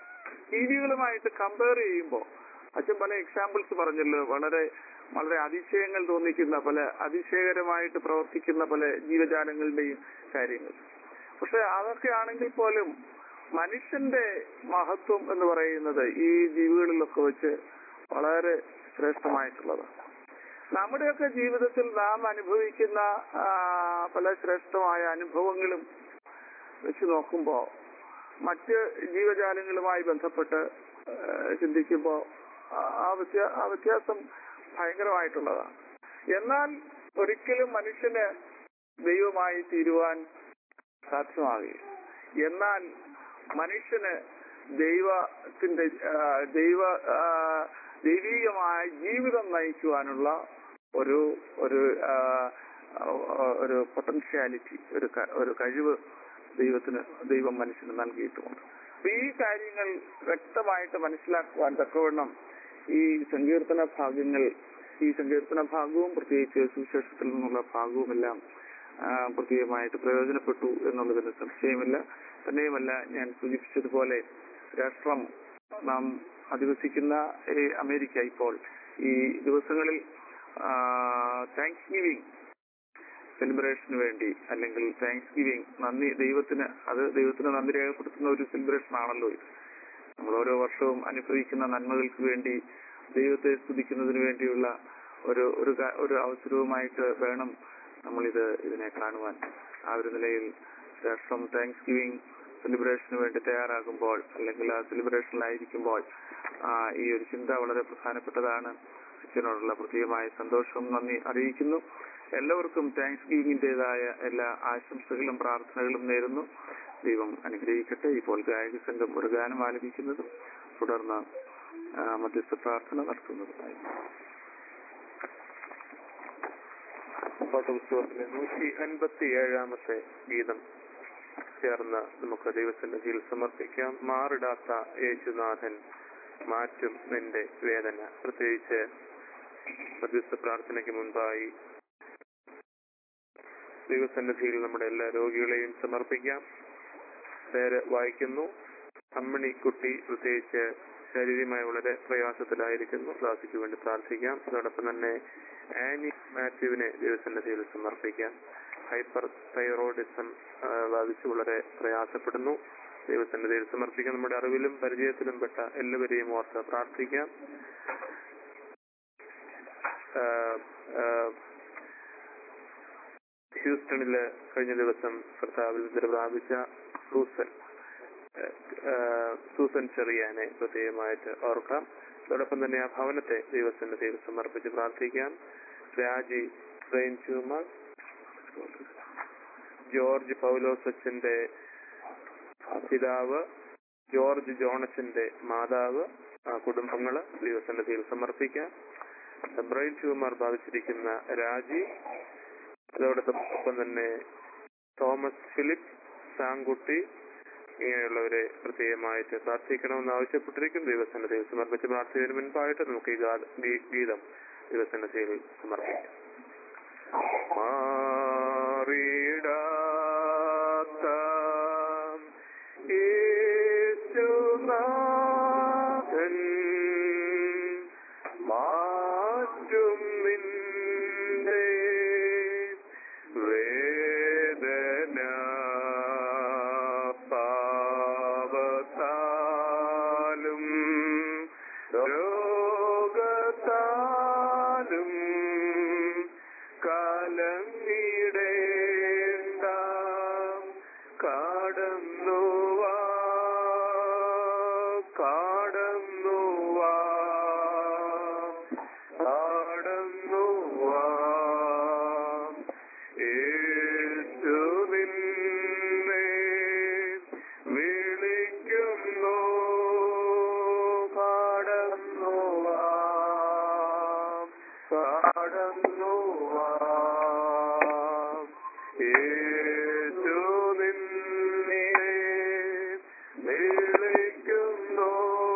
ജീവികളുമായിട്ട് കമ്പയർ ചെയ്യുമ്പോൾ അച്ഛൻ പല എക്സാമ്പിൾസ് പറഞ്ഞല്ലോ വളരെ വളരെ അതിശയങ്ങൾ തോന്നിക്കുന്ന പല അതിശയകരമായിട്ട് പ്രവർത്തിക്കുന്ന പല ജീവജാലങ്ങളുടെയും കാര്യങ്ങൾ പക്ഷെ അതൊക്കെ ആണെങ്കിൽ പോലും മനുഷ്യന്റെ മഹത്വം എന്ന് പറയുന്നത് ഈ ജീവികളിലൊക്കെ വെച്ച് വളരെ ശ്രേഷ്ഠമായിട്ടുള്ളതാണ് നമ്മുടെയൊക്കെ ജീവിതത്തിൽ നാം അനുഭവിക്കുന്ന ആ, പല ശ്രേഷ്ഠമായ അനുഭവങ്ങളും വെച്ച് നോക്കുമ്പോൾ മറ്റ് ജീവജാലങ്ങളുമായി ബന്ധപ്പെട്ട് ആ, ചിന്തിക്കുമ്പോൾ ആ- ആ വ്യത്യാ ആ വ്യത്യാസം ഭയങ്കരമായിട്ടുള്ളതാണ് എന്നാൽ ഒരിക്കലും മനുഷ്യന് ദൈവമായി തീരുവാൻ സാധ്യമാകില്ല എന്നാൽ മനുഷ്യന് ദൈവത്തിന്റെ ആ, ദൈവ ആ, ദൈവീകമായ ജീവിതം നയിക്കുവാനുള്ള ഒരു ഒരു ആ, ആ, ഒരു പൊട്ടൻഷ്യാലിറ്റി ഒരു ക- ഒരു കഴിവ് ദൈവത്തിന് ദൈവം മനുഷ്യന് നൽകിയിട്ടുമുണ്ട് അപ്പൊ ഈ കാര്യങ്ങൾ വ്യക്തമായിട്ട് മനസ്സിലാക്കുവാൻ തക്കവണ്ണം ഈ സങ്കീർത്തന ഭാഗങ്ങൾ ഈ സങ്കീർത്തന ഭാഗവും പ്രത്യേകിച്ച് സുവിശേഷത്തിൽ നിന്നുള്ള ഭാഗവുമെല്ലാം ആ, പ്രത്യേകമായിട്ട് പ്രയോജനപ്പെട്ടു എന്നുള്ളതിന് സംശയമില്ല തന്നെയുമല്ല ഞാൻ സൂചിപ്പിച്ചതുപോലെ രാഷ്ട്രം നാം അധിവസിക്കുന്ന ഈ അമേരിക്ക ഇപ്പോൾ ഈ ദിവസങ്ങളിൽ താങ്ക്സ് ഗിവിംഗ് സെലിബ്രേഷന് വേണ്ടി അല്ലെങ്കിൽ താങ്ക്സ് ഗിവിംഗ് നന്ദി ദൈവത്തിന് അത് ദൈവത്തിന് നന്ദി രേഖപ്പെടുത്തുന്ന ഒരു സെലിബ്രേഷൻ ആണല്ലോ ഇത് നമ്മൾ ഓരോ വർഷവും അനുഭവിക്കുന്ന നന്മകൾക്ക് വേണ്ടി ദൈവത്തെ സ്തുതിക്കുന്നതിന് വേണ്ടിയുള്ള ഒരു ഒരു ക- ഒരു അവസരവുമായിട്ട് വേണം നമ്മളിത് ഇതിനെ കാണുവാൻ ആ ഒരു നിലയിൽ രാഷ്ട്രം താങ്ക്സ് ഗിവിംഗ് സെലിബ്രേഷന് വേണ്ടി തയ്യാറാകുമ്പോൾ അല്ലെങ്കിൽ ആ സെലിബ്രേഷനിലായിരിക്കുമ്പോൾ ആ, ഈ ഒരു ചിന്ത വളരെ പ്രധാനപ്പെട്ടതാണ് അച്ഛനോടുള്ള പ്രത്യേകമായ സന്തോഷവും നന്ദി അറിയിക്കുന്നു എല്ലാവർക്കും താങ്ക്സ് ഗിവിംഗിന്റേതായ എല്ലാ ആശംസകളും പ്രാർത്ഥനകളും നേരുന്നു ദൈവം അനുഗ്രഹിക്കട്ടെ ഇപ്പോൾ ഗായക സംഘം ഒരു ഗാനം ആലപിക്കുന്നതും തുടർന്ന് ആ, മധ്യസ്ഥ പ്രാർത്ഥന നടത്തുന്നതുമായി പാഠപുസ്തകത്തിലെ നൂറ്റി അൻപത്തി ഏഴാമത്തെ ഗീതം ചേർന്ന് നമുക്ക് ദൈവസന്നിധിയിൽ സമർപ്പിക്കാം മാറിടാത്ത യേശുനാഥൻ മാറ്റും നിന്റെ വേദന പ്രത്യേകിച്ച് മധ്യസ്ഥ പ്രാർത്ഥനയ്ക്ക് മുൻപായി ദൈവസന്നിധിയിൽ നമ്മുടെ എല്ലാ രോഗികളെയും സമർപ്പിക്കാം പേര് വായിക്കുന്നു അമ്മണി കുട്ടി പ്രത്യേകിച്ച് ശാരീരികമായി വളരെ പ്രയാസത്തിലായിരിക്കുന്നു ദാസിക്ക് വേണ്ടി പ്രാർത്ഥിക്കാം അതോടൊപ്പം തന്നെ ആനി മാത്യുവിനെ ദൈവസന്നിധിയിൽ സമർപ്പിക്കാം ഹൈപ്പർ തൈറോയിഡിസം ബാധിച്ച് വളരെ പ്രയാസപ്പെടുന്നു ദൈവസന്നിധിയിൽ സമർപ്പിക്കാം നമ്മുടെ അറിവിലും പരിചയത്തിലും പെട്ട എല്ലാവരെയും ഓർത്ത് പ്രാർത്ഥിക്കാം ആ, ആ, ഹ്യൂസ്റ്റണില് കഴിഞ്ഞ ദിവസം കർത്താവിൽ നിദ്ര പ്രാപിച്ച സൂസൻ ആ, സൂസൻ ചെറിയാനെ പ്രത്യേകമായിട്ട് ഓർക്കാം അതോടൊപ്പം തന്നെ ആ ഭവനത്തെ ദൈവസന്നിധിയിൽ സമർപ്പിച്ച് പ്രാർത്ഥിക്കാം രാജി ബ്രെയിൻ ട്യൂമർ ജോർജ് പൗലോസച്ചന്റെ പിതാവ് ജോർജ് ജോണച്ചന്റെ മാതാവ് ആ കുടുംബങ്ങള് ദൈവസന്നിധിയിൽ സമർപ്പിക്കാം ബ്രെയിൻ ട്യൂമർ ബാധിച്ചിരിക്കുന്ന രാജി അതോടൊപ്പം തന്നെ തോമസ് ഫിലിപ്പ് സാങ്കുട്ടി ഇങ്ങനെയുള്ളവരെ പ്രത്യേകമായിട്ട് പ്രാർത്ഥിക്കണമെന്ന് ആവശ്യപ്പെട്ടിരിക്കും ദൈവസന്നിധിയിൽ സമർപ്പിച്ച് പ്രാർത്ഥിക്കുന്നതിന് മുൻപായിട്ട് നമുക്ക് ഈ ഗാ- ഗീ- ഗീതം ദൈവസന്നിധിയിൽ സമർപ്പിക്കാം മാറിടാത്ത യേശുനാഥൻ മാറ്റും നിന്റെ വേദന പാവത്താലും രോഗത്താലും കലങ്ങിടേണ്ട കാടന്നുവാ കാടന്നുവാ കാടന്നുവാ യേശു നിന്നെ വിളിക്കുന്നു കാടന്നുവാ കാടന്നുവാ യേശു നിന്നെ വിളിക്കുന്നു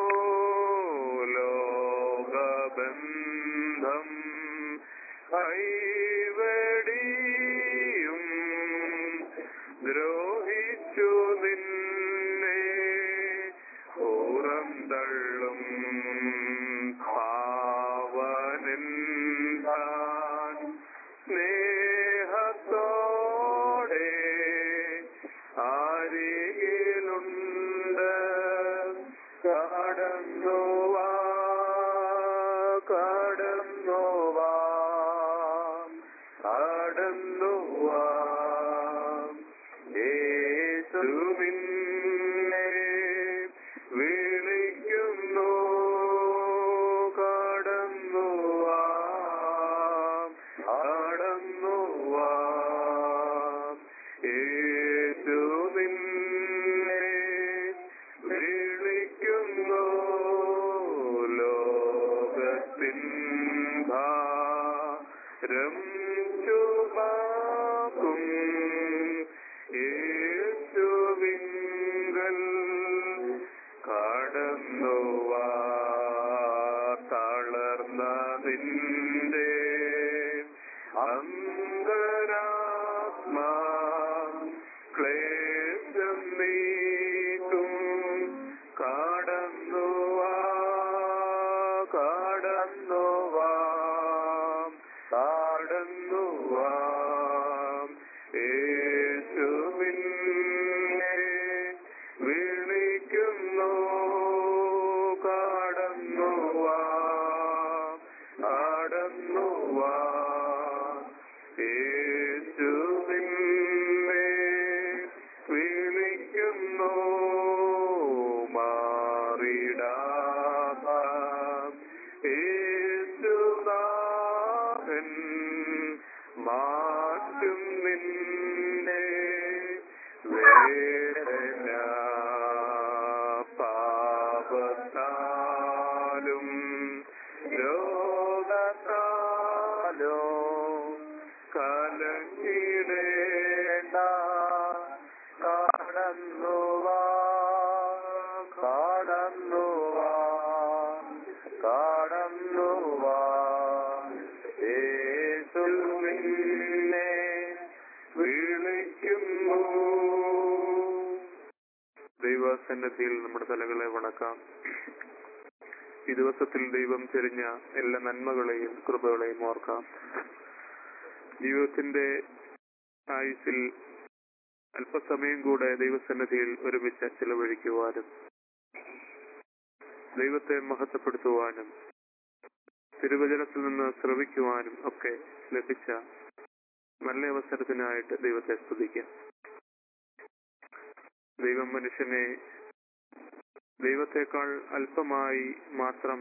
രംശുമാക്കും യേശുവിങ്കൽ കടന്നുവാ തളർന്നതിൻ്റെ അന്തരാത്മാ ക്ലേശം നീക്കും കടന്നുവാ കടന്നുവാ കടന്നുവാ യേശുവിനെ വിളിക്കുന്നു കടന്നുവാ കടന്നുവാ യേശുവിനെ വിളിക്കുന്നു മാറിടാത യേശുനാഥൻ മാറ്റും നിന്നെ വേദന പാപത്താലും രോഗത്താലും കലങ്ങിടേണ്ട കടന്നുവാ കടന്നുവാ കടന്നുവാ യേശുവിനെ വിളിക്കുന്നു ദൈവസന്നദ്ധിയിൽ നമ്മുടെ തലകളെ വണക്കാം ഈ ദിവസത്തിൽ ദൈവം ചെരിഞ്ഞ എല്ലാ നന്മകളെയും കൃപകളെയും ഓർക്കാം ജീവിതത്തിന്റെ ആയുസിൽ അല്പസമയം കൂടെ ദൈവസന്നിധിയിൽ ഒരുമിച്ച് ചെലവഴിക്കുവാനും ദൈവത്തെ മഹത്വപ്പെടുത്തുവാനും തിരുവചനത്തിൽ നിന്ന് ശ്രവിക്കുവാനും ഒക്കെ ലഭിച്ച നല്ല അവസരത്തിനായിട്ട് ദൈവത്തെ സ്തുതിക്കാം ദൈവം മനുഷ്യനെ ദൈവത്തെക്കാൾ അല്പമായി മാത്രം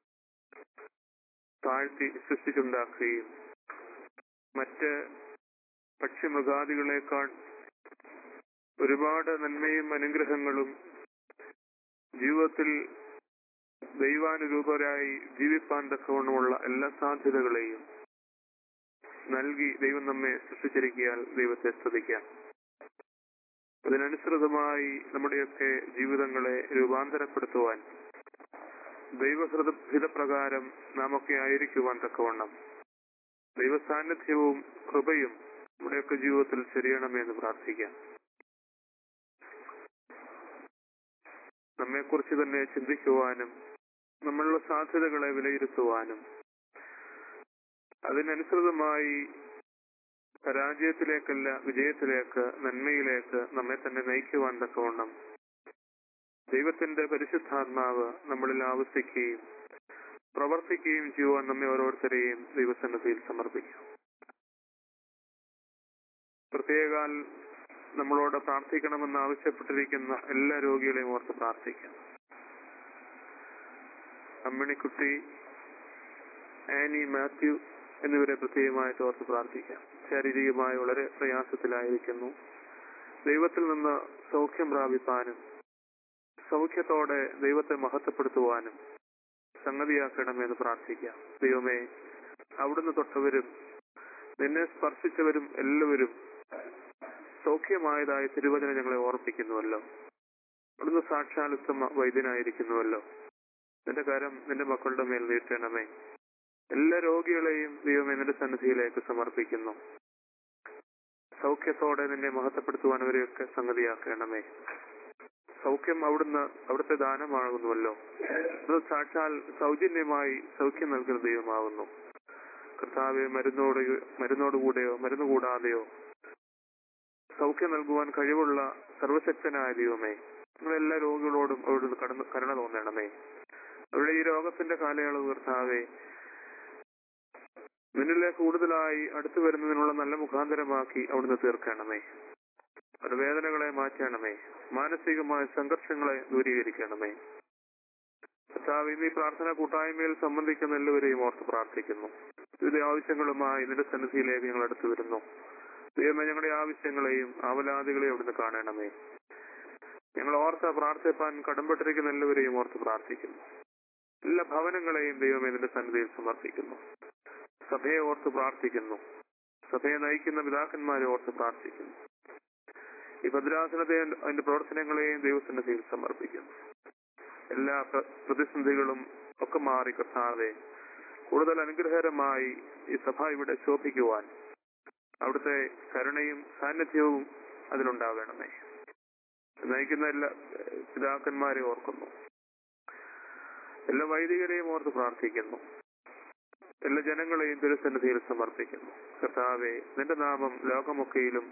താഴ്ത്തി സൃഷ്ടിച്ചുണ്ടാക്കുകയും മറ്റ് പക്ഷിമൃഗാദികളെക്കാൾ ഒരുപാട് നന്മയും അനുഗ്രഹങ്ങളും ജീവിതത്തിൽ ദൈവാനുരൂപരായി ജീവിപ്പാൻ തക്കവണ്ണമുള്ള എല്ലാ സാധ്യതകളെയും നൽകി ദൈവം നമ്മെ സൃഷ്ടിച്ചിരിക്കാൻ ദൈവത്തെ സ്തുതിക്കാം അതിനനുസൃതമായി നമ്മുടെയൊക്കെ ജീവിതങ്ങളെ രൂപാന്തരപ്പെടുത്തുവാൻ ദൈവഹൃദ ഹിതപ്രകാരം നാം ഒക്കെ ആയിരിക്കുവാൻ തക്കവണ്ണം ദൈവസാന്നിധ്യവും കൃപയും നമ്മുടെയൊക്കെ ജീവിതത്തിൽ ശരിയണമെന്ന് പ്രാർത്ഥിക്കാം നമ്മെക്കുറിച്ച് തന്നെ ചിന്തിക്കുവാനും നമ്മളുടെ സാധ്യതകളെ വിലയിരുത്തുവാനും അതിനനുസൃതമായി പരാജയത്തിലേക്കല്ല വിജയത്തിലേക്ക് നന്മയിലേക്ക് നമ്മെ തന്നെ നയിക്കുവാൻ തക്കവണ്ണം ദൈവത്തിന്റെ പരിശുദ്ധാത്മാവ് നമ്മളിൽ ആവശ്യിക്കുകയും പ്രവർത്തിക്കുകയും ചെയ്യുവാൻ നമ്മെ ഓരോരുത്തരെയും ദൈവസന്നദ്ധിയിൽ സമർപ്പിക്കും പ്രത്യേകാൽ നമ്മളോട് പ്രാർത്ഥിക്കണമെന്ന് ആവശ്യപ്പെട്ടിരിക്കുന്ന എല്ലാ രോഗികളെയും ഓർത്ത് പ്രാർത്ഥിക്കാം അമ്മിണിക്കുട്ടി ആനി മാത്യു എന്നിവരെ പ്രത്യേകമായിട്ട് ഓർത്ത് പ്രാർത്ഥിക്കാം ശാരീരികമായി വളരെ പ്രയാസത്തിലായിരിക്കുന്നു ദൈവത്തിൽ നിന്ന് സൗഖ്യം പ്രാപിപ്പാനും സൗഖ്യത്തോടെ ദൈവത്തെ മഹത്വപ്പെടുത്തുവാനും സംഗതിയാക്കണമെന്ന് പ്രാർത്ഥിക്കാം ദൈവമേ അവിടുന്ന് തൊട്ടവരും നിന്നെ സ്പർശിച്ചവരും എല്ലാവരും സൗഖ്യമായതായ തിരുവചനം ഞങ്ങളെ ഓർപ്പിക്കുന്നുവല്ലോ അവിടുന്ന് സാക്ഷാൽ ഉത്തമ വൈദ്യനായിരിക്കുന്നുവല്ലോ നിന്റെ കരം നിന്റെ മക്കളുടെ മേൽ നീട്ടണമേ എല്ലാ രോഗികളെയും ദൈവമേ നിന്റെ സന്നിധിയിലേക്ക് സമർപ്പിക്കുന്നു സൗഖ്യത്തോടെ നിന്നെ മഹത്വപ്പെടുത്തുവാൻ അവരെയൊക്കെ സംഗതിയാക്കണമേ സൗഖ്യം അവിടുന്ന് അവിടുത്തെ ദാനമാകുന്നുവല്ലോ അത് സാക്ഷാൽ സൗജന്യമായി സൗഖ്യം നൽകുന്ന ദൈവമാകുന്നു കർത്താവെ മരുന്നോട് മരുന്നോടുകൂടെയോ മരുന്ന് കൂടാതെയോ സൗഖ്യം നൽകുവാൻ കഴിവുള്ള സർവശക്തനായ ദൈവമേ നിങ്ങളെല്ലാ രോഗികളോടും അവിടുന്ന് കടന്ന് കരുണ തോന്നണമേ അവരുടെ ഈ രോഗത്തിന്റെ കാലയളവ് കർത്താവെ നിന്നിലെ കൂടുതലായി അടുത്തു വരുന്നതിനുള്ള നല്ല മുഖാന്തരമാക്കി അവിടുന്ന് തീർക്കണമേ അവരുടെ വേദനകളെ മാറ്റണമേ മാനസികമായ സംഘർഷങ്ങളെ ദൂരീകരിക്കണമേ കർത്താവ് ഇന്ന് ഈ പ്രാർത്ഥന കൂട്ടായ്മയിൽ സംബന്ധിക്കുന്ന എല്ലാവരെയും ഓർത്ത് പ്രാർത്ഥിക്കുന്നു വിവിധ ആവശ്യങ്ങളുമായി നിന്റെ സന്നിധിയിലേക്ക് ഞങ്ങൾ അടുത്തു വരുന്നു ദൈവമേ ഞങ്ങളുടെ ആവശ്യങ്ങളെയും ആവലാദികളെയും അവിടുന്ന് കാണണമേ ഞങ്ങൾ ഓർത്ത് പ്രാർത്ഥിപ്പാൻ കടംപെട്ടിരിക്കുന്ന എല്ലാവരെയും ഓർത്ത് പ്രാർത്ഥിക്കുന്നു എല്ലാ ഭവനങ്ങളെയും ദൈവമേ നിന്റെ സന്നിധിയിൽ സമർപ്പിക്കുന്നു സഭയെ ഓർത്ത് പ്രാർത്ഥിക്കുന്നു സഭയെ നയിക്കുന്ന പിതാക്കന്മാരെ ഓർത്ത് പ്രാർത്ഥിക്കുന്നു ഈ ഭദ്രാസനത്തെ അതിന്റെ പ്രവർത്തനങ്ങളെയും ദൈവസന്നിധിയിൽ സമർപ്പിക്കുന്നു എല്ലാ പ്ര- പ്രതിസന്ധികളും ഒക്കെ മാറി കർത്താവെ കൂടുതൽ അനുഗ്രഹകരമായി ഈ സഭ ഇവിടെ ശോഭിക്കുവാൻ അവിടുത്തെ കരുണയും സാന്നിധ്യവും അതിലുണ്ടാകണമേ നയിക്കുന്ന എല്ലാ ഏഹ്, പിതാക്കന്മാരെ ഓർക്കുന്നു എല്ലാ വൈദികരെയും ഓർത്ത് പ്രാർത്ഥിക്കുന്നു എല്ലാ ജനങ്ങളെയും തിരുസന്നിധിയിൽ സമർപ്പിക്കുന്നു കർത്താവെ നിന്റെ നാമം ലോകമൊക്കെയിലും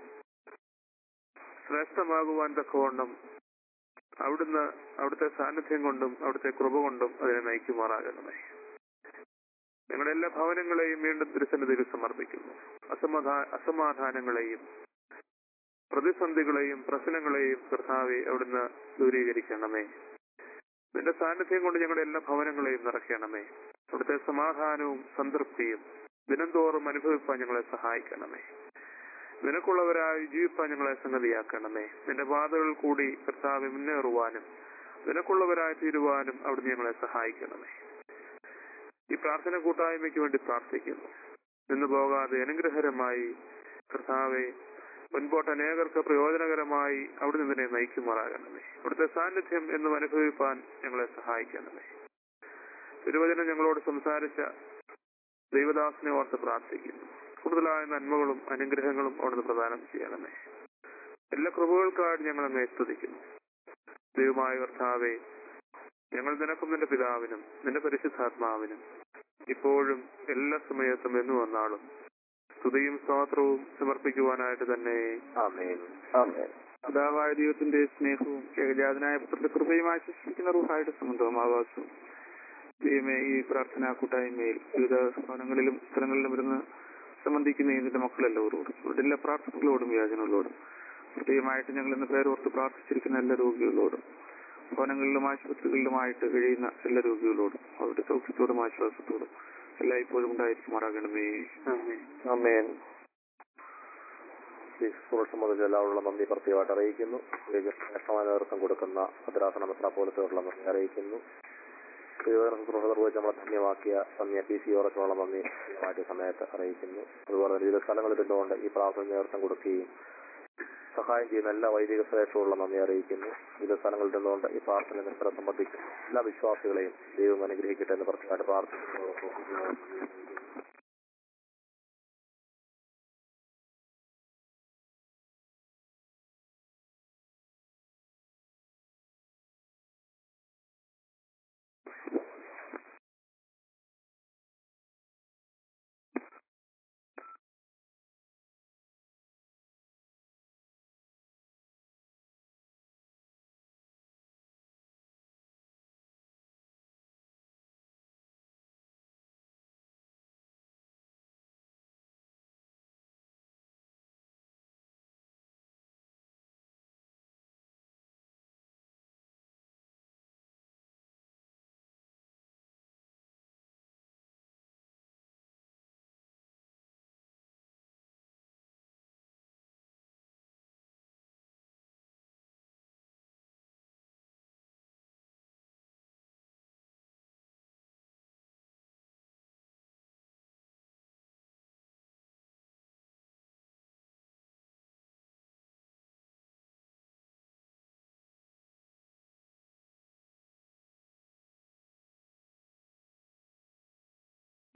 ശ്രേഷ്ഠമാകുവാൻ തക്കവണ്ണം അവിടുന്ന് അവിടുത്തെ സാന്നിധ്യം കൊണ്ടും അവിടുത്തെ കൃപ കൊണ്ടും അതിനെ നയിക്കുമാറാകണമേ ഞങ്ങളുടെ എല്ലാ ഭവനങ്ങളെയും വീണ്ടും തിരുസന്നിധിയിൽ സമർപ്പിക്കുന്നു അസമാധാ അസമാധാനങ്ങളെയും പ്രതിസന്ധികളെയും പ്രശ്നങ്ങളെയും കർത്താവെ അവിടുന്ന് ദൂരീകരിക്കണമേ നിന്റെ സാന്നിധ്യം കൊണ്ട് ഞങ്ങളുടെ എല്ലാ ഭവനങ്ങളെയും നിറയ്ക്കണമേ അവിടുത്തെ സമാധാനവും സംതൃപ്തിയും ദിനംതോറും അനുഭവിപ്പാൻ ഞങ്ങളെ സഹായിക്കണമേ നിനക്കുള്ളവരായി ജീവിപ്പാൻ ഞങ്ങളെ സംഗതിയാക്കണമേ നിന്റെ പാതകളിൽ കൂടി കർത്താവെ മുന്നേറുവാനും നിനക്കുള്ളവരായി തീരുവാനും അവിടുന്ന് ഞങ്ങളെ സഹായിക്കണമേ ഈ പ്രാർത്ഥന കൂട്ടായ്മയ്ക്ക് വേണ്ടി പ്രാർത്ഥിക്കുന്നു നിന്ന് പോകാതെ അനുഗ്രഹകരമായി കർത്താവെ മുൻപോട്ട് അനേകർക്ക് പ്രയോജനകരമായി അവിടെ നിന്നെ നയിക്കുമാറാകണമേ അവിടുത്തെ സാന്നിധ്യം എന്നും അനുഭവിപ്പാൻ ഞങ്ങളെ സഹായിക്കണമേ തിരുവചനം ഞങ്ങളോട് സംസാരിച്ച ദൈവദാസനെ ഓർത്ത് പ്രാർത്ഥിക്കുന്നു കൂടുതലായ നന്മകളും അനുഗ്രഹങ്ങളും അവിടുന്ന് പ്രദാനം ചെയ്യണമേ എല്ലാ കൃപകൾക്കായിട്ട് ഞങ്ങൾ അങ്ങേ സ്തുതിക്കുന്നു ദൈവമായ കർത്താവെ ഞങ്ങൾ നിനക്കും നിന്റെ പിതാവിനും നിന്റെ പരിശുദ്ധാത്മാവിനും ഇപ്പോഴും എല്ലാ സമയത്തും എന്നു വന്നാളും സ്തുതിയും സ്തോത്രവും സമർപ്പിക്കുവാനായിട്ട് തന്നെ ആമേൻ ആമേൻ പിതാവായ ദൈവത്തിന്റെ സ്നേഹവും ഏകജാതനായ പുത്രന്റെ കൃപയും ആശ്വസിപ്പിക്കുന്ന റൂഹായുടെ സംബന്ധവും ആവാസവും ദൈവമേ ഈ പ്രാർത്ഥനാ കൂട്ടായ്മയിൽ വിവിധ ഭവനങ്ങളിലും സ്ഥലങ്ങളിലും ഇരുന്ന് സംബന്ധിക്കുന്ന ഇതിന്റെ മക്കളെല്ലാവരോടും അവരുടെ എല്ലാ പ്രാർത്ഥനകളോടും യാചനകളോടും പ്രത്യേകമായിട്ട് ഞങ്ങൾ ഇന്ന് പേരോർത്ത് പ്രാർത്ഥിച്ചിരിക്കുന്ന എല്ലാ രോഗികളോടും ഭവനങ്ങളിലും ആശുപത്രികളിലുമായിട്ട് കഴിയുന്ന എല്ലാ രോഗികളോടും അവരുടെ സൗഖ്യത്തോടും ആശ്വാസത്തോടും എല്ലാം ഇപ്പോഴും ഉണ്ടായിരിക്കുമാറാകണമേ ആമേൻ ഈ സുരക്ഷ സംബന്ധിച്ച് എല്ലാവരുള്ള നന്ദി പ്രത്യേകമായിട്ട് അറിയിക്കുന്നു ഇതിന് ശ്രേഷ്ഠമായ നേതൃത്വം കൊടുക്കുന്ന ഭദ്രാസന മെത്രാപോലത്തോടുള്ള നന്ദി അറിയിക്കുന്നു തിരുവനന്തപുരം ശുശ്രൂഷ നിർവഹിച്ച് നമ്മളെ ധന്യമാക്കിയ സന്യ പി സി ഓറച്ചോളം നന്ദി മാറ്റിയ സമയത്ത് അറിയിക്കുന്നു അതുപോലെ വിവിധ സ്ഥലങ്ങളിൽ ഇരുന്നുകൊണ്ട് ഈ പ്രാർത്ഥന നേതൃത്വം കൊടുക്കുകയും സഹായം ചെയ്യുന്ന എല്ലാ വൈദിക ശ്രേഷ്ഠമുള്ള നന്ദി അറിയിക്കുന്നു വിവിധ സ്ഥലങ്ങളിൽ നിന്നുകൊണ്ട് ഈ പ്രാർത്ഥന നിരന്തരം സംബന്ധിക്കുന്ന എല്ലാ വിശ്വാസികളെയും ദൈവം അനുഗ്രഹിക്കട്ടെ എന്ന് പ്രത്യേകമായിട്ട് പ്രാർത്ഥിക്കുന്നു